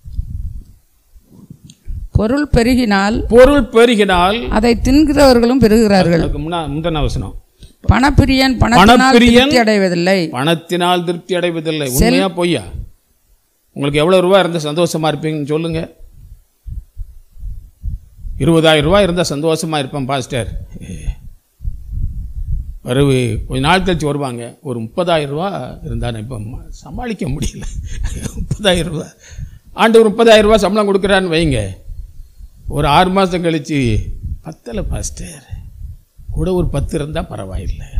பொருள் பெருகினால் பொருள் பெருகினால் அதை தின்கிறவர்களும் பெருகிறார்கள் அதுக்கு முன்னா முந்தின வசனம் பணப்பிரியன் பணத்தினால் பணப்பிரியன் திருப்தி அடைவதில்லை பணத்தினால் திருப்தி அடைவதில்லை உண்மையா பொய்யா உங்களுக்கு எவ்வளவு ரூபாய் இருந்தா சந்தோஷமா இருப்பீங்கன்னு சொல்லுங்க இருபதாயிரம் ரூபாய் இருந்தா சந்தோஷமா இருப்பேன் பாஸ்டர் வரவு கொஞ்ச நாள் கழிச்சு வருவாங்க ஒரு முப்பதாயிரம் ரூபா இருந்தா நான் இப்போ சமாளிக்க முடியல முப்பதாயிரம் ரூபா ஆண்டு ஒரு முப்பதாயிரம் ரூபா சம்பளம் கொடுக்குறான்னு வைங்க ஒரு ஆறு மாதம் கழிச்சு பத்தலை பாஸ்டர் கூட ஒரு பத்து இருந்தால் பரவாயில்லை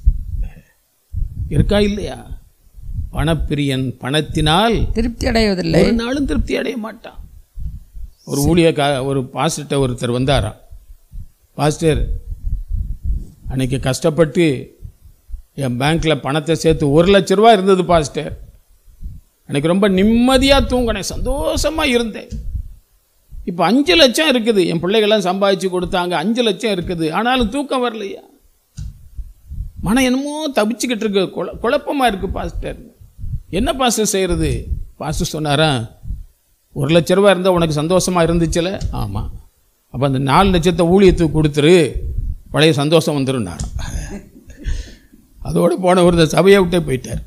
இருக்கா இல்லையா பணப்பிரியன் பணத்தினால் திருப்தி அடைவதில்லை ஒரு நாளும் திருப்தி அடைய மாட்டான் ஒரு ஊழியக்கா ஒரு பாஸ்டர்கிட்ட ஒருத்தர் வந்தாராம் பாஸ்டர் அன்னைக்கு கஷ்டப்பட்டு என் பேங்க்கில் பணத்தை சேர்த்து ஒரு லட்ச ரூபா இருந்தது பாஸ்டர் அன்னைக்கு ரொம்ப நிம்மதியாக தூங்கினேன் சந்தோஷமாக இருந்தேன் இப்போ அஞ்சு லட்சம் இருக்குது என் பிள்ளைகள்லாம் சம்பாதிச்சு கொடுத்தாங்க அஞ்சு லட்சம் இருக்குது ஆனாலும் தூக்கம் வரலையா மனம் என்னமோ தவிச்சுக்கிட்டு இருக்கு குழ குழப்பமாக இருக்குது பாஸ்டர் என்ன பாஸ்டர் செய்கிறது பாஸ்டர் சொன்னாரா ஒரு லட்ச ரூபா இருந்தால் உனக்கு சந்தோஷமாக இருந்துச்சுல ஆமாம் அப்போ அந்த நாலு லட்சத்தை ஊழியத்துக்கு கொடுத்துரு பழைய சந்தோஷம் வந்துருன்னாராம் அதோடு போனவர் இந்த சபையை விட்டே போயிட்டார்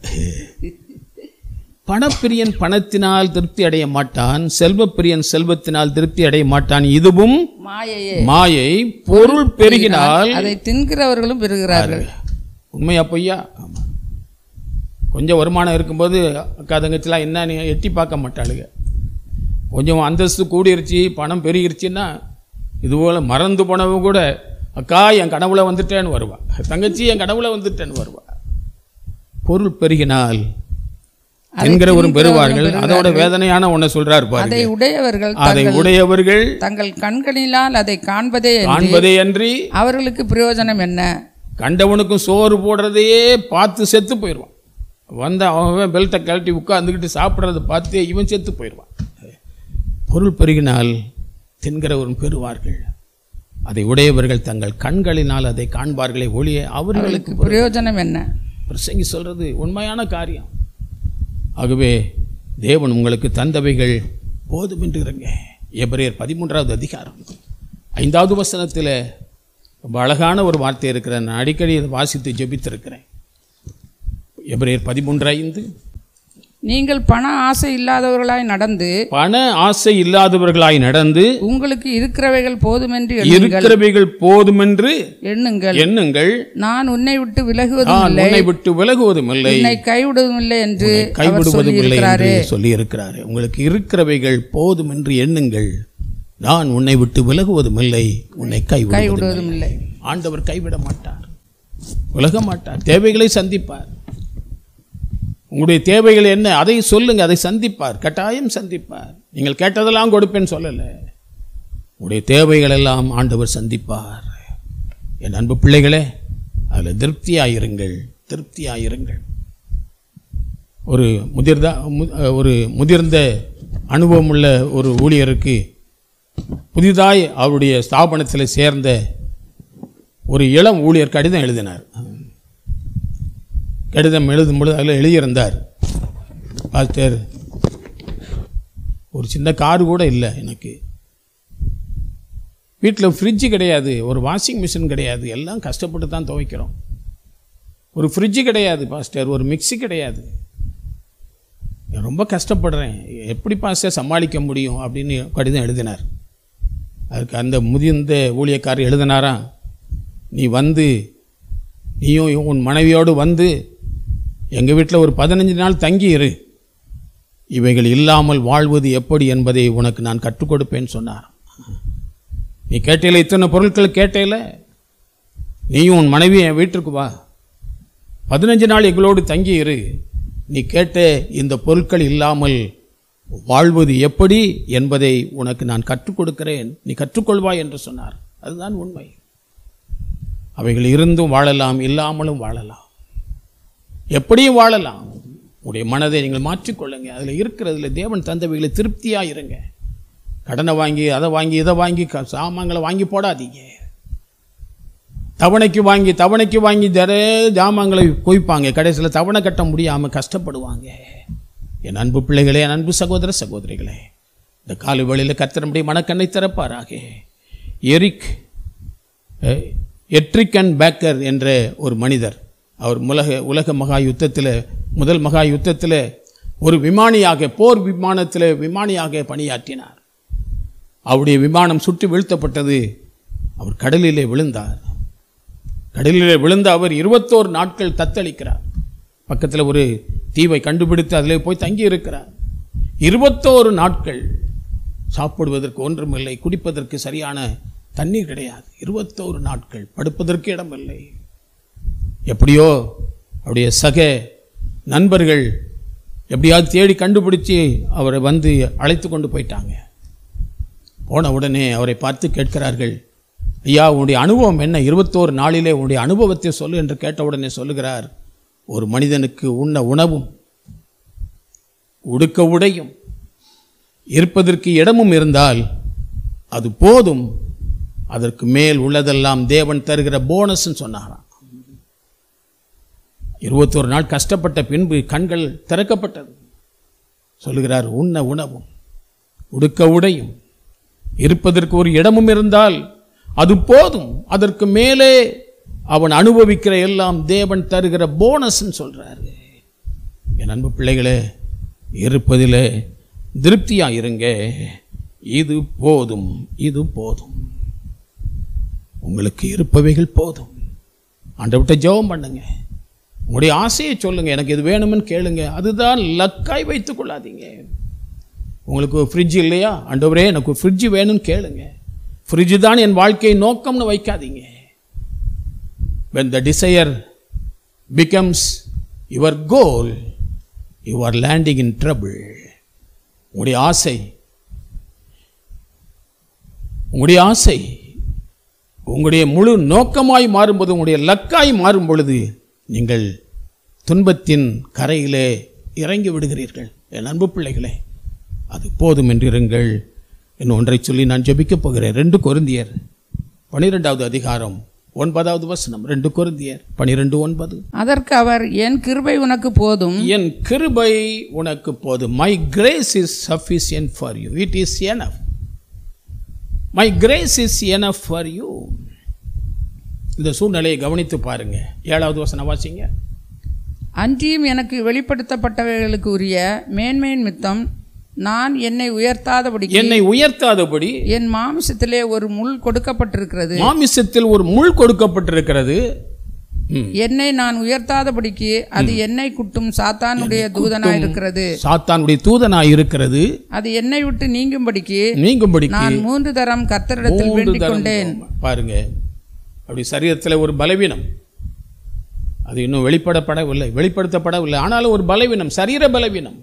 பணப்பிரியன் பணத்தினால் திருப்தி அடைய மாட்டான் செல்வப்பிரியன் செல்வத்தினால் திருப்தி அடைய மாட்டான் இதுவும் மாயையே மாயை பொருள் பெருகினால் அதை தின்கிறவர்களும் பெறுகிறார்கள் உண்மையா பொய்யா ஆமாம் கொஞ்சம் வருமானம் இருக்கும்போது அக்கா தங்கச்சிலாம் என்ன நீ எட்டி பார்க்க மாட்டாளுங்க கொஞ்சம் அந்தஸ்து கூடிருச்சு பணம் பெருகிருச்சுன்னா இதுபோல் மறந்து போனவங்க கூட அக்கா என் கனவுல வந்துட்டேன்னு வருவா தங்கச்சி என் கனவுல வந்துட்டேன்னு வருவா பொருள் பெருகினால் என்கிறவரும் பெறுவார்கள் அதோட வேதனையான ஒன்றை சொல்றார் பாருங்க அதை உடையவர்கள் அதை உடையவர்கள் தங்கள் கண்களினால் அதை காண்பதே அன்றி காண்பதே அன்றி அவர்களுக்கு பிரயோஜனம் என்ன கண்டவனுக்கும் சோறு போடுறதையே பார்த்து செத்து போயிடுவான் வந்த அவன் பெல்ட்டை கழட்டி உட்காந்துக்கிட்டு சாப்பிட்றத பார்த்து இவன் செத்து போயிடுவான் பொருள் பெருகினால் தின்கிறவரும் பெறுவார்கள் அதை உடையவர்கள் தங்கள் கண்களினால் அதை காண்பார்களே ஒளிய அவர்களுக்கு பிரயோஜனம் என்ன பிரசங்கி சொல்றது உண்மையான காரியம் ஆகவே தேவன் உங்களுக்கு தந்தவைகள் போதும் என்று இருங்க எபிரேயர் பதிமூன்றாவது அதிகாரம் ஐந்தாவது வசனத்தில் ரொம்ப அழகான ஒரு வார்த்தை இருக்கிற நான் அடிக்கடி இதை வாசித்து ஜெபித்திருக்கிறேன் எபிரேயர் பதிமூன்று ஐந்து நீங்கள் பண ஆசை இல்லாதவர்களாய் நடந்து பண ஆசை இல்லாதவர்களாய் நடந்து உங்களுக்கு இருக்கிறவைகள் போதுமென்று எண்ணுங்கள் இருக்கிறவைகள் போதுமென்று எண்ணுங்கள் எண்ணுங்கள் நான் உன்னை விட்டு விலகுவதும் நான் உன்னை விட்டு விலகுவதும் இல்லை உன்னை கைவிடுவதும் இல்லை என்று அவர் கைவிடுவதும் இல்லை சொல்லியிருக்கிறாரே என்று சொல்லி இருக்கிறார் உங்களுக்கு இருக்கிறவைகள் போதும் என்று எண்ணுங்கள் நான் உன்னை விட்டு விலகுவதும் இல்லை உன்னை கைவிடுவதும் கைவிடுவதும் இல்லை ஆண்டவர் கைவிட மாட்டார் விலக மாட்டார் தேவைகளை சந்திப்பார் உங்களுடைய தேவைகள் என்ன அதை சொல்லுங்க அதை சந்திப்பார் கட்டாயம் சந்திப்பார் நீங்கள் கேட்டதெல்லாம் கொடுப்பேன்னு சொல்லலை உங்களுடைய தேவைகள் எல்லாம் ஆண்டவர் சந்திப்பார் என் அன்பு பிள்ளைகளே அதில் திருப்தியாயிருங்கள் திருப்தியாயிருங்கள் ஒரு முதிர்ந்த மு- ஒரு முதிர்ந்த அனுபவமுள்ள ஒரு ஊழியருக்கு புதிதாய் அவருடைய ஸ்தாபனத்தில் சேர்ந்த ஒரு இளம் ஊழியர் கடிதம் எழுதினார் கடிதம் எழுதும் பொழுது அதில் எழுதியிருந்தார் பாஸ்டர் ஒரு சின்ன கார் கூட இல்லை எனக்கு வீட்டில் ஃப்ரிட்ஜு கிடையாது ஒரு வாஷிங் மிஷின் கிடையாது எல்லாம் கஷ்டப்பட்டு தான் துவைக்கிறோம் ஒரு ஃப்ரிட்ஜு கிடையாது பாஸ்டர் ஒரு மிக்ஸி கிடையாது நான் ரொம்ப கஷ்டப்படுறேன் எப்படி பாஸ்டர் சமாளிக்க முடியும் அப்படின்னு கடிதம் எழுதினார் அதுக்கு அந்த முதிர்ந்த ஊழியக்காரர் எழுதினாரா நீ வந்து நீயும் உன் மனைவியோடு வந்து எங்கள் வீட்டில் ஒரு பதினஞ்சு நாள் தங்கி இரு இவைகள் இல்லாமல் வாழ்வது எப்படி என்பதை உனக்கு நான் கற்றுக் கொடுப்பேன்னு சொன்னார் நீ கேட்டையில இத்தனை பொருட்கள் கேட்டையில நீயும் உன் மனைவி என் வீட்டிற்கு வா பதினஞ்சு நாள் எங்களோடு தங்கி இரு நீ கேட்ட இந்த பொருட்கள் இல்லாமல் வாழ்வது எப்படி என்பதை உனக்கு நான் கற்றுக் கொடுக்கிறேன் நீ கற்றுக்கொள்வாய் என்று சொன்னார் அதுதான் உண்மை அவைகள் இருந்தும் வாழலாம் இல்லாமலும் வாழலாம் எப்படியும் வாழலாம் உங்களுடைய மனதை நீங்கள் மாற்றிக்கொள்ளுங்க அதில் இருக்கிறதுல தேவன் தந்தவைகளை திருப்தியாக இருங்க கடனை வாங்கி அதை வாங்கி இதை வாங்கி க- சாமான்களை வாங்கி போடாதீங்க தவணைக்கு வாங்கி தவணைக்கு வாங்கி தர ஜாமான்களை குவிப்பாங்க கடைசியில் தவணை கட்ட முடியாமல் கஷ்டப்படுவாங்க என் அன்பு பிள்ளைகளே என் அன்பு சகோதர சகோதரிகளே இந்த காலை வேளையில் கர்த்தருடைய மனக்கண்ணை திறப்பாராக எரிக் அஹ், எட்ரிக்கன் பேக்கர் என்ற ஒரு மனிதர் அவர் உலக உலக மகா யுத்தத்தில் முதல் மகா யுத்தத்தில் ஒரு விமானியாக போர் விமானத்தில் விமானியாக பணியாற்றினார் அவருடைய விமானம் சுற்றி வீழ்த்தப்பட்டது அவர் கடலிலே விழுந்தார் கடலிலே விழுந்த அவர் இருபத்தோரு நாட்கள் தத்தளிக்கிறார் பக்கத்தில் ஒரு தீவை கண்டுபிடித்து அதிலே போய் தங்கி இருக்கிறார் இருபத்தோரு நாட்கள் சாப்பிடுவதற்கு ஒன்றுமில்லை குடிப்பதற்கு சரியான தண்ணீர் கிடையாது இருபத்தோரு நாட்கள் படுப்பதற்கு இடமில்லை எப்படியோ அவருடைய சக நண்பர்கள் எப்படியாவது தேடி கண்டுபிடிச்சு அவரை வந்து அழைத்து கொண்டு போயிட்டாங்க போன உடனே அவரை பார்த்து கேட்கிறார்கள் ஐயா உன்னுடைய அனுபவம் என்ன இருபத்தோரு நாளிலே உன்னுடைய அனுபவத்தை சொல்லு என்று கேட்ட உடனே சொல்லுகிறார் ஒரு மனிதனுக்கு உண்ண உணவும் உடுக்க உடையும் இருப்பதற்கு இடமும் இருந்தால் அது போதும் அதற்கு மேல் உள்ளதெல்லாம் தேவன் தருகிற போனஸ்ன்னு சொன்னாராம் இருபத்தோரு நாள் கஷ்டப்பட்ட பின்பு கண்கள் திறக்கப்பட்டது சொல்லுகிறார் உண்ண உணவும் உடுக்க உடையும் இருப்பதற்கு ஒரு இடமும் இருந்தால் அது போதும் அதற்கு மேலே அவன் அனுபவிக்கிற எல்லாம் தேவன் தருகிற போனஸ்ன்னு சொல்றாரு என் அன்பு பிள்ளைகளே இருப்பதிலே திருப்தியா இருங்க இது போதும் இது போதும் உங்களுக்கு இருப்பவைகள் போதும் ஆண்டவர்கிட்ட ஜெபம் பண்ணுங்க உங்களுடைய ஆசையை சொல்லுங்க எனக்கு இது வேணும்னு கேளுங்க அதுதான் லக்காய் வைத்துக் கொள்ளாதீங்க உங்களுக்கு ஃப்ரிட்ஜ் இல்லையா ஆண்டவரே எனக்கு ஃப்ரிட்ஜ் வேணும்னு கேளுங்க ஃப்ரிட்ஜ் தான் என் வாழ்க்கை நோக்கம்னு வைக்காதீங்க when the desire becomes your goal you are landing in trouble உங்களுடைய ஆசை உங்களுடைய ஆசை உங்களுடைய முழு நோக்கமாய் மாறும்போது உங்களுடைய லக்காய் மாறும் பொழுது நீங்கள் துன்பத்தின் கரையிலே இறங்கி விடுகிறீர்கள் என் அன்பு பிள்ளைகளே அது போதும் என்றிருங்கள் இன்னும் ஒன்றை சொல்லி நான் ஜெபிக்கப் போகிறேன் ரெண்டு கொருந்தியர் பனிரெண்டாவது அதிகாரம் ஒன்பதாவது வசனம் ரெண்டு கொருந்தியர் பனிரெண்டு ஒன்பது அதற்கு அவர் என் கிருபை உனக்கு போதும் என் கிருபை உனக்கு போதும் my grace is sufficient for you it is enough my grace is enough for you இந்த சூழ்நிலையை கவனித்து பாருங்க ஏழாவது வசனம் வாசிங்க அன்றியும் எனக்கு வெளிப்படுத்தப்பட்டவைகளுக்கு உரிய மேன்மையின் மித்தம் நான் என்னை உயர்த்தாதபடிக்கு என்னை உயர்த்தாதபடி என் மாமிசத்திலே ஒரு முள் கொடுக்கப்பட்டிருக்கிறது மாமிசத்தில் ஒரு முள் கொடுக்கப்பட்டிருக்கிறது ம். என்னை நான் உயர்த்தாதபடிக்கு அது என்னை குட்டும் சாத்தானுடைய தூதனாய் இருக்கிறது சாத்தானுடைய தூதனாய் இருக்கிறது அது என்னை விட்டு நீங்கும்படிக்கு நீங்கும்படிக்கு நான் மூன்று தரம் கர்த்தரிடத்தில் மூன்று வேண்டிக் தரம் கொண்டேன் பாருங்க அப்படி சரீரத்தில் ஒரு பலவீனம் அது இன்னும் வெளிப்படப்படவில்லை வெளிப்படுத்தப்படவில்லை ஆனாலும் ஒரு பலவீனம் சரீர பலவீனம்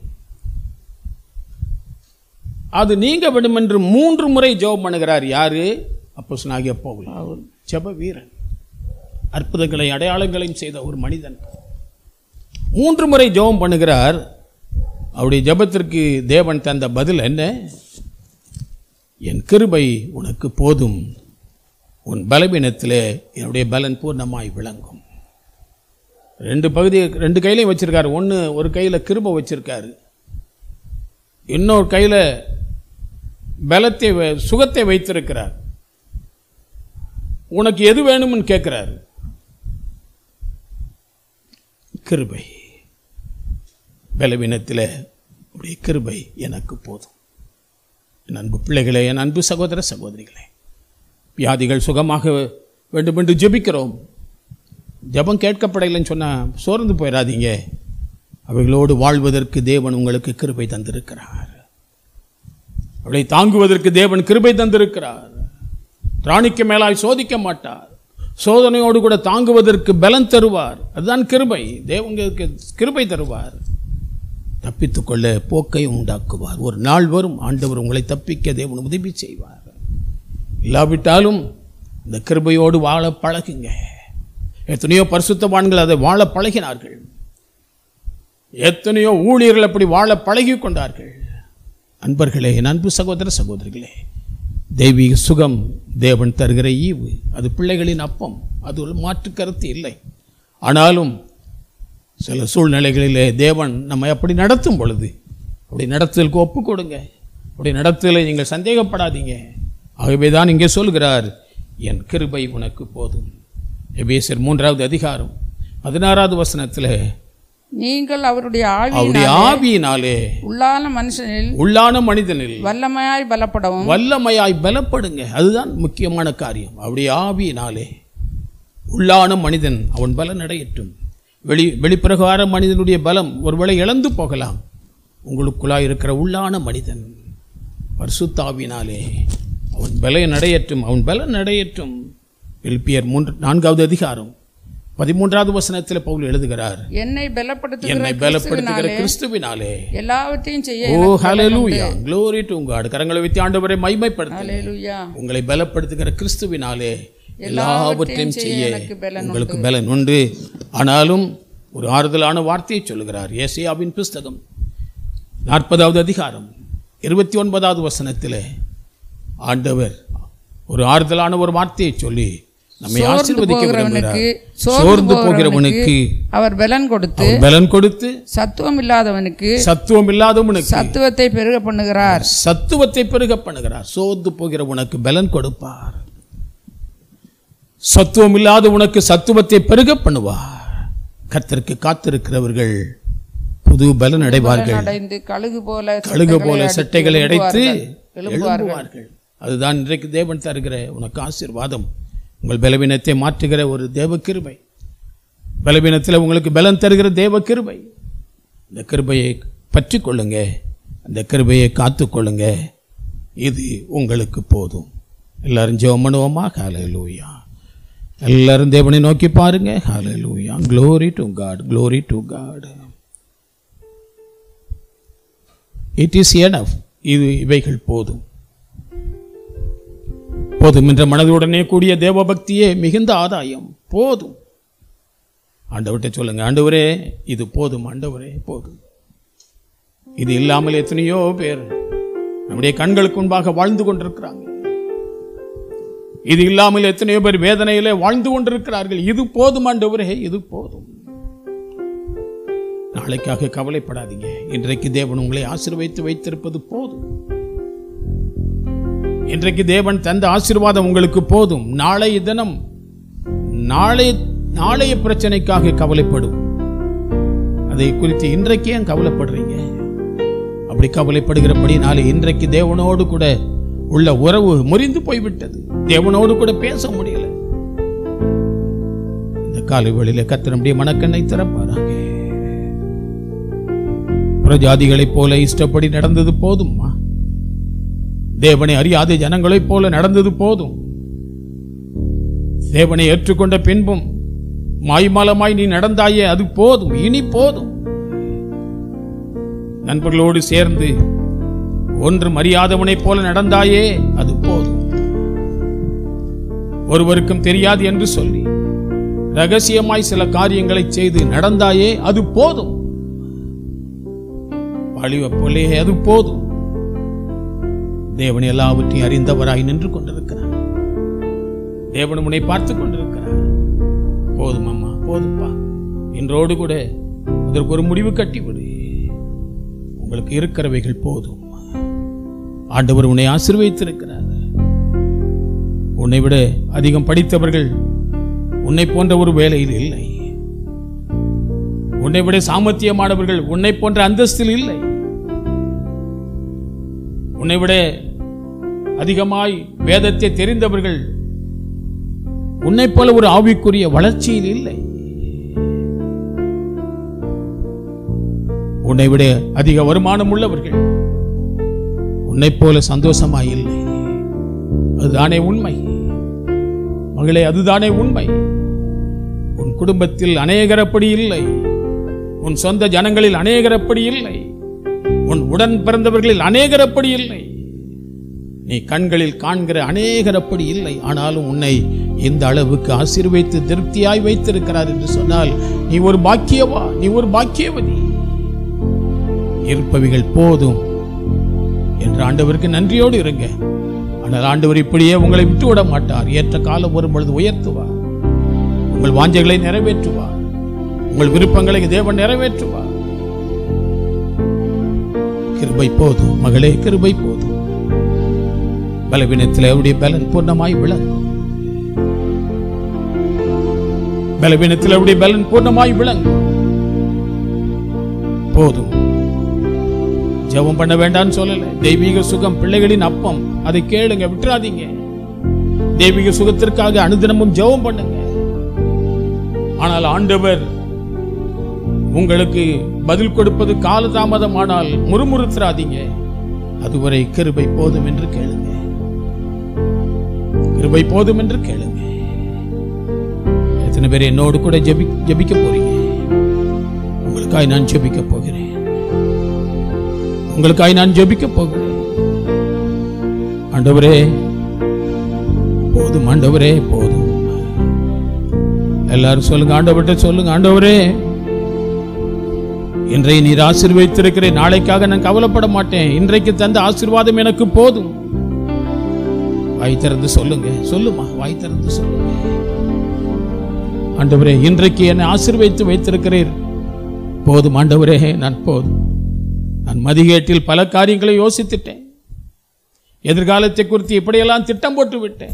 அது நீங்க வேண்டும் என்று மூன்று முறை ஜெபம் பண்ணுகிறார் யாரு அப்போ ஆகிய பவுல் ஜெப வீரன் அற்புதங்களை அடையாளங்களையும் செய்த ஒரு மனிதன் மூன்று முறை ஜெபம் பண்ணுகிறார் அவருடைய ஜெபத்திற்கு தேவன் தந்த பதில் என்ன என் கிருபை உனக்கு போதும் உன் பலவீனத்திலே என்னுடைய பலன் பூர்ணமாய் விளங்கும் ரெண்டு பகுதி ரெண்டு கையிலையும் வச்சிருக்காரு ஒன்று ஒரு கையில் கிருபை வச்சிருக்காரு இன்னொரு கையில் பலத்தை வ- சுகத்தை வைத்திருக்கிறார் உனக்கு எது வேணும்னு கேட்கிறார் கிருபை பலவீனத்தில் உடைய கிருபை எனக்கு போதும் என் அன்பு பிள்ளைகளே என் அன்பு சகோதர சகோதரிகளே வியாதிகள் சுகமாக வேண்டும் என்று ஜெபிக்கிறோம் ஜெபம் கேட்கப்படலைன்னு சொன்னால் சோர்ந்து போயிடாதீங்க அவைகளோடு வாழ்வதற்கு தேவன் உங்களுக்கு கிருபை தந்திருக்கிறார் அவளை தாங்குவதற்கு தேவன் கிருபை தந்திருக்கிறார் ராணிக்கு மேலாய் சோதிக்க மாட்டார் சோதனையோடு கூட தாங்குவதற்கு பலன் தருவார் அதுதான் கிருபை தேவங்களுக்கு கிருபை தருவார் தப்பித்துக்கொள்ள போக்கை உண்டாக்குவார் ஒரு நாள் வரும் ஆண்டவர் உங்களை தப்பிக்க தேவன் உதவி செய்வார் இல்லாவிட்டாலும் இந்த கிருபையோடு வாழ பழகுங்க எத்தனையோ பரிசுத்தவான்கள் அதை வாழ பழகினார்கள் எத்தனையோ ஊழியர்கள் அப்படி வாழ பழகி கொண்டார்கள் அன்பர்களே என் அன்பு சகோதர சகோதரிகளே தெய்வீக சுகம் தேவன் தருகிற ஈவு அது பிள்ளைகளின் அப்பம் அது ஒரு மாற்று கருத்து இல்லை ஆனாலும் சில சூழ்நிலைகளிலே தேவன் நம்மை அப்படி நடத்தும் பொழுது அப்படி நடத்துதலுக்கு ஒப்பு கொடுங்க அப்படி நடத்துதலை நீங்கள் சந்தேகப்படாதீங்க ஆகவே தான் இங்கே சொல்கிறார் என் கிருபை உனக்கு போதும் எபேசர் மூன்றாவது அதிகாரம் பதினாறாவது வசனத்தில் நீங்கள் அவருடைய அவருடைய ஆவியினால் ஆவியினாலே உள்ளான மனுஷனில் உள்ளான மனிதனில் வல்லமையாய் பலப்படவும் வல்லமையாய் பலப்படுங்க அதுதான் முக்கியமான காரியம் அவருடைய ஆவியினாலே உள்ளான மனிதன் அவன் பலன் அடையட்டும் வெளி வெளிப்பிரகார மனிதனுடைய பலம் ஒருவேளை இழந்து போகலாம் உங்களுக்குள்ளாய் இருக்கிற உள்ளான மனிதன் பரிசுத்தாவினாலே அவன் பலன் அடையட்டும் அவன் பலன் அடையட்டும் பிலிப்பியர் மூன்று நான்காவது அதிகாரம் பதிமூன்றாவது வசனத்தில் பவுல் எழுதுகிறார் என்னை பலப்படுத்துகிற என்னை பலப்படுத்துகிற கிறிஸ்துவினாலே எல்லாவற்றையும் செய்ய ஓ ஹalleluya glory to God கரங்களை வைத்து ஆண்டவரை மைமைப்படுத்துங்க ஹalleluya உங்களை பலப்படுத்துகிற கிறிஸ்துவினாலே எல்லாவற்றையும் செய்ய எனக்கு பலன் உங்களுக்கு பலன் உண்டு ஆனாலும் ஒரு ஆறுதலான வார்த்தையை சொல்லுகிறார் ஏசியாவின் புஸ்தகம் நாற்பதாவது அதிகாரம் இருபத்தி ஒன்பதாவது வசனத்திலே ஆண்டவர் ஒரு ஆறுதலான ஒரு வார்த்தையை சொல்லி நம்மை சோர்ந்து ஆசீர்வதிக்க போகிறவனுக்கு விரும்புகிறார் சோர்ந்து போகிறவனுக்கு அவர் பலன் கொடுத்து அவர் பலன் கொடுத்து சத்துவம் இல்லாதவனுக்கு சத்துவம் இல்லாதவனுக்கு சத்துவத்தை பெருக பண்ணுகிறார் சத்துவத்தை பெருக பண்ணுகிறார் சோர்ந்து போகிற உனக்கு பலன் கொடுப்பார் சத்துவம் இல்லாத உனக்கு சத்துவத்தை பெருக பண்ணுவார் கர்த்தருக்கு காத்திருக்கிறவர்கள் புது பலன் அடைவார்கள் அடைந்து கழுகு போல கழுகு போல சட்டைகளை அடைத்து எழும்புவார்கள். எழும்புவார்கள் அதுதான் இன்றைக்கு தேவன் தருகிற உனக்கு ஆசீர்வாதம் உங்கள் பலவீனத்தை மாற்றுகிற ஒரு தேவ கிருபை பலவீனத்தில் உங்களுக்கு பலன் தருகிற தேவ கிருபை இந்த கிருபையை பற்றி கொள்ளுங்க அந்த கிருபையை காத்துக்கொள்ளுங்க இது உங்களுக்கு போதும் எல்லாரும் ஜெபம் பண்ணுவோமா ஹalleluya எல்லாரும் தேவனை நோக்கி பாருங்க ஹalleluya glory to god glory to god it is enough இது இவைகள் போதும் போதும் என்ற மனதுடனே கூடிய தேவபக்தியே மிகுந்த ஆதாயம் போதும் ஆண்டவர்கிட்ட சொல்லுங்க ஆண்டவரே இது போதும் ஆண்டவரே போதும் இது இல்லாமல் எத்தனையோ பேர் நம்முடைய கண்களுக்கு முன்பாக வாழ்ந்து கொண்டிருக்கிறாங்க இது இல்லாமல் எத்தனையோ பேர் வேதனையிலே வாழ்ந்து கொண்டிருக்கிறார்கள் இது போதும் ஆண்டவரே இது போதும் நாளைக்காக கவலைப்படாதீங்க இன்றைக்கு தேவன் உங்களை ஆசீர்வதித்து வைத்திருப்பது போதும் இன்றைக்கு தேவன் தந்த ஆசீர்வாதம் உங்களுக்கு போதும் நாளைய தினம் நாளை நாளைய பிரச்சனைக்காக கவலைப்படும் அதை குறித்து இன்றைக்கே ஏன் கவலைப்படுறீங்க அப்படி கவலைப்படுகிறபடி நாளை இன்றைக்கு தேவனோடு கூட உள்ள உறவு முறிந்து போய்விட்டது தேவனோடு கூட பேச முடியல இந்த காலை வேளையில கர்த்தர் நம்முடைய மனக்கண்ணை திறப்பாராக புறஜாதிகளைப் போல இஷ்டப்படி நடந்தது போதும்மா தேவனை அறியாத ஜனங்களைப் போல நடந்தது போதும் தேவனை ஏற்றுக்கொண்ட பின்பும் மாய்மாலமாய் நீ நடந்தாயே அது போதும் இனி போதும் நண்பர்களோடு சேர்ந்து ஒன்று அறியாதவனைப் போல நடந்தாயே அது போதும் ஒருவருக்கும் தெரியாது என்று சொல்லி ரகசியமாய் சில காரியங்களை செய்து நடந்தாயே அது போதும் வாலிப போலே அது போதும் தேவன் எல்லாவற்றையும் அறிந்தவராய் நின்று கொண்டிருக்கிறார் தேவன் உன்னை பார்த்து கொண்டிருக்கிறார் போதும் அம்மா போதும்பா இன்றோடு கூட அதற்கு ஒரு முடிவு கட்டிவிடு உங்களுக்கு இருக்கிறவைகள் போதும் ஆண்டவர் உன்னை ஆசீர்வதித்திருக்கிறார் உன்னை விட அதிகம் படித்தவர்கள் உன்னை போன்ற ஒரு வேலையில் இல்லை உன்னை விட சாமர்த்தியமானவர்கள் உன்னை போன்ற அந்தஸ்தில் இல்லை உன்னை விட அதிகமாய் வேதத்தை தெரிந்தவர்கள் உன்னைப் போல ஒரு ஆவிக்குரிய வளர்ச்சியில் இல்லை உன்னை விட அதிக வருமானம் உள்ளவர்கள் உன்னைப் போல சந்தோஷமாய் இல்லை அதுதானே உண்மை மகளே அதுதானே உண்மை உன் குடும்பத்தில் அநேகர் அப்படி இல்லை உன் சொந்த ஜனங்களில் அநேகர் அப்படி இல்லை உன் உடன் பிறந்தவர்களில் அநேகர் அப்படி இல்லை நீ கண்களில் காண்கிற அநேகர் அப்படி இல்லை ஆனாலும் உன்னை இந்த அளவுக்கு ஆசீர்வைத்து திருப்தியாய் வைத்திருக்கிறார் என்று சொன்னால் நீ ஒரு பாக்கியவா நீ ஒரு பாக்கியவதி இருப்பவைகள் போதும் என்று ஆண்டவருக்கு நன்றியோடு இருங்க ஆனால் ஆண்டவர் இப்படியே உங்களை விட்டு விட மாட்டார் ஏற்ற காலம் வரும் பொழுது உயர்த்துவார் உங்கள் வாஞ்சைகளை நிறைவேற்றுவார் உங்கள் விருப்பங்களை தேவன் நிறைவேற்றுவார் கிருபை போதும் மகளே கிருபை போதும் பலவீனத்தில் அவருடைய பலன் பூர்ணமாய் விளங்கும் பலவீனத்தில் அவருடைய பலன் பூர்ணமாய் விளங்கும் போதும் ஜெபம் பண்ண வேண்டாம்னு சொல்லல தெய்வீக சுகம் பிள்ளைகளின் அப்பம் அதை கேளுங்க விட்டுறாதீங்க தெய்வீக சுகத்திற்காக அனுதினமும் ஜெபம் பண்ணுங்க ஆனால் ஆண்டவர் உங்களுக்கு பதில் கொடுப்பது காலதாமதமானால் முறுமுறுத்துறாதீங்க அதுவரை கிருபை போதும் என்று கேளுங்க கிருபை போதும் என்று கேளுங்க எத்தனை பேர் என்னோடு கூட ஜெபி ஜெபிக்க போறீங்க உங்களுக்காய் நான் ஜெபிக்க போகிறேன் உங்களுக்காய் நான் ஜெபிக்க போகிறேன் ஆண்டவரே போதும் ஆண்டவரே போதும் எல்லாரும் சொல்லுங்க ஆண்டவர்கிட்ட சொல்லுங்க ஆண்டவரே இன்றைய நீர் ஆசீர்வதித்திருக்கிறேன் நாளைக்காக நான் கவலைப்பட மாட்டேன் இன்றைக்கு தந்த ஆசீர்வாதம் எனக்கு போதும் வாய் திறந்து சொல்லுங்க சொல்லுமா வாய் திறந்து சொல்லுங்க ஆண்டவரே இன்றைக்கு என்னை ஆசீர்வதித்து வைத்திருக்கிறீர் போதும் ஆண்டவரே நான் போதும் நான் மதிகேட்டில் பல காரியங்களை யோசித்துட்டேன் எதிர்காலத்தை குறித்து இப்படியெல்லாம் திட்டம் போட்டு விட்டேன்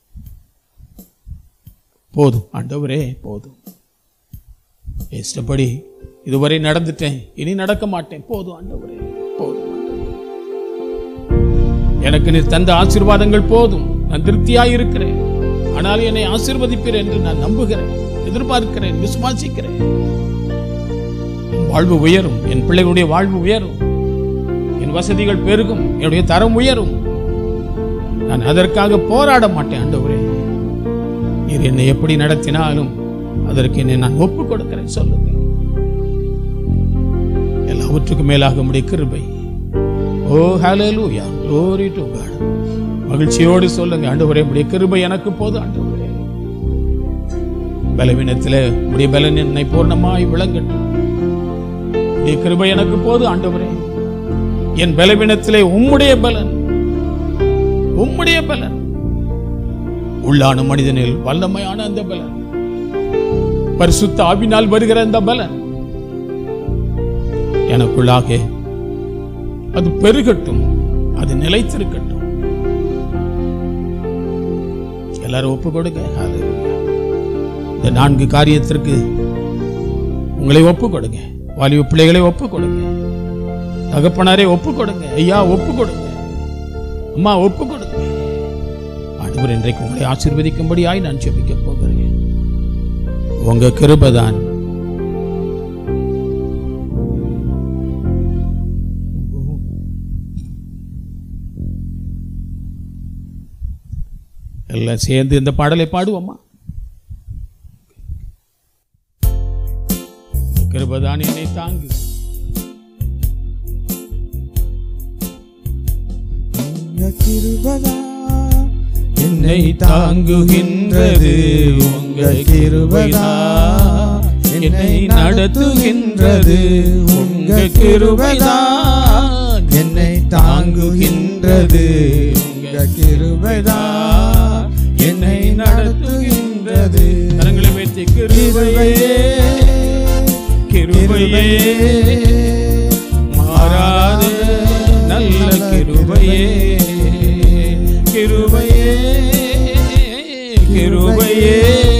போதும் ஆண்டவரே போதும் இஷ்டப்படி இதுவரை நடந்துட்டேன் இனி நடக்க மாட்டேன் போதும் ஆண்டவரே போதும் ஆண்டவரே. எனக்கு நீ தந்த ஆசீர்வாதங்கள் போதும் நான் திருப்தியாய் இருக்கிறேன் ஆனால் என்னை ஆசீர்வதிப்பீர் என்று நான் நம்புகிறேன் எதிர்பார்க்கிறேன் விசுவாசிக்கிறேன் என் வாழ்வு உயரும் என் பிள்ளைகளுடைய வாழ்வு உயரும் என் வசதிகள் பெருகும் என்னுடைய தரம் உயரும் நான் அதற்காக போராட மாட்டேன் ஆண்டவரே நீர் என்னை எப்படி நடத்தினாலும் அதற்கு என்னை நான் ஒப்பு கொடுக்கிறேன் சொல்லுங்க எல்லாவற்றுக்கும் மேலாக முடிய கிருபை ஓ ஹalleluya glory to God மகிழ்ச்சியோடு சொல்லுங்க ஆண்டவரே உடைய கிருபை எனக்கு போதும் ஆண்டவரே பலவீனத்தில் உடைய பலன் என்னை பூர்ணமாய் விளங்கட்டும் உடைய கிருபை எனக்கு போதும் ஆண்டவரே என் பலவீனத்திலே உம்முடைய பலன் உம்முடைய பலன் உள்ளான மனிதனில் வல்லமையான அந்த பலன் பரிசுத்த ஆவினால் வருகிற அந்த பலன் எனக்குள்ளாக அது பெருகட்டும் அது நிலைத்திருக்கட்டும் எல்லாரும் ஒப்பு கொடுங்க Hallelujah. இந்த நான்கு காரியத்திற்கு உங்களை ஒப்பு கொடுங்க வாலிப பிள்ளைகளை ஒப்பு கொடுங்க தகப்பனாரே ஒப்பு கொடுங்க ஐயா ஒப்பு கொடுங்க அம்மா ஒப்பு கொடுங்க ஆண்டவர் இன்றைக்கு உங்களை ஆசீர்வதிக்கும்படியாய் நான் ஜெபிக்க போகிறேன் உங்க கிருபதான் எல்லாம் சேர்ந்து இந்த பாடலை பாடுவோமா கிருபதான் என்னை தாங்கு உங்க கிருபதா என்னை தாங்குகின்றது உங்க கிருபைதா என்னை நடத்துகின்றது உங்க கிருபைதா என்னை தாங்குகின்றது உங்க கிருபைதா என்னை நடத்துகின்றது கரங்களை வைத்து கிருபையே கிருபையே மாறாத நல்ல கிருபையே கிருபையே கிருபையே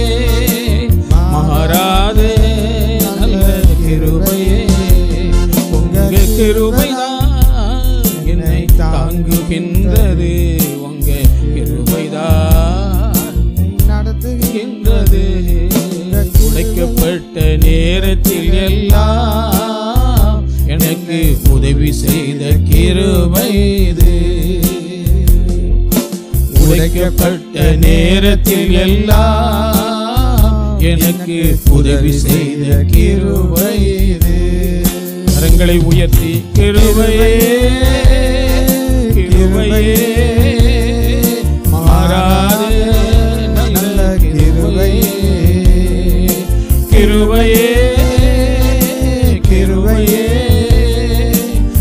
மாறாத நல்ல கிருபையே உங்க கிருபைதான் என்னை தாங்குகின்றது உங்க கிருபைதான் நடத்துகின்றது உடைக்கப்பட்ட நேரத்தில் எல்லாம் எனக்கு உதவி செய்த கிருபை இது உடைக்கப்பட்ட நேரத்தில் எல்லாம் எனக்கு உதவி செய்த கிருபை இது கரங்களை உயர்த்தி கிருபையே கிருபையே மாறாத நல்ல கிருபையே கிருபையே கிருபையே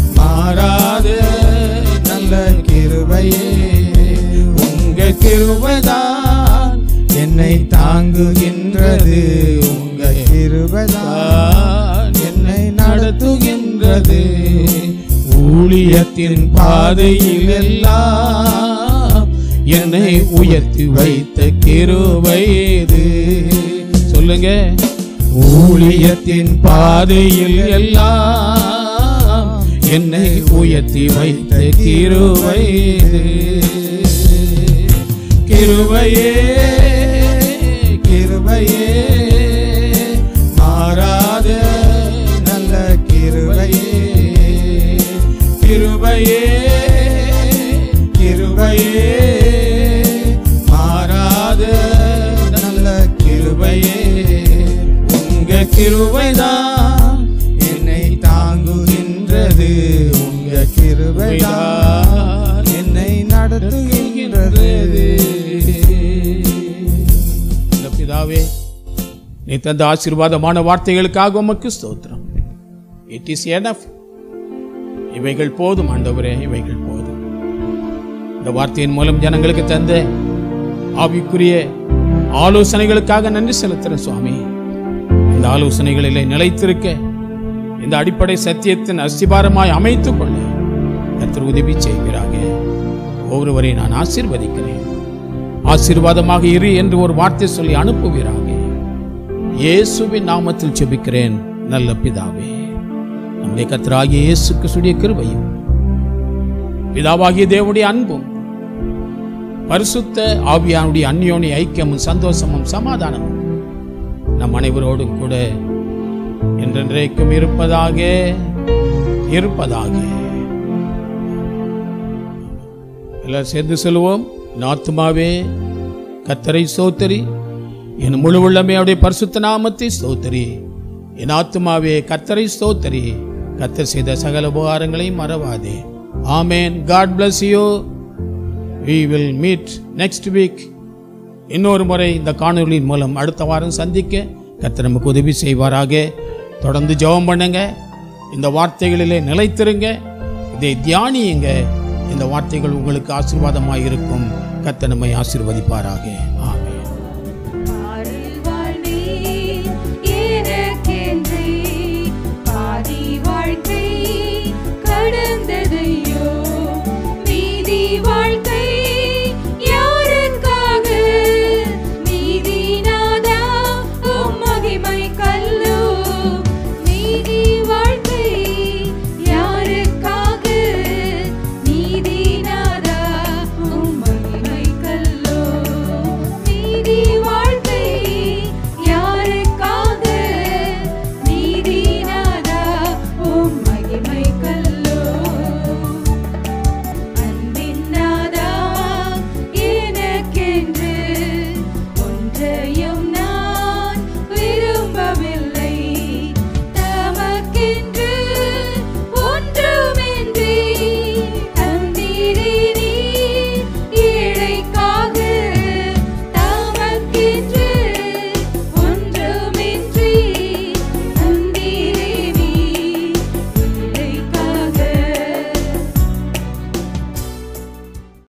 தாங்குகின்றது உங்க கிருபைதான் என்னை நடத்துகின்றது ஊழியத்தின் பாதையில் எல்லாம் என்னை உயர்த்தி வைத்த கிருபை இது சொல்லுங்க ஊழியத்தின் பாதையில் எல்லாம் என்னை உயர்த்தி வைத்த கிருபை இது கிருபையே கிருபையே மாறாத நல்ல கிருபையே கிருபையே கிருபையே மாறாத நல்ல கிருபையே உங்க கிருபைதான் என்னை தாங்குகின்றது உங்க கிருபைதான் என்னை நடத்துகின்றது இந்த பிதாவே நீ தந்த ஆசீர்வாதமான வார்த்தைகளுக்காக உமக்கு ஸ்தோத்திரம் இட் இஸ் எனஃப் இவைகள் போதும் ஆண்டவரே இவைகள் போதும் இந்த வார்த்தையின் மூலம் ஜனங்களுக்கு தந்த ஆவிக்குரிய ஆலோசனைகளுக்காக நன்றி செலுத்துறேன் சுவாமி இந்த ஆலோசனைகளிலே நிலைத்திருக்க இந்த அடிப்படை சத்தியத்தின் அஸ்திபாரமாய் அமைத்துக் கொள்ள கர்த்தர் உதவி செய்கிறாங்க ஒவ்வொருவரை நான் ஆசீர்வதிக்கிறேன் ஆசீர்வாதமாக இரு என்று ஒரு வார்த்தை சொல்லி அனுப்புவீராக இயேசுவின் நாமத்தில் ஜெபிக்கிறேன் நல்ல பிதாவே நம்முடைய கர்த்தராகிய இயேசு கிறிஸ்துடைய கிருபையும் பிதாவாகிய தேவனுடைய அன்பும் பரிசுத்த ஆவியானுடைய அந்யோனி ஐக்கியமும் சந்தோஷமும் சமாதானமும் நம் அனைவரோடும் கூட என்றென்றைக்கும் இருப்பதாக இருப்பதாக எல்லாரும் சேர்ந்து சொல்லுவோம் என் ஆத்துமாவே கத்தரை சோத்தரி என் முழு உள்ளமே அவருடைய பரிசுத்த நாமத்தை ஸ்தோத்தரி என் ஆத்துமாவே கத்தரை ஸ்தோத்தரி கத்தர் செய்த சகல உபகாரங்களையும் மறவாதே ஆமேன் God bless you we will meet next week இன்னொரு முறை இந்த காணொலியின் மூலம் அடுத்த வாரம் சந்திக்க கர்த்தர் நமக்கு உதவி செய்வாராக தொடர்ந்து ஜெபம் பண்ணுங்க இந்த வார்த்தைகளிலே நிலைத்திருங்க இதை தியானியுங்க இந்த வார்த்தைகள் உங்களுக்கு ஆசீர்வாதமாக இருக்கும் கர்த்தர் நம்மை ஆசீர்வதிப்பாராக